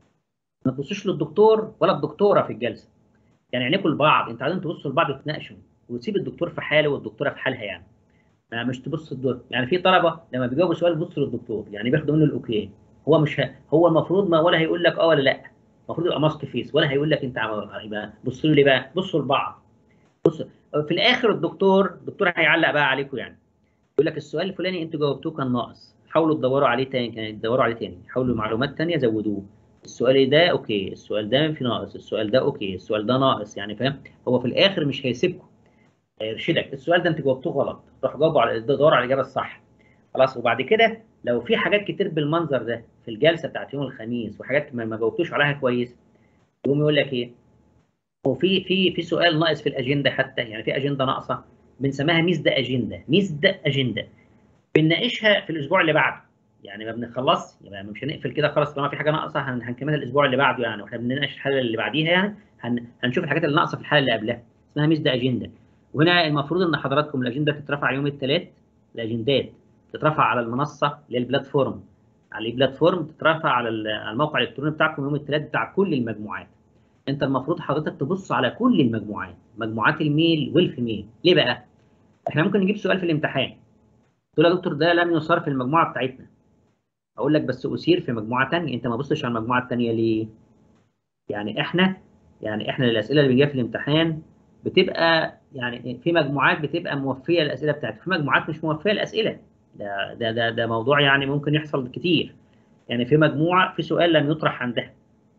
ما تبصوش للدكتور ولا الدكتوره في الجلسه يعني عينيكم لبعض انتوا عايزين تبصوا لبعض وتناقشوا وتسيب الدكتور في حاله والدكتوره في حالها يعني ما مش تبص الدور يعني في طلبه لما بيجاوبوا سؤال بيبصوا للدكتور يعني بياخدوا منه الاوكي هو مش ه... هو المفروض ما ولا هيقول لك اه ولا لا المفروض يبقى ماسك فيس ولا هيقول لك انت يبقى بصوا له ليه بقى بصوا لبعض بص في الاخر الدكتور الدكتور هيعلق بقى عليكم يعني يقول لك السؤال الفلاني انتوا جاوبتوه كان ناقص حاولوا تدوروا عليه تاني كان تدوروا عليه تاني حاولوا معلومات تانية زودوه السؤال ده اوكي السؤال ده في ناقص السؤال ده اوكي السؤال ده ناقص يعني فاهم هو في الاخر مش هيسيبكم هيرشدك السؤال ده انت جاوبتوه غلط روح جاوبوا على دوروا على الاجابه الصح خلاص وبعد كده لو في حاجات كتير بالمنظر ده في الجلسه بتاعت يوم الخميس وحاجات ما جاوبتوش عليها كويس يقوم يقول لك ايه وفي في في سؤال ناقص في الاجنده حتى يعني في اجنده ناقصه بنسميها ميزد اجنده ميزد اجنده بنناقشها في الاسبوع اللي بعده يعني ما بنخلص يعني مش هنقفل كده خلاص طالما في حاجه ناقصه هنكملها الاسبوع اللي بعده يعني واحنا بنناقش الحاله اللي بعديها يعني هن... هنشوف الحاجات اللي ناقصه في الحاله اللي قبلها اسمها ميزد اجنده وهنا المفروض ان حضراتكم الاجنده تترفع يوم الثلاث الاجندات تترفع على المنصه اللي هي البلاتفورم على البلاتفورم تترفع على الموقع الالكتروني بتاعكم يوم الثلاث بتاع كل المجموعات انت المفروض حضرتك تبص على كل المجموعات مجموعات الميل والفيميل ليه بقى احنا ممكن نجيب سؤال في الامتحان تقول يا دكتور ده لم يصار في المجموعه بتاعتنا اقول لك بس اثير في مجموعه ثانيه انت ما بصش على المجموعه الثانيه ليه يعني احنا يعني احنا الاسئله اللي بنجيبها في الامتحان بتبقى يعني في مجموعات بتبقى موفيه الاسئله بتاعتها في مجموعات مش موفيه الاسئله ده ده ده, ده موضوع يعني ممكن يحصل كتير يعني في مجموعه في سؤال لم يطرح عندها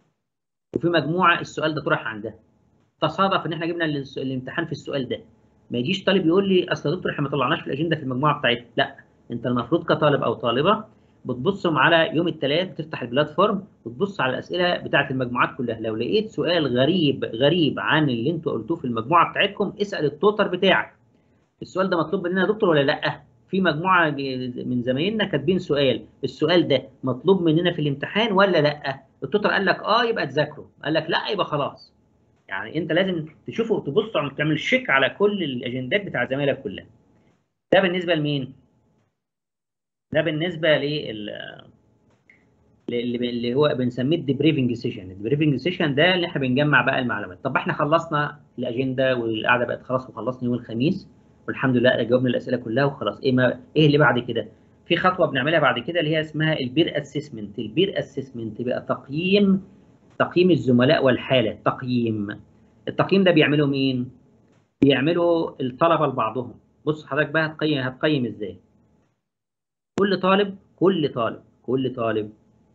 وفي مجموعه السؤال ده طرح عندها تصادف ان احنا جبنا الامتحان في السؤال ده ما يجيش طالب يقول لي اصل يا دكتور احنا ما طلعناش في الاجنده في المجموعه بتاعتنا لا انت المفروض كطالب او طالبه بتبصهم على يوم الثلاث بتفتح البلاتفورم وتبص على الاسئله بتاعه المجموعات كلها لو لقيت سؤال غريب غريب عن اللي انتوا قلتوه في المجموعه بتاعتكم اسال التوتر بتاعك السؤال ده مطلوب مننا يا دكتور ولا لا في مجموعه من زمايلنا كاتبين سؤال السؤال ده مطلوب مننا في الامتحان ولا لا التوتر قال لك اه يبقى تذاكره قال لك لا يبقى خلاص يعني انت لازم تشوفه وتبص تعمل شيك على كل الاجندات بتاع زمايلك كلها ده بالنسبه لمين ده بالنسبه لل اللي هو بنسميه الديبريفنج سيشن الديبريفنج سيشن ده اللي احنا بنجمع بقى المعلومات طب احنا خلصنا الاجنده والقعده بقت خلاص وخلصنا يوم الخميس والحمد لله جاوبنا الاسئله كلها وخلاص ايه ما ايه اللي بعد كده في خطوه بنعملها بعد كده اللي هي اسمها البير اسسمنت البير اسسمنت بقى تقييم تقييم الزملاء والحاله تقييم التقييم ده بيعمله مين بيعمله الطلبه لبعضهم بص حضرتك بقى هتقيم هتقيم ازاي كل طالب كل طالب كل طالب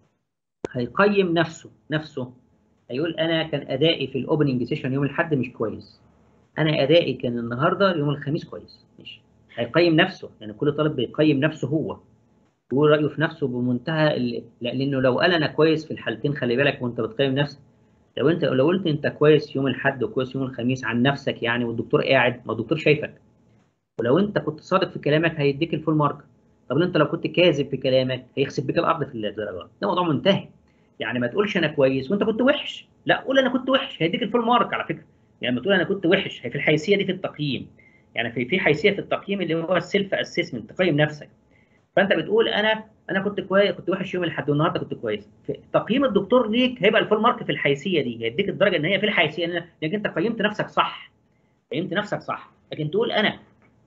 هيقيم نفسه نفسه هيقول انا كان ادائي في الاوبننج سيشن يوم الاحد مش كويس انا ادائي كان النهارده يوم الخميس كويس ماشي هيقيم نفسه يعني كل طالب بيقيم نفسه هو يقول رايه في نفسه بمنتهى ال... لانه لو قال انا كويس في الحالتين خلي بالك وانت بتقيم نفسك لو انت لو قلت انت كويس يوم الاحد وكويس يوم الخميس عن نفسك يعني والدكتور قاعد ما الدكتور شايفك ولو انت كنت صادق في كلامك هيديك الفول مارك طب انت لو كنت كاذب في كلامك هيخسف بك الارض في الدرجات ده موضوع منتهي يعني ما تقولش انا كويس وانت كنت وحش لا قول انا كنت وحش هيديك الفول مارك على فكره يعني ما تقول انا كنت وحش هي في الحيثيه دي في التقييم يعني في في حيثيه في التقييم اللي هو السيلف اسسمنت تقيم نفسك فانت بتقول انا انا كنت كويس كنت وحش يوم الاحد والنهارده كنت كويس في تقييم الدكتور ليك هيبقى الفول مارك في الحيثيه دي هيديك الدرجه ان هي في الحيثيه لانك انت قيمت نفسك صح قيمت نفسك صح لكن تقول انا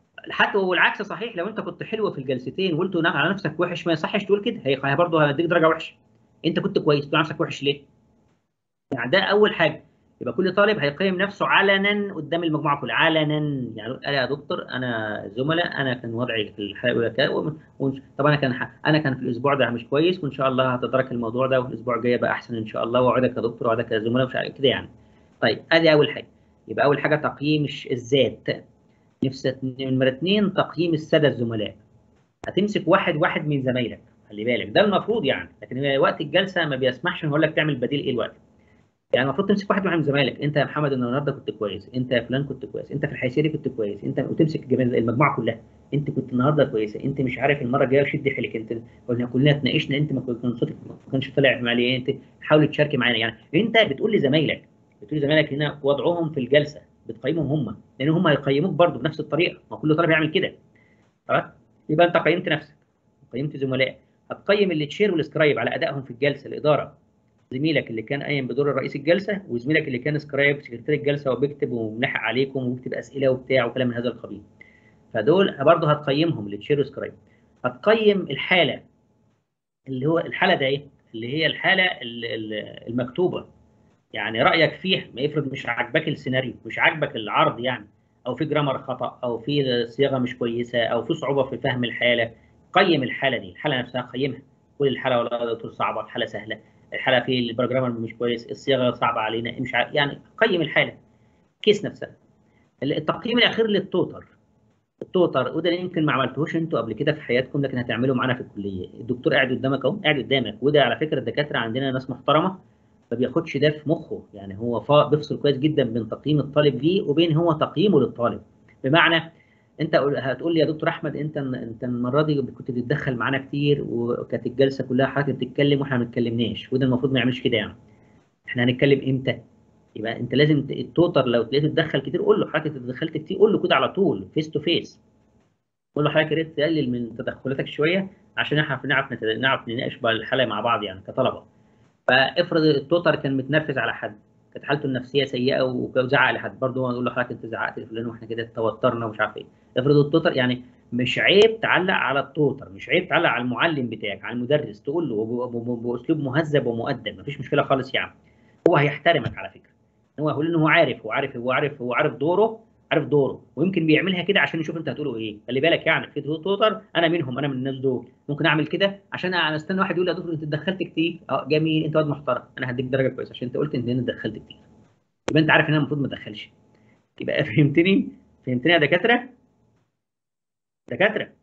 حتى والعكس صحيح لو انت كنت حلو في الجلستين وقلت على نفسك وحش ما يصحش تقول كده هي برضه هيديك درجه وحشه انت كنت كويس تقول على نفسك وحش ليه؟ يعني ده اول حاجه يبقى كل طالب هيقيم نفسه علنا قدام المجموعه كلها علنا يعني قال يا دكتور انا زملاء انا كان وضعي في الحلقه الاولى كده طب انا كان انا كان في الاسبوع ده مش كويس وان شاء الله هتدرك الموضوع ده والاسبوع الجاي بقى احسن ان شاء الله واوعدك يا دكتور واوعدك يا زملاء مش عارف كده يعني طيب ادي اول حاجه يبقى اول حاجه تقييم الذات نفس نمرة اثنين تقييم السادة الزملاء هتمسك واحد واحد من زمايلك خلي بالك ده المفروض يعني لكن وقت الجلسة ما بيسمحش ان اقول لك تعمل بديل ايه الوقت يعني المفروض تمسك واحد واحد من زمايلك انت يا محمد النهارده كنت كويس انت يا فلان كنت كويس انت في الحيثيه دي كنت كويس انت وتمسك المجموعه كلها انت كنت النهارده كويسه انت مش عارف المره الجايه شد حيلك انت قلنا كلنا اتناقشنا انت ما كان صوتك ما كانش طالع معايا انت حاول تشاركي معانا يعني انت بتقول لزمايلك بتقول لزمايلك هنا وضعهم في الجلسه بتقيمهم هم لان هم هيقيموك برضه بنفس الطريقه ما كل طالب يعمل كده خلاص يبقى انت قيمت نفسك قيمت زملائك هتقيم اللي تشير والسكرايب على ادائهم في الجلسه الاداره زميلك اللي كان قايم بدور رئيس الجلسه وزميلك اللي كان سكرايب سكرتير الجلسه وبيكتب ومنحق عليكم وبيكتب اسئله وبتاع وكلام من هذا القبيل فدول برضه هتقيمهم اللي تشير وسكرايب هتقيم الحاله اللي هو الحاله ده ايه اللي هي الحاله المكتوبه يعني رايك فيه ما يفرض مش عاجبك السيناريو مش عاجبك العرض يعني او في جرامر خطا او في صياغه مش كويسه او في صعوبه في فهم الحاله قيم الحاله دي الحاله نفسها قيمها قول الحاله ولا دكتور صعبه الحاله سهله الحاله في البروجرامر مش كويس الصياغه صعبه علينا مش ع... يعني قيم الحاله كيس نفسها التقييم الاخير للتوتر التوتر وده يمكن ما عملتوش انتوا قبل كده في حياتكم لكن هتعملوا معانا في الكليه الدكتور قاعد قدامك اهو قاعد قدامك وده على فكره الدكاتره عندنا ناس محترمه ما بياخدش ده في مخه يعني هو بيفصل كويس جدا بين تقييم الطالب ليه وبين هو تقييمه للطالب بمعنى انت هتقول لي يا دكتور احمد انت انت المره دي كنت بتتدخل معانا كتير وكانت الجلسه كلها حضرتك بتتكلم واحنا ما اتكلمناش وده المفروض ما يعملش كده يعني احنا هنتكلم امتى يبقى انت لازم التوتر لو تلاقيته تتدخل كتير قول له حضرتك اتدخلت كتير قول له كده على طول فيس تو فيس قول له حضرتك يا ريت تقلل من تدخلاتك شويه عشان احنا نعرف نعرف نناقش بقى الحلقه مع بعض يعني كطلبه فافرض التوتر كان متنرفز على حد كانت حالته النفسيه سيئه وزعق لحد برضه نقول له حضرتك انت زعقت لفلان واحنا كده توترنا ومش عارف ايه افرض التوتر يعني مش عيب تعلق على التوتر مش عيب تعلق على المعلم بتاعك على المدرس تقول له باسلوب مهذب ومؤدب مفيش مشكله خالص يعني هو هيحترمك على فكره هو هيقول ان هو عارف هو عارف هو عارف هو عارف دوره عارف دوره ويمكن بيعملها كده عشان يشوف انت هتقوله ايه خلي بالك يعني في توتر انا منهم انا من الناس دول ممكن اعمل كده عشان انا استنى واحد يقول يا دكتور انت اتدخلت كتير اه جميل انت واد محترم انا هديك درجه كويسه عشان انت قلت ان انا اتدخلت كتير يبقى انت عارف ان انا المفروض ما اتدخلش يبقى فهمتني فهمتني يا دكاتره دكاتره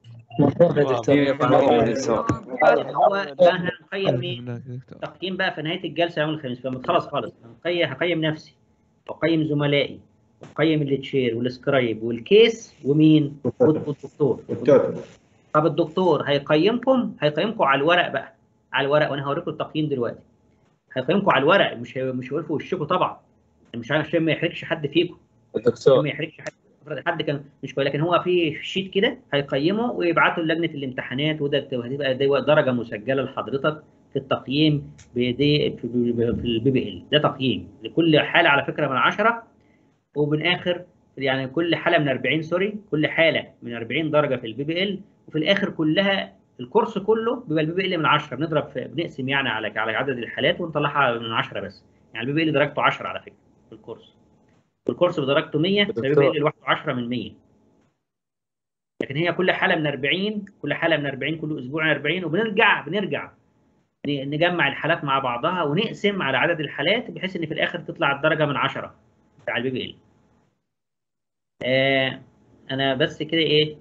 هو احنا هنقيم ايه تقييم بقى في نهايه الجلسه يوم الخميس فخلاص خالص هقيم هقيم نفسي واقيم زملائي واقيم التشير والسكرايب والكيس ومين والدكتور طب الدكتور هيقيمكم هيقيمكم على الورق بقى على الورق وانا هوريكم التقييم دلوقتي هيقيمكم على الورق مش مش هيقول في وشكم طبعا مش عشان ما يحرجش حد فيكم الدكتور ما يحرجش حد حد كان مش كويس لكن هو في شيت كده هيقيمه ويبعته لجنه الامتحانات وده هتبقى درجه مسجله لحضرتك في التقييم بدي في البي بي ال ده تقييم لكل حاله على فكره من 10 ومن اخر يعني كل حاله من 40 سوري كل حاله من 40 درجه في البي بي ال وفي الاخر كلها الكورس كله بيبقى البي بي ال من 10 بنضرب في بنقسم يعني على على عدد الحالات ونطلعها من 10 بس يعني البي بي ال درجته 10 على فكره في الكورس والكورس بدرجته 100 دكتور. البي بي ال لوحده 10 من 100 لكن هي كل حاله من 40 كل حاله من 40 كل اسبوع 40 وبنرجع بنرجع ن- نجمع الحالات مع بعضها ونقسم على عدد الحالات بحيث ان في الاخر تطلع الدرجه من 10 بتاع البي بي ال آه انا بس كده ايه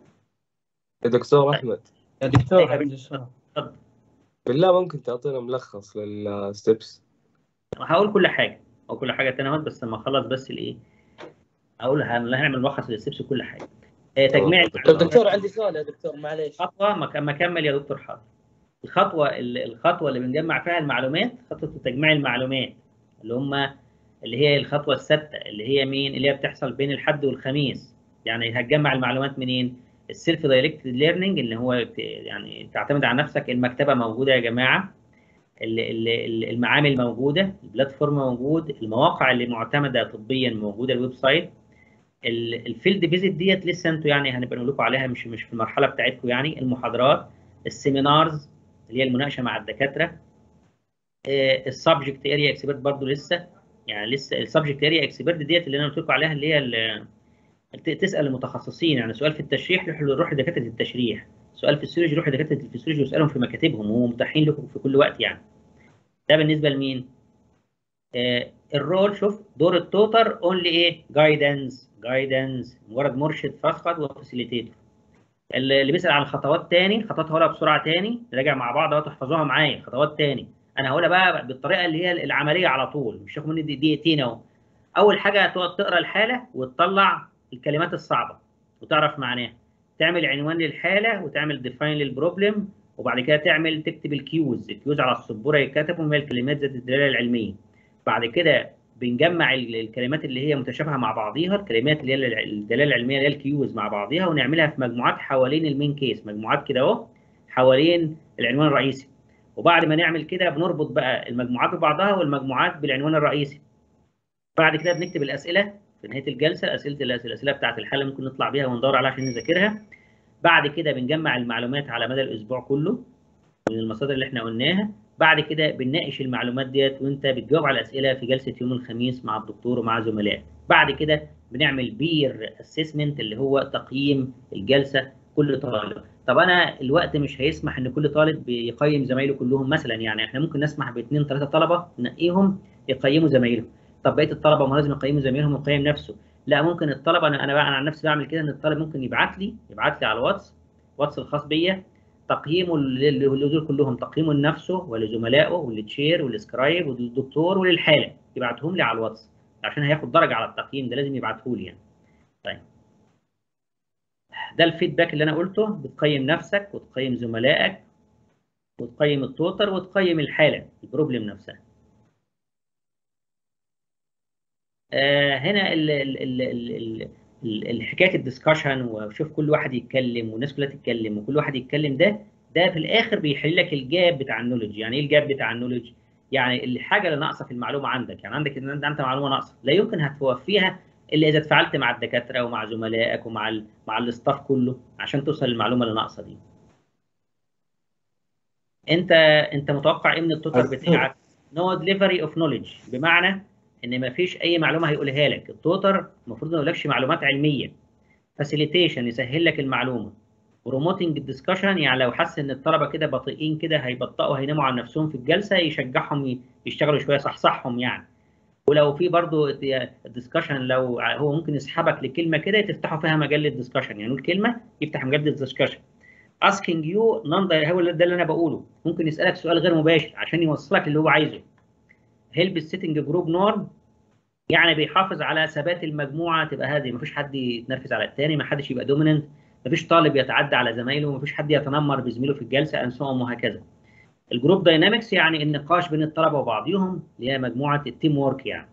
يا دكتور أحمد يا دكتور أيوة. عندي سؤال اتفضل بالله ممكن تعطينا ملخص للستبس هقول كل حاجه او كل حاجه تانية اهوت بس لما اخلص بس الايه اقول هن- هنعمل ملخص للستبس كل حاجه آه تجميع طب طب المعلومات. دكتور عندي سؤال يا دكتور معليش خطوه ما ما اكمل يا دكتور حاضر الخطوه ال- الخطوه اللي بنجمع فيها المعلومات خطوه تجميع المعلومات اللي هم اللي هي الخطوه السادسه اللي هي مين اللي هي بتحصل بين الحد والخميس يعني هتجمع المعلومات منين السيلف دايركتد ليرنينج اللي هو ت- يعني تعتمد على نفسك المكتبه موجوده يا جماعه ال- ال- ال- المعامل موجوده البلاتفورم موجود المواقع اللي معتمده طبيا موجوده الويب سايت ال- الفيلد فيزيت ديت لسه انتوا يعني هنبقى نقول لكم عليها مش مش في المرحله بتاعتكم يعني المحاضرات السيمينارز اللي هي المناقشه مع الدكاتره السبجكت اريا اكسبرت برضو لسه يعني لسه السبجكت اريا اكسبرت ديت اللي انا قلت لكم عليها اللي هي ال- ت- تسال المتخصصين يعني سؤال في التشريح روح روح لدكاتره التشريح سؤال في السيولوجي روح لدكاتره الفسيولوجي واسالهم في مكاتبهم وهم متاحين لكم في كل وقت يعني ده بالنسبه لمين؟ آه، الرول شوف دور التوتر اونلي ايه؟ جايدنس جايدنس مجرد مرشد فقط وفاسيليتيتور اللي اللي بيسال عن الخطوات تاني خطوات هقولها بسرعه تاني نراجع مع بعض اهو تحفظوها معايا خطوات تاني انا هقولها بقى بالطريقه اللي هي العمليه على طول مش هاخد مني دي- دقيقتين اهو اول حاجه تقعد تقرا الحاله وتطلع الكلمات الصعبه وتعرف معناها تعمل عنوان للحاله وتعمل ديفاين للبروبلم وبعد كده تعمل تكتب الكيوز الكيوز على السبوره يتكتبوا وهي الكلمات ذات الدلاله العلميه بعد كده بنجمع ال- الكلمات اللي هي متشابهه مع بعضيها الكلمات اللي هي الع- الدلاله العلميه اللي هي الكيوز مع بعضيها ونعملها في مجموعات حوالين المين كيس مجموعات كده اهو حوالين العنوان الرئيسي وبعد ما نعمل كده بنربط بقى المجموعات ببعضها والمجموعات بالعنوان الرئيسي بعد كده بنكتب الاسئله في نهايه الجلسه اسئله الأس- الاسئله بتاعت الحاله ممكن نطلع بيها وندور عليها عشان نذاكرها بعد كده بنجمع المعلومات على مدى الاسبوع كله من المصادر اللي احنا قلناها بعد كده بنناقش المعلومات ديت وانت بتجاوب على الاسئله في جلسه يوم الخميس مع الدكتور ومع زملائك بعد كده بنعمل بير اسسمنت اللي هو تقييم الجلسه كل طالب طب انا الوقت مش هيسمح ان كل طالب يقيم زمايله كلهم مثلا يعني احنا ممكن نسمح باثنين ثلاثه طلبه نقيهم يقيموا زمايلهم طب بقيه الطلبه ما لازم يقيموا زمايلهم ويقيم نفسه لا ممكن الطلبه انا انا بقى انا عن نفسي بعمل كده ان الطالب ممكن يبعت لي يبعت لي على الواتس واتس الخاص بيا تقييمه لل- دول كلهم تقييمه لنفسه ولزملائه وللتشير وللسكرايب وللدكتور وللحاله يبعتهم لي على الواتس عشان هياخد درجه على التقييم ده لازم يبعته لي يعني طيب ده الفيدباك اللي انا قلته بتقيم نفسك وتقيم زملائك وتقيم التوتر وتقيم الحاله البروبلم نفسها آه هنا ال ال ال ال ال ال- الحكايه الدسكشن وشوف كل واحد يتكلم والناس كلها تتكلم وكل واحد يتكلم ده ده في الاخر بيحل لك الجاب بتاع النولج يعني ايه الجاب بتاع النولج يعني الحاجه اللي ناقصه في المعلومه عندك يعني عندك ان انت انت معلومه ناقصه لا يمكن هتوفيها الا اذا اتفاعلت مع الدكاتره ومع زملائك ومع ال مع الاستاف كله عشان توصل للمعلومه اللي ناقصه دي انت انت متوقع ايه من التوتر بتاعك نو ديليفري اوف نوليدج بمعنى ان ما فيش اي معلومه هيقولها لك التوتر المفروض ما يقولكش معلومات علميه فاسيليتيشن يسهل لك المعلومه بروموتنج الدسكشن يعني لو حس ان الطلبه كده بطيئين كده هيبطئوا هيناموا على نفسهم في الجلسه يشجعهم ي- يشتغلوا شويه صحصحهم يعني ولو في برضو الدسكشن لو هو ممكن يسحبك لكلمه كده تفتحوا فيها مجال للدسكشن يعني نقول كلمه يفتح مجال للدسكشن asking you non هو ده اللي انا بقوله ممكن يسالك سؤال غير مباشر عشان يوصلك اللي هو عايزه هيلب السيتنج جروب نورم يعني بيحافظ على ثبات المجموعه تبقى هاديه مفيش حد يتنرفز على الثاني ما حدش يبقى دوميننت مفيش طالب يتعدى على زمايله مفيش حد يتنمر بزميله في الجلسه انسهم وهكذا الجروب داينامكس يعني النقاش بين الطلبه وبعضهم اللي هي مجموعه التيم وورك يعني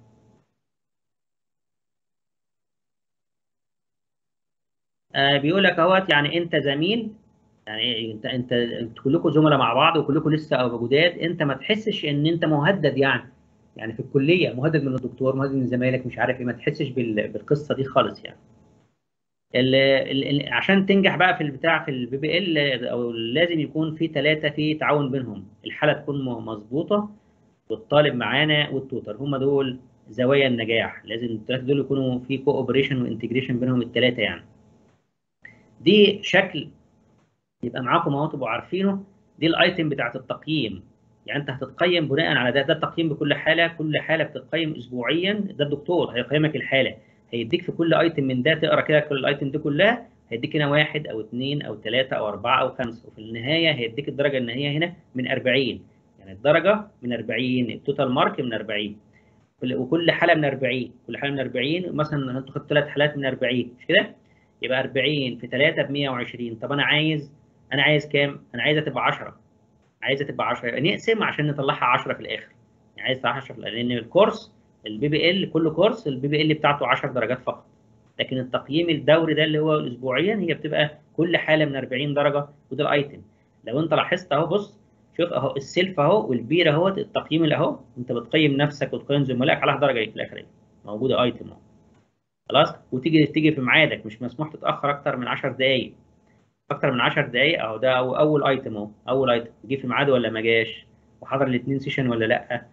آه بيقول لك اهوت يعني انت زميل يعني انت انت انتوا كلكم زملاء مع بعض وكلكم لسه جداد انت ما تحسش ان انت مهدد يعني يعني في الكليه مهدد من الدكتور مهدد من زمايلك مش عارف ايه ما تحسش بال- بالقصه دي خالص يعني ال ال ال عشان تنجح بقى في البتاع في البي بي ال او لازم يكون في ثلاثه في تعاون بينهم الحاله تكون م- مظبوطه والطالب معانا والتوتر هم دول زوايا النجاح لازم الثلاثه دول يكونوا في كوبريشن وانتجريشن بينهم الثلاثه يعني دي شكل يبقى معاكم اهو تبقوا عارفينه دي الايتم بتاعت التقييم يعني انت هتتقيم بناء على ده ده التقييم بكل حاله كل حاله بتتقيم اسبوعيا ده الدكتور هيقيمك الحاله هيديك في كل ايتم من ده تقرا كده كل الايتم دي كلها هيديك هنا واحد او اثنين او ثلاثه او اربعه او خمسه وفي النهايه هيديك الدرجه النهائيه هنا من 40 يعني الدرجه من 40 التوتال مارك من 40 كل- وكل حاله من 40 كل حاله من 40 مثلا انت خدت ثلاث حالات من 40 مش كده؟ يبقى 40 في 3 ب 120 طب انا عايز انا عايز كام؟ انا عايزها تبقى 10 عايزه تبقى 10 يبقى نقسم عشان نطلعها 10 في الاخر يعني عايز تطلعها 10 في الآخر. لان الكورس البي بي ال كل كورس البي بي ال بتاعته 10 درجات فقط لكن التقييم الدوري ده اللي هو اسبوعيا هي بتبقى كل حاله من 40 درجه وده الايتم لو انت لاحظت اهو بص شوف اهو السيلف اهو والبير اهو التقييم اللي اهو انت بتقيم نفسك وتقيم زملائك على درجه في الاخر موجوده ايتم اهو خلاص وتيجي تيجي في ميعادك مش مسموح تتاخر اكتر من 10 دقائق اكتر من 10 دقائق اهو ده أو اول ايتم اهو اول ايتم جه في ميعاده ولا ما جاش وحضر الاثنين سيشن ولا لا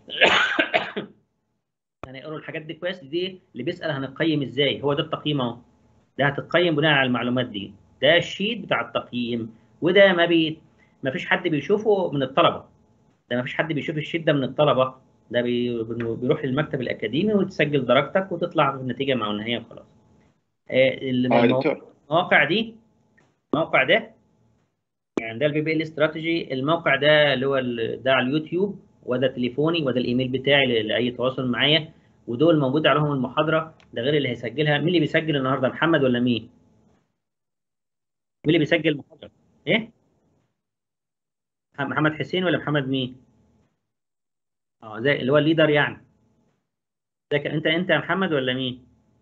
يعني اقروا الحاجات دي كويس دي اللي بيسال هنقيم ازاي هو ده التقييم اهو ده هتتقيم بناء على المعلومات دي ده الشيت بتاع التقييم وده ما بي ما فيش حد بيشوفه من الطلبه ده ما فيش حد بيشوف الشيت ده من الطلبه ده بي... بيروح للمكتب الاكاديمي وتسجل درجتك وتطلع بالنتيجه مع النهايه وخلاص آه، ال- اه يا المو- دكتور المواقع دي الموقع ده يعني ده البي بي ال استراتيجي الموقع ده اللي هو ال- ده على اليوتيوب وده تليفوني وده الايميل بتاعي ل- لاي تواصل معايا ودول موجود عليهم المحاضره ده غير اللي هيسجلها مين اللي بيسجل النهارده محمد ولا مين؟ مين اللي بيسجل المحاضره؟ ايه؟ مح- محمد حسين ولا محمد مين؟ اه زي اللي هو الليدر يعني ازيك انت انت يا محمد ولا مين؟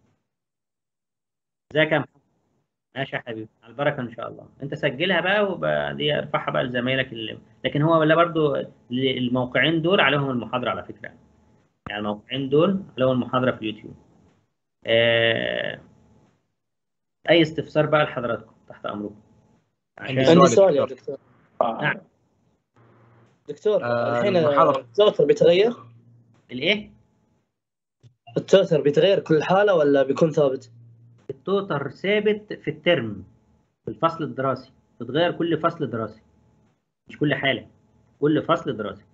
ازيك يا محمد؟ ماشي يا حبيبي على البركه ان شاء الله انت سجلها بقى وبعدين ارفعها بقى لزمايلك اللي... لكن هو ولا برضو الموقعين دول عليهم المحاضره على فكره يعني الموقعين دول عليهم المحاضره في اليوتيوب آه... اي استفسار بقى لحضراتكم تحت امركم عندي عشان عندي سؤال سؤال يا يا دكتور. دكتور نعم دكتور آه، الحين المحاضرة. التوتر بيتغير الايه التوتر بيتغير كل حالة ولا بيكون ثابت؟ التوتر ثابت في الترم في الفصل الدراسي بتتغير كل فصل دراسي مش كل حاله كل فصل دراسي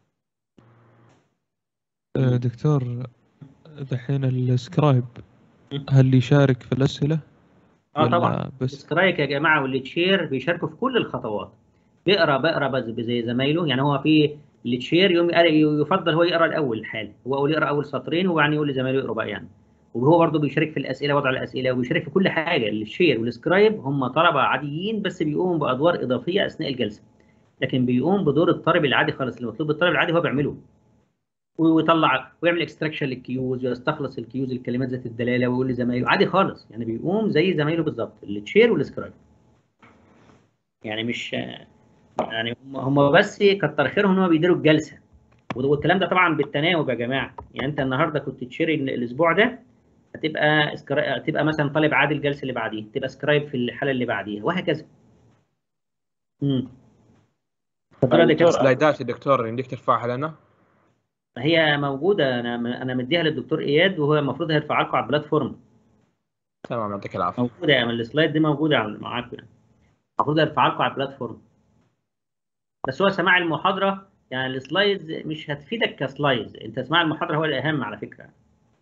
آه، دكتور دحين السكرايب هل يشارك في الأسئلة؟ اه ولا طبعا بس السكرايك يا جماعه واللي تشير بيشاركوا في كل الخطوات بيقرا بيقرا بس زي زمايله يعني هو في اللي تشير يوم قال- يفضل هو يقرا الاول الحال هو اول يقرا اول سطرين وبعدين يقول لزمايله يقروا بقى يعني وهو برضه بيشارك في الاسئله وضع الاسئله وبيشارك في كل حاجه الشير والسكرايب هم طلبه عاديين بس بيقوموا بادوار اضافيه اثناء الجلسه لكن بيقوم بدور الطالب العادي خالص اللي مطلوب بالطالب العادي هو بيعمله ويطلع ويعمل اكستراكشن للكيوز ويستخلص الكيوز الكلمات ذات الدلاله ويقول لزمايله عادي خالص يعني بيقوم زي زمايله بالظبط التشير والسكرايب يعني مش يعني هم- هم بس كتر خيرهم ان هم بيديروا الجلسه والكلام ده طبعا بالتناوب يا جماعه يعني انت النهارده كنت تشير ال- الاسبوع ده هتبقى سكرا... هتبقى مثلا طالب عادي الجلسه اللي بعديه تبقى سكرايب في الحاله اللي بعديها وهكذا امم اتفضل يا دكتور سلايدات يا دكتور يمديك ترفعها لنا ما هي موجوده انا انا مديها للدكتور اياد وهو المفروض هيرفعها لكم على البلاتفورم تمام يعطيك العافيه موجوده يعني السلايد دي موجوده على- معاكم يعني المفروض هيرفعها لكم على البلاتفورم بس هو سماع المحاضره يعني السلايدز مش هتفيدك كسلايدز انت سماع المحاضره هو الاهم على فكره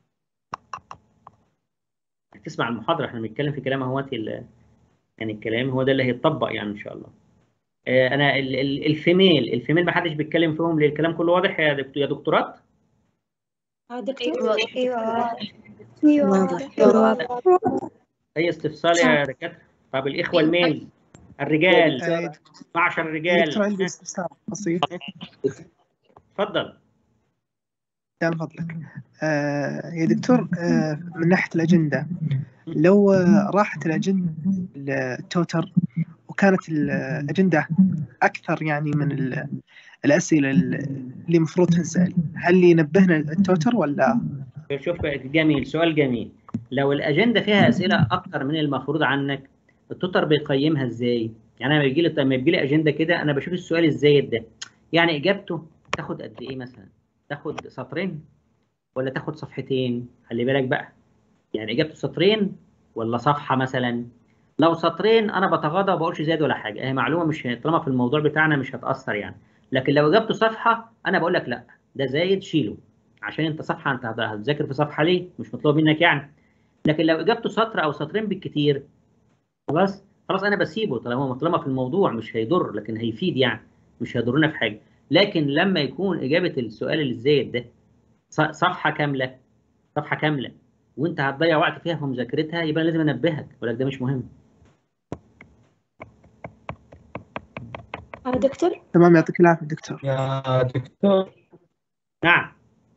تسمع المحاضره احنا بنتكلم في كلام اهوت ال- يعني الكلام هو ده اللي هيتطبق يعني ان شاء الله آه، انا ال- ال- الفيميل الفيميل ما حدش بيتكلم فيهم ليه الكلام كله واضح يا دكتور يا دكتورات اه دكتور ايوه ايوه واضح اي استفسار يا دكاتره طب الاخوه الميل الرجال آه، معشر دكتور الرجال عندي استفسار بسيط اتفضل كان فضلك آه يا دكتور آه من ناحية الأجندة لو آه راحت الأجندة التوتر وكانت الأجندة أكثر يعني من ال- الأسئلة اللي المفروض تنسأل هل ينبهنا التوتر ولا شوف جميل سؤال جميل لو الاجنده فيها اسئله اكتر من المفروض عنك التوتر بيقيمها ازاي يعني انا لما يجي لي لما يجي لي اجنده كده انا بشوف السؤال الزايد ده يعني اجابته تاخد قد ايه مثلا تاخد سطرين ولا تاخد صفحتين خلي بالك بقى يعني اجابته سطرين ولا صفحه مثلا لو سطرين انا بتغاضى وما بقولش زياده ولا حاجه هي معلومه مش طالما في الموضوع بتاعنا مش هتاثر يعني لكن لو اجابته صفحه انا بقول لك لا ده زايد شيله عشان انت صفحه انت هت- هتذاكر في صفحه ليه مش مطلوب منك يعني لكن لو اجابته سطر او سطرين بالكتير خلاص خلاص انا بسيبه طالما طالما في الموضوع مش هيضر لكن هيفيد يعني مش هيضرنا في حاجه لكن لما يكون اجابه السؤال اللي الزايد ده ص- صفحه كامله صفحه كامله وانت هتضيع وقت فيها في مذاكرتها يبقى أنا لازم انبهك ولا ده مش مهم آه دكتور تمام يعطيك العافيه دكتور يا دكتور نعم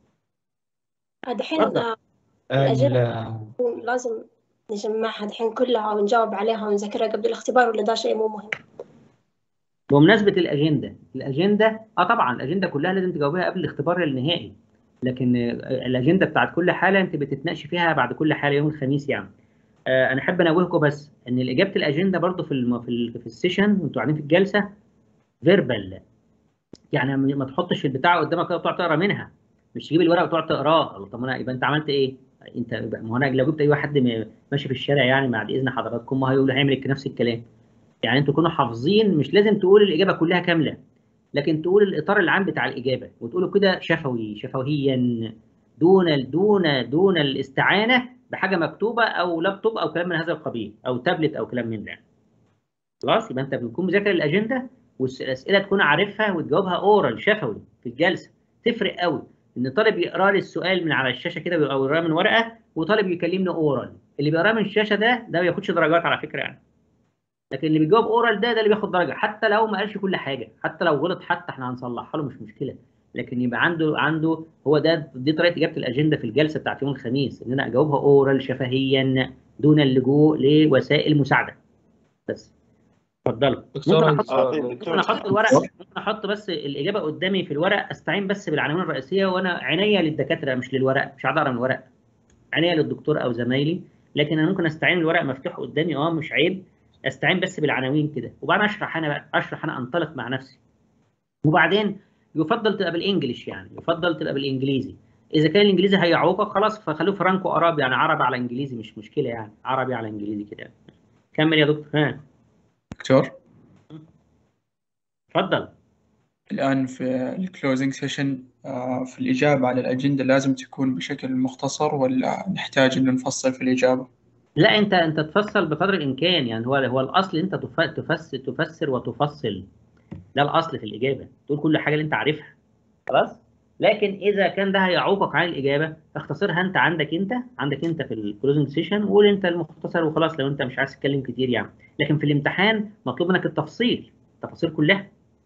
آه دحين تفضل. آه، ال- لازم نجمعها دحين كلها ونجاوب عليها ونذاكرها قبل الاختبار ولا ده شيء مو مهم بمناسبه الاجنده الاجنده اه طبعا الاجنده كلها لازم تجاوبيها قبل الاختبار النهائي لكن آه، الاجنده بتاعت كل حاله انت بتتناقشي فيها بعد كل حاله يوم الخميس يعني آه انا احب انوهكم بس ان اجابه الاجنده برضو في الم... في, ال... في السيشن وانتوا قاعدين في الجلسه فيربال يعني ما ما تحطش البتاع قدامك كده وتقعد تقرا منها مش تجيب الورق وتقعد تقراه الله طب ما أنا- يبقى انت عملت ايه؟ انت ما هو انا لو جبت اي واحد م- ماشي في الشارع يعني بعد اذن حضراتكم ما هيقول هيعمل نفس الكلام يعني انتوا تكونوا حافظين مش لازم تقول الاجابه كلها كامله لكن تقول الاطار العام بتاع الاجابه وتقولوا كده شفوي شفويا دون دون دون الاستعانه بحاجه مكتوبه او لابتوب او كلام من هذا القبيل او تابلت او كلام من ده خلاص يبقى انت بتكون مذاكر الاجنده والاسئله تكون عارفها وتجاوبها اورال شفوي في الجلسه تفرق قوي ان طالب يقرا لي السؤال من على الشاشه كده او يقراه من ورقه وطالب يكلمني اورال اللي بيقراه من الشاشه ده ده ما بياخدش درجات على فكره يعني لكن اللي بيجاوب اورال ده ده اللي بياخد درجه حتى لو ما قالش كل حاجه حتى لو غلط حتى احنا هنصلحها له مش مشكله لكن يبقى عنده عنده هو ده دي طريقه اجابه الاجنده في الجلسه بتاعت يوم الخميس ان انا اجاوبها اورال شفهيا دون اللجوء لوسائل مساعده بس اتفضلوا دكتور، ممكن عندي احط سؤال. ممكن احط الورق ممكن احط بس الاجابه قدامي في الورق استعين بس بالعناوين الرئيسيه وانا عينيا للدكاتره مش للورق مش هقعد اقرا من الورق عينيا للدكتور او زمايلي لكن انا ممكن استعين الورق مفتوح قدامي اه مش عيب استعين بس بالعناوين كده وبعدين اشرح انا بقى اشرح انا انطلق مع نفسي وبعدين يفضل تبقى بالانجلش يعني يفضل تبقى بالانجليزي اذا كان الانجليزي هيعوقك خلاص فخلوه فرانكو عربي يعني عربي على انجليزي مش مشكله يعني عربي على انجليزي كده كمل يا دكتور ها دكتور اتفضل الآن في الكلوزنج سيشن في الإجابة على الأجندة لازم تكون بشكل مختصر ولا نحتاج إنه نفصل في الإجابة؟ لا انت انت تفصل بقدر الامكان يعني هو هو الاصل انت تف- تفسر تفسر وتفصل ده الاصل في الاجابه تقول كل حاجه اللي انت عارفها خلاص لكن اذا كان ده هيعوقك عن الاجابه اختصرها انت عندك انت عندك انت في الكلوزنج سيشن وقول انت المختصر وخلاص لو انت مش عايز تتكلم كتير يعني لكن في الامتحان مطلوب منك التفصيل التفاصيل كلها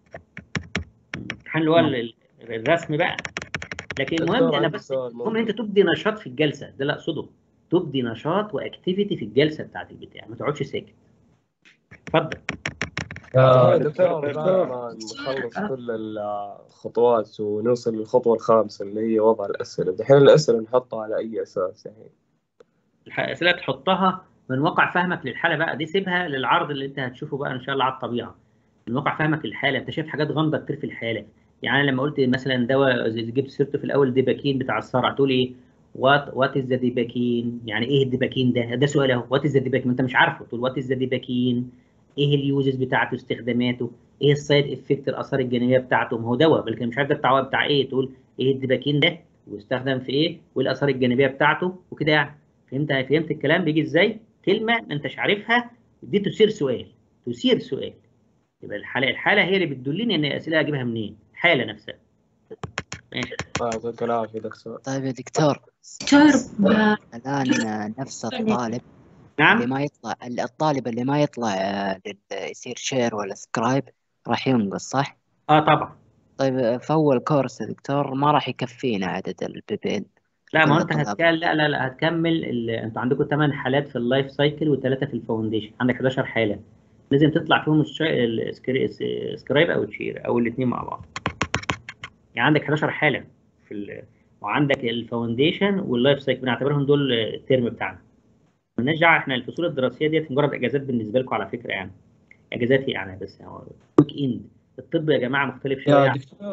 الامتحان اللي هو ال- ال- الرسم بقى لكن المهم دكتور، انا عندي بس سؤال المهم ان انت تبدي نشاط في الجلسه ده اللي اقصده تبدي نشاط واكتيفيتي في الجلسه بتاعت البتاع ما تقعدش ساكت اتفضل يا دكتور بعد ما نخلص كل الخطوات ونوصل للخطوة الخامسة اللي هي وضع الأسئلة دحين الأسئلة نحطها على أي أساس يعني الاسئله تحطها من واقع فهمك للحاله بقى دي سيبها للعرض اللي انت هتشوفه بقى ان شاء الله على الطبيعه من واقع فهمك للحاله انت شايف حاجات غامضه كتير في الحاله يعني أنا لما قلت مثلا دواء زي- جبت سيرته في الاول ديباكين بتاع الصرع تقول ايه وات وات از ذا ديباكين يعني ايه الديباكين ده ده سؤال اهو وات از ذا ديباكين انت مش عارفه تقول وات از ذا ديباكين ايه اليوزز بتاعته استخداماته ايه السايد افكت الاثار الجانبيه بتاعته ما هو دواء بل مش عارف ده بتاع بتاع ايه تقول ايه الديباكين ده واستخدم في ايه وايه الاثار الجانبيه بتاعته وكده يعني فهمت فهمت الكلام بيجي ازاي كلمه ما انتش عارفها دي تثير سؤال تثير سؤال يبقى الحاله الحاله هي اللي بتدلني ان الاسئله اجيبها منين الحاله نفسها ماشي يعطيك العافية دكتور طيب يا دكتور دكتور الآن نفس الطالب نعم اللي ما يطلع الطالب اللي ما يطلع آه، لل- يصير شير ولا سكرايب راح ينقص صح؟ اه طبعا طيب آه، في أول كورس يا دكتور ما راح يكفينا عدد البيبين لا ما هو كل انت الطلاب. هتكمل لا لا لا هتكمل ال... انتوا عندكم 8 حالات في اللايف سايكل وثلاثه في الفاونديشن عندك 11 حاله لازم تطلع فيهم الشا... السكري... سكرايب او تشير او الاثنين مع بعض يعني عندك 11 حاله في ال... وعندك الفاونديشن واللايف سايكل بنعتبرهم دول الترم بتاعنا مالناش دعوه احنا الفصول الدراسيه ديت مجرد اجازات بالنسبه لكم على فكره يعني اجازات يعني بس هو ويك اند الطب يا جماعه مختلف شويه يا عن- دكتور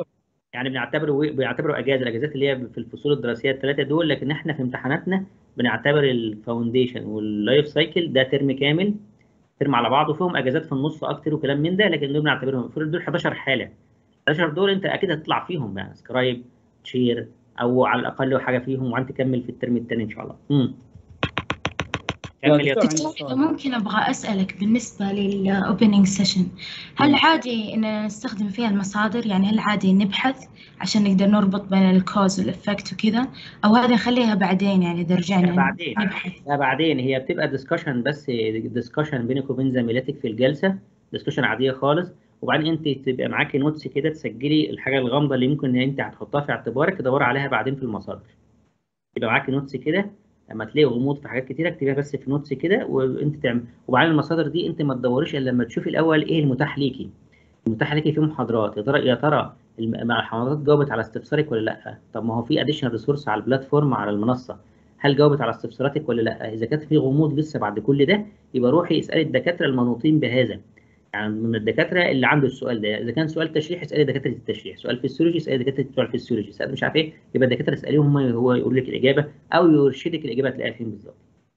يعني بنعتبره بيعتبروا اجازه الاجازات اللي هي في الفصول الدراسيه الثلاثه دول لكن احنا في امتحاناتنا بنعتبر الفاونديشن واللايف سايكل ده ترم كامل ترم على بعضه فيهم اجازات في النص اكتر وكلام من ده لكن دول بنعتبرهم المفروض دول 11 حاله 11 دول انت اكيد هتطلع فيهم يعني سكرايب تشير او على الاقل لو حاجه فيهم وانت تكمل في الترم الثاني ان شاء الله امم كمل يا دكتور إذا ممكن أبغى أسألك بالنسبة للأوبننج سيشن هل عادي إن نستخدم فيها المصادر يعني هل عادي نبحث عشان نقدر نربط بين الكوز والإفكت وكذا أو هذه نخليها بعدين يعني إذا لا رجعنا بعدين نبحث لا بعدين هي بتبقى ديسكشن بس ديسكشن بينك وبين زميلاتك في الجلسه ديسكشن عاديه خالص وبعدين انت تبقى معاكي نوتس كده تسجلي الحاجه الغامضه اللي ممكن ان انت هتحطها في اعتبارك تدوري عليها بعدين في المصادر يبقى معاكي نوتس كده لما تلاقي غموض في حاجات كتيره اكتبيها بس في نوتس كده وانت تعمل وبعدين المصادر دي انت ما تدوريش الا لما تشوفي الاول ايه المتاح ليكي المتاح ليكي في محاضرات يا ترى يا ترى الم- مع المحاضرات جاوبت على استفسارك ولا لا طب ما هو في اديشنال ريسورس على البلاتفورم على المنصه هل جاوبت على استفساراتك ولا لا اذا كانت في غموض لسه بعد كل ده يبقى روحي اسالي الدكاتره المنوطين بهذا يعني من الدكاتره اللي عنده السؤال ده اذا كان سؤال تشريح اسالي دكاتره التشريح سؤال فيسيولوجي اسالي دكاتره بتوع الفيسيولوجي سؤال مش عارف ايه يبقى الدكاتره اساليهم هم هو يقول لك الاجابه او يرشدك الاجابه تلاقيها فين بالظبط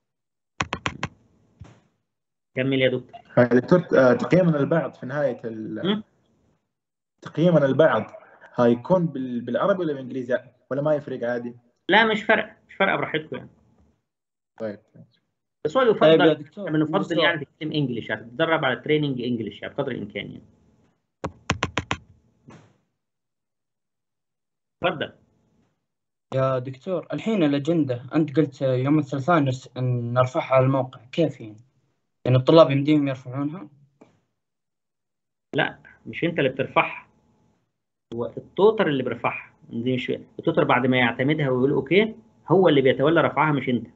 كمل يا دكتور دكتور آه، تقييمنا البعض في نهاية ال... تقييمنا البعض هيكون بال... بالعربي ولا بالانجليزي ولا ما يفرق عادي؟ لا مش فارقه مش فارقه براحتكم يعني طيب بس هو طيب يا يفضل دكتور بنفضل عندي يعني سؤال. تتكلم انجلش يعني تتدرب على تريننج انجلش يعني بقدر الامكان يعني اتفضل يا دكتور الحين الأجندة أنت قلت يوم الثلاثاء نرس- نرفعها على الموقع كيف يعني؟ يعني الطلاب يمديهم يرفعونها؟ لا مش انت اللي بترفعها هو التوتر اللي بيرفعها دي مش التوتر بعد ما يعتمدها ويقول اوكي هو اللي بيتولى رفعها مش انت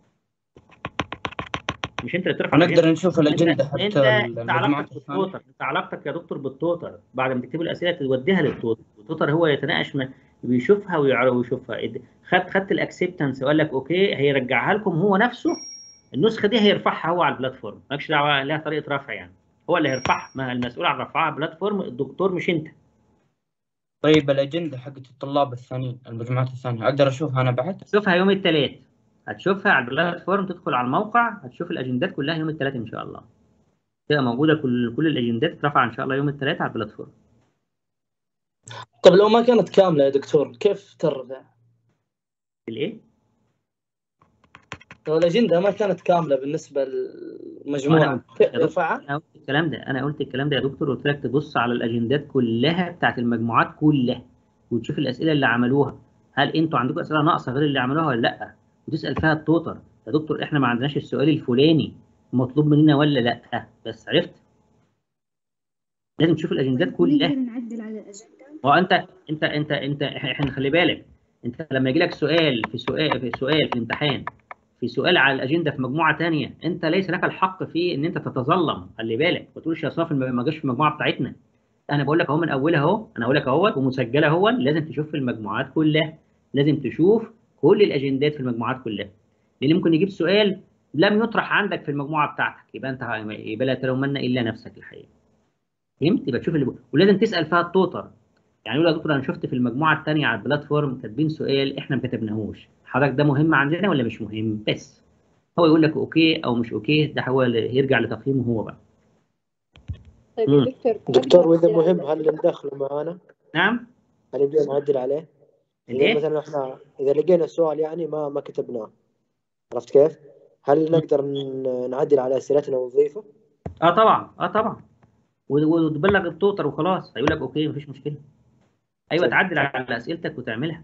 مش انت اللي بترفع ونقدر الأجندة. نشوف الأجندة انت حتى انت, انت المجموعات علاقتك الثانية؟ بالتوتر انت علاقتك يا دكتور بالتوتر بعد ما تكتب الاسئله توديها للتوتر التوتر هو يتناقش ما بيشوفها ويعرف ويشوفها خدت خدت الاكسبتنس وقال لك اوكي هيرجعها لكم هو نفسه النسخه دي هيرفعها هو على البلاتفورم مالكش دعوه لها طريقه رفع يعني هو اللي هيرفعها ما المسؤول عن رفعها على البلاتفورم الدكتور مش انت طيب الأجندة حقت الطلاب الثانيين المجموعات الثانية أقدر أشوفها أنا بعد؟ تشوفها يوم الثلاث هتشوفها على البلاتفورم تدخل على الموقع هتشوف الاجندات كلها يوم الثلاث ان شاء الله تبقى موجوده كل كل الاجندات ترفع ان شاء الله يوم الثلاث على البلاتفورم طب لو ما كانت كاملة يا دكتور كيف ترفع؟ الايه؟ لو الأجندة ما كانت كاملة بالنسبة للمجموعة أنا كيف يا دكتور، ترفعها؟ انا قلت الكلام ده انا قلت الكلام ده يا دكتور قلت لك تبص على الاجندات كلها بتاعت المجموعات كلها وتشوف الاسئله اللي عملوها هل انتوا عندكم اسئله ناقصه غير اللي عملوها ولا لا وتسال فيها التوتر يا دكتور احنا ما عندناش السؤال الفلاني مطلوب مننا ولا لا بس عرفت لازم تشوف الاجندات كلها نعدل على الأجندة هو انت انت انت انت احنا خلي بالك انت لما يجي لك سؤال في سؤال في سؤال في امتحان في سؤال على الاجنده في مجموعه ثانيه انت ليس لك الحق في ان انت تتظلم خلي بالك ما تقولش يا صاف ما جاش في المجموعه بتاعتنا انا بقول لك اهو من اولها اهو انا اقول لك اهوت ومسجله اهو لازم تشوف في المجموعات كلها لازم تشوف كل الاجندات في المجموعات كلها لان ممكن يجيب سؤال لم يطرح عندك في المجموعه بتاعتك يبقى انت يبقى لا تلومن الا نفسك الحقيقه فهمت يبقى تشوف اللي بقى. ولازم تسال فيها التوتر يعني يقول يا دكتور انا شفت في المجموعه الثانيه على البلاتفورم كاتبين سؤال احنا ما كتبناهوش حضرتك ده مهم عندنا ولا مش مهم بس هو يقول لك اوكي او مش اوكي ده هو اللي يرجع لتقييمه هو بقى طيب مم. يا دكتور دكتور واذا مهم هل ندخله معانا؟ نعم هل نبدا نعدل عليه؟ اذا الايه مثلا احنا اذا لقينا سؤال يعني ما ما كتبناه عرفت كيف؟ هل نقدر ن- نعدل على اسئلتنا ونضيفه؟ اه طبعا اه طبعا و- وتبلغ التوتر وخلاص هيقول لك اوكي مفيش مشكله ايوه طيب. تعدل على اسئلتك وتعملها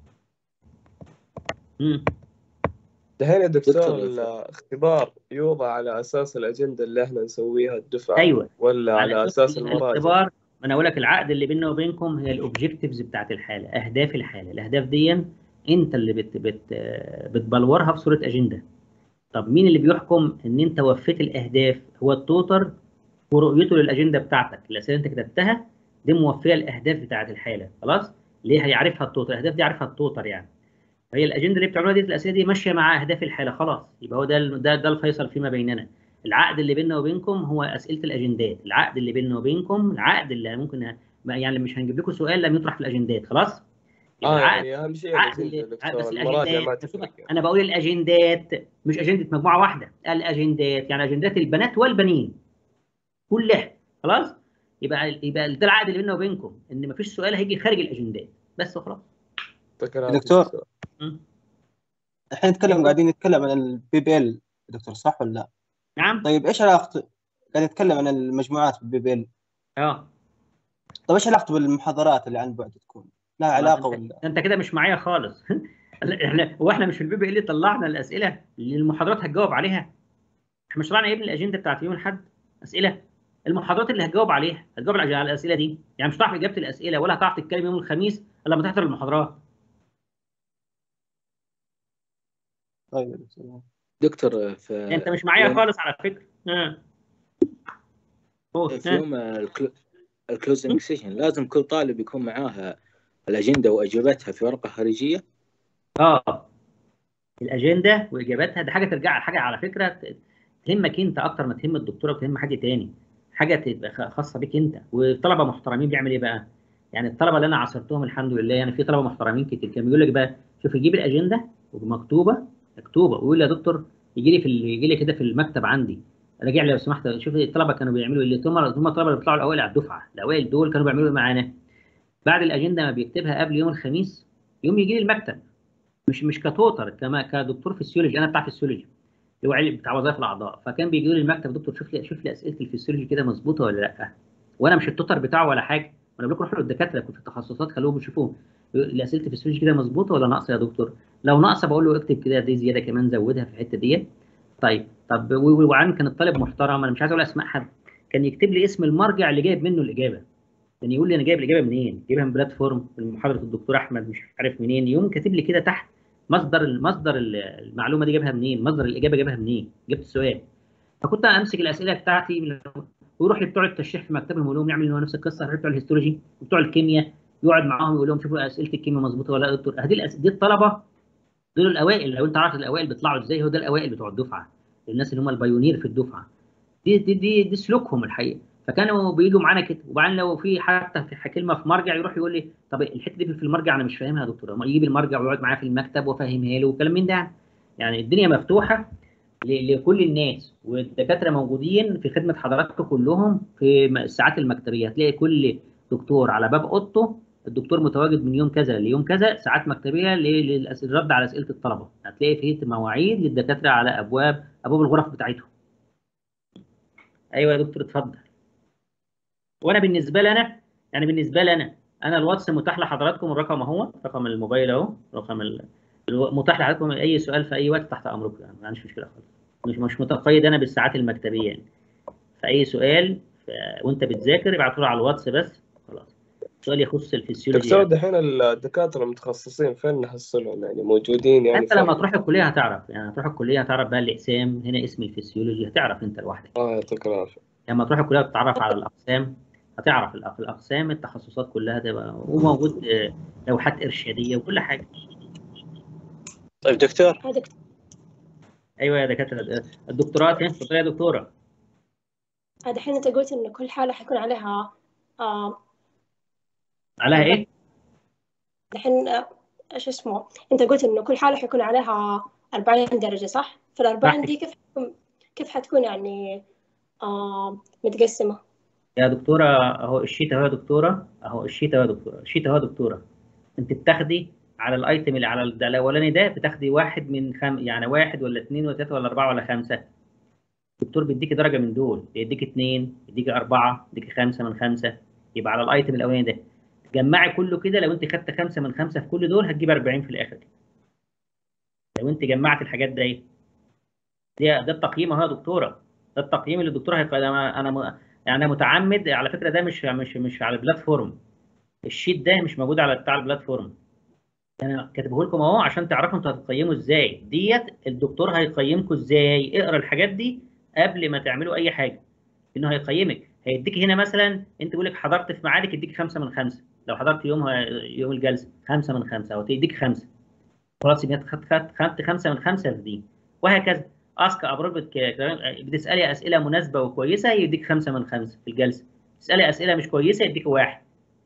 امم دحين يا دكتور دكتور. الاختبار يوضع على اساس الاجنده اللي احنا نسويها الدفعه ايوه ولا على اساس المراجع الاختبار ما انا اقول لك العقد اللي بيننا وبينكم هي الاوبجكتيفز بتاعت الحاله اهداف الحاله الاهداف دي انت اللي بت بت بتبلورها في صوره اجنده طب مين اللي بيحكم ان انت وفيت الاهداف هو التوتر ورؤيته للاجنده بتاعتك الاسئله اللي انت كتبتها دي موفيه الاهداف بتاعت الحاله خلاص ليه هيعرفها التوتر الاهداف دي عارفها التوتر يعني هي الاجنده اللي بتعملوها دي الاسئله دي ماشيه مع اهداف الحاله خلاص يبقى هو ده ده ده الفيصل فيما بيننا العقد اللي بيننا وبينكم هو اسئله الاجندات العقد اللي بيننا وبينكم العقد اللي ممكن ما- يعني مش هنجيب لكم سؤال لم يطرح في الاجندات خلاص يبقى اه العقد يعني اهم شيء عقد الاجنده يا ال- دكتور بس المراجع ما الاجندات تفرق انا بقول الاجندات مش اجنده مجموعه واحده الاجندات يعني اجندات البنات والبنين كلها خلاص يبقى يبقى ده العقد اللي بيننا وبينكم ان مفيش سؤال هيجي خارج الاجندات بس وخلاص دكتور الحين نتكلم قاعدين نتكلم عن البي بي ال دكتور صح ولا لا؟ نعم طيب ايش علاقته؟ قاعد نتكلم عن المجموعات بالبي بي ال اه طيب ايش علاقته بالمحاضرات اللي عن بعد تكون؟ لها علاقه ولا؟ ده انت كده مش معايا خالص احنا هو احنا مش في البي بي اللي طلعنا الاسئله اللي المحاضرات هتجاوب عليها احنا مش طلعنا ايه من الاجنده بتاعت يوم الاحد اسئله المحاضرات اللي هتجاوب عليها هتجاوب على على الاسئله دي يعني مش هتعرف اجابه الاسئله ولا هتعرف تتكلم يوم الخميس الا لما تحضر المحاضرات طيب يا دكتور دكتور في انت مش معايا يوم- خالص على فكره ها قول. في ها. يوم الكلو- الكلوزنج سيشن لازم كل طالب يكون معاه الأجندة وأجوبتها في ورقة خارجية اه الاجنده واجاباتها ده حاجه ترجع حاجه على فكره ت- تهمك انت اكتر ما تهم الدكتوره وتهم حد تاني حاجه تبقى خ- خاصه بيك انت والطلبه محترمين بيعمل ايه بقى يعني الطلبه اللي انا عاصرتهم الحمد لله يعني في طلبه محترمين كتير كانوا بيقول لك بقى شوف يجيب الاجنده ومكتوبه مكتوبه ويقول لي يا دكتور يجي لي في ال- يجي لي كده في المكتب عندي راجع لي لو سمحت شوف الطلبه كانوا بيعملوا ايه اللي هم هم الطلبه اللي بيطلعوا الاوائل على الدفعه الاوائل دول كانوا بيعملوا ايه معانا بعد الاجنده ما بيكتبها قبل يوم الخميس يوم يجي لي المكتب مش مش كتوتر كما كدكتور فسيولوجي انا بتاع فسيولوجي اللي هو علم بتاع وظائف الاعضاء فكان بيجي لي المكتب دكتور شوف لي شوف لي اسئله الفسيولوجي كده مظبوطه ولا لا وانا مش التوتر بتاعه ولا حاجه وانا بقول لكم روحوا للدكاتره في التخصصات خلوهم يشوفوهم يقول لي اسئله الفسيولوجي كده مظبوطه ولا ناقصه يا دكتور لو ناقصه بقول له اكتب كده دي زياده كمان زودها في الحته ديت طيب طب و- و- وعن كان الطالب محترم انا مش عايز اقول اسماء حد كان يكتب لي اسم المرجع اللي جايب منه الاجابه كان يقول لي انا جايب الاجابه منين جايبها من بلاتفورم من محاضره الدكتور احمد مش عارف منين يوم كاتب لي كده تحت مصدر المصدر المعلومه دي جابها منين مصدر الاجابه جابها منين جبت السؤال فكنت امسك الاسئله بتاعتي من- ويروح لبتوع التشريح في مكتبهم يقول لهم يعمل هو نفس القصه يروح بتوع الهيستولوجي وبتوع الكيمياء يقعد معاهم يقول لهم شوفوا اسئله الكيمياء مظبوطه ولا لا يا دكتور هذه الأس... دي الطلبه دول الاوائل لو انت عارف الاوائل بيطلعوا ازاي هو ده الاوائل بتوع الدفعه الناس اللي هم البايونير في الدفعه دي دي دي, دي سلوكهم الحقيقه فكانوا بيجوا معانا كده وبعدين لو في حتى في كلمه في مرجع يروح يقول لي طب الحته دي في المرجع انا مش فاهمها يا دكتور أما يجيب المرجع ويقعد معاه في المكتب وافهمها له وكلام من ده يعني. يعني الدنيا مفتوحه ل- لكل الناس والدكاتره موجودين في خدمه حضراتكم كلهم في م- الساعات المكتبيه هتلاقي كل دكتور على باب اوضته الدكتور متواجد من يوم كذا ليوم كذا ساعات مكتبيه ل- للأس- للرد على اسئله الطلبه هتلاقي في مواعيد للدكاتره على ابواب ابواب الغرف بتاعتهم ايوه يا دكتور اتفضل وانا بالنسبه لي انا يعني بالنسبه لي انا انا الواتس متاح لحضراتكم الرقم اهو رقم الموبايل اهو رقم ال... الو- متاح لحضراتكم اي سؤال في اي وقت تحت امركم يعني ما عنديش مشكله خالص مش مش متقيد انا بالساعات المكتبيه يعني فاي سؤال ف... وانت بتذاكر ابعته له على الواتس بس خلاص سؤال يخص الفسيولوجي دكتور يعني. دحين الدكاترة المتخصصين فين نحصلهم يعني موجودين يعني انت فين؟ لما تروح الكليه هتعرف يعني هتروح الكليه هتعرف بقى الاقسام هنا اسم الفسيولوجي هتعرف انت لوحدك اه يعطيك العافية لما تروح الكليه تتعرف على الاقسام هتعرف الأق- الاقسام التخصصات كلها تبقى وموجود آه، لوحات ارشاديه وكل حاجه طيب دكتور ايوه يا دكاتره الدكتوراه فين اتفضلي يا دكتوره دحين انت قلت انه كل حالة حيكون عليها آه عليها ايه؟ دحين آه، ايش اسمه انت قلت انه كل حالة حيكون عليها 40 درجة صح؟ فالأربعين دي كيف حتكون كيف حتكون يعني آه متقسمة؟ يا دكتوره اهو الشيت اهو يا دكتوره اهو الشيت اهو يا دكتوره الشيت اهو يا دكتوره انت بتاخدي على الايتم اللي على ال- ده الاولاني ده بتاخدي واحد من خم... يعني واحد ولا اثنين ولا ثلاثه ولا اربعه ولا خمسه الدكتور بيديكي درجه من دول بيديكي اثنين يديكي اربعه يديكي خمسه من خمسه يبقى على الايتم الاولاني ده جمعي كله كده لو انت خدت خمسه من خمسه في كل دول هتجيب 40 في الاخر لو انت جمعت الحاجات ده ايه ده ده التقييم اهو يا دكتوره ده التقييم اللي الدكتور هيقيم انا انا م- يعني انا متعمد على فكره ده مش مش مش على البلاتفورم الشيت ده مش موجود على بتاع البلاتفورم انا كاتبه لكم اهو عشان تعرفوا انتوا هتقيموا ازاي ديت الدكتور هيقيمكم ازاي اقرا الحاجات دي قبل ما تعملوا اي حاجه انه هيقيمك هيديك هنا مثلا انت بيقول لك حضرت في ميعادك يديك خمسه من خمسه لو حضرت يوم يوم الجلسه خمسه من خمسه او تديك خمسه خلاص يبقى خدت خدت خدت خمسه من خمسه في دي وهكذا اسك ابروبت بتسالي اسئله مناسبه وكويسه يديك خمسه من خمسه في الجلسه تسالي اسئله مش كويسه يديك واحد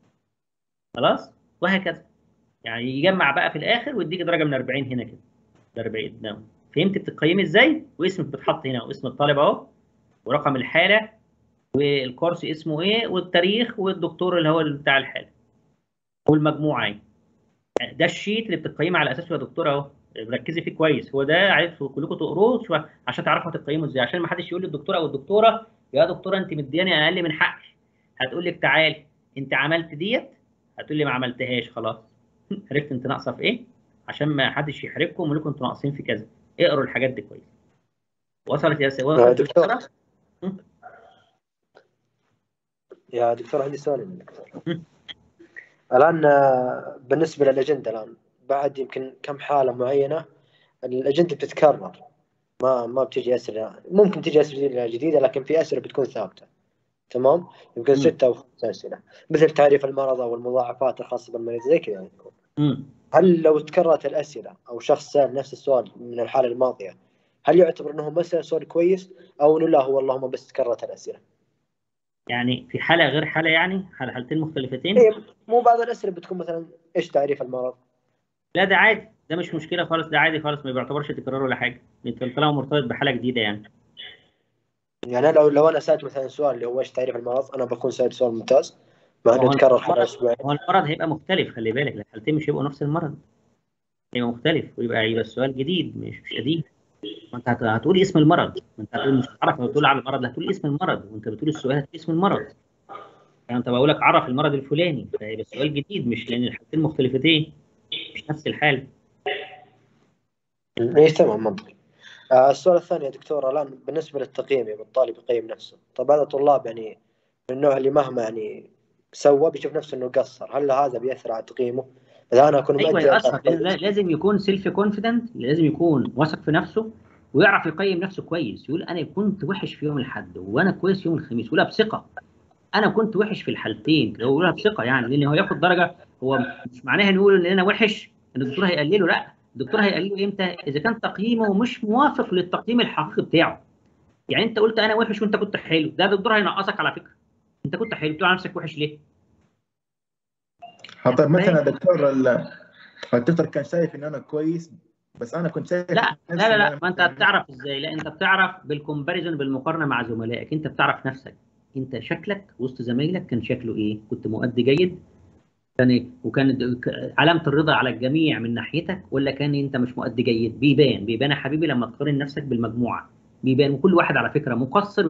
خلاص وهكذا يعني يجمع بقى في الاخر ويديك درجه من 40 هنا كده 40 نعم. فهمت بتقيمي ازاي واسمك بتحط هنا واسم الطالب اهو ورقم الحاله والكورس اسمه ايه والتاريخ والدكتور اللي هو بتاع الحاله والمجموعه ايه ده الشيت اللي بتقيمي على اساسه يا دكتور اهو ركزي فيه كويس هو ده عايز كلكم تقروه شويه عشان تعرفوا تقيموا ازاي عشان ما حدش يقول للدكتور او الدكتوره يا دكتوره انت مدياني اقل من حقي هتقول لك تعالي انت عملت ديت هتقول لي ما عملتهاش خلاص عرفت انت ناقصه في ايه عشان ما حدش يحرجكم ويقول لكم انتوا ناقصين في كذا اقروا الحاجات دي كويس وصلت يا سي يا وصلت دكتور الفكرة؟ يا دكتور عندي سؤال يا دكتور الآن آه، بالنسبة للأجندة الآن بعد يمكن كم حالة معينة الأجندة بتتكرر ما ما بتجي أسئلة ممكن تجي أسئلة جديدة لكن في أسئلة بتكون ثابتة تمام يمكن مم. ستة أو خمسة أسئلة مثل تعريف المرض أو المضاعفات الخاصة بالمريض زي كذا يعني تكون مم. هل لو تكررت الأسئلة أو شخص سأل نفس السؤال من الحالة الماضية هل يعتبر أنه ما سأل سؤال كويس أو أنه لا هو اللهم بس تكررت الأسئلة يعني في حاله غير حاله يعني حالة حالتين مختلفتين إيه مو بعض الأسئلة بتكون مثلا إيش تعريف المرض لا ده عادي ده مش مشكله خالص ده عادي خالص ما بيعتبرش تكرار ولا حاجه انت طالما مرتبط بحاله جديده يعني يعني لو لو انا سالت مثلا سؤال اللي هو ايش تعريف المرض انا بكون سالت سؤال ممتاز مع ما انه هو يتكرر خلال المرض اسبوعين هو المرض هيبقى مختلف خلي بالك الحالتين مش هيبقوا نفس المرض هيبقى مختلف ويبقى يبقى السؤال جديد مش مش قديم ما انت هت- هتقول اسم المرض ما انت هتقول مش هتعرف بتقول على المرض لا هتقول اسم المرض وانت بتقول السؤال هتقول اسم المرض يعني انت بقول لك عرف المرض الفلاني فيبقى السؤال جديد مش لان الحالتين مختلفتين مش نفس الحاله اي تمام منطقي آه السؤال الثاني يا دكتور الان بالنسبه للتقييم يبقى الطالب يقيم نفسه طب هذا طلاب يعني من النوع اللي مهما يعني سوى بيشوف نفسه انه قصر هل هذا بياثر على تقييمه؟ اذا انا اكون ايوه مؤدي يأثر أربعة لأن لا- لازم يكون سيلف كونفيدنت لازم يكون واثق في نفسه ويعرف يقيم نفسه كويس يقول انا كنت وحش في يوم الاحد وانا كويس يوم الخميس يقولها بثقه انا كنت وحش في الحالتين لو يقولها بثقه يعني لان هو ياخد درجه هو مش معناها نقول ان انا وحش ان الدكتور هيقلله لا الدكتور هيقلله امتى اذا كان تقييمه مش موافق للتقييم الحقيقي بتاعه يعني انت قلت انا وحش وانت كنت حلو ده الدكتور هينقصك على فكره انت كنت حلو بتقول على نفسك وحش ليه طيب مثلا دكتور ال- الدكتور كان شايف ان انا كويس بس انا كنت شايف لا نفسي لا لا إن لا أنا ما انت بتعرف ازاي لا انت بتعرف بالكومباريزون بالمقارنه مع زملائك انت بتعرف نفسك انت شكلك وسط زمايلك كان شكله ايه كنت مؤدي جيد كان إيه؟ وكان د- ك- علامه الرضا على الجميع من ناحيتك ولا كان انت مش مؤدي جيد بيبان بيبان يا حبيبي لما تقارن نفسك بالمجموعه بيبان وكل واحد على فكره مقصر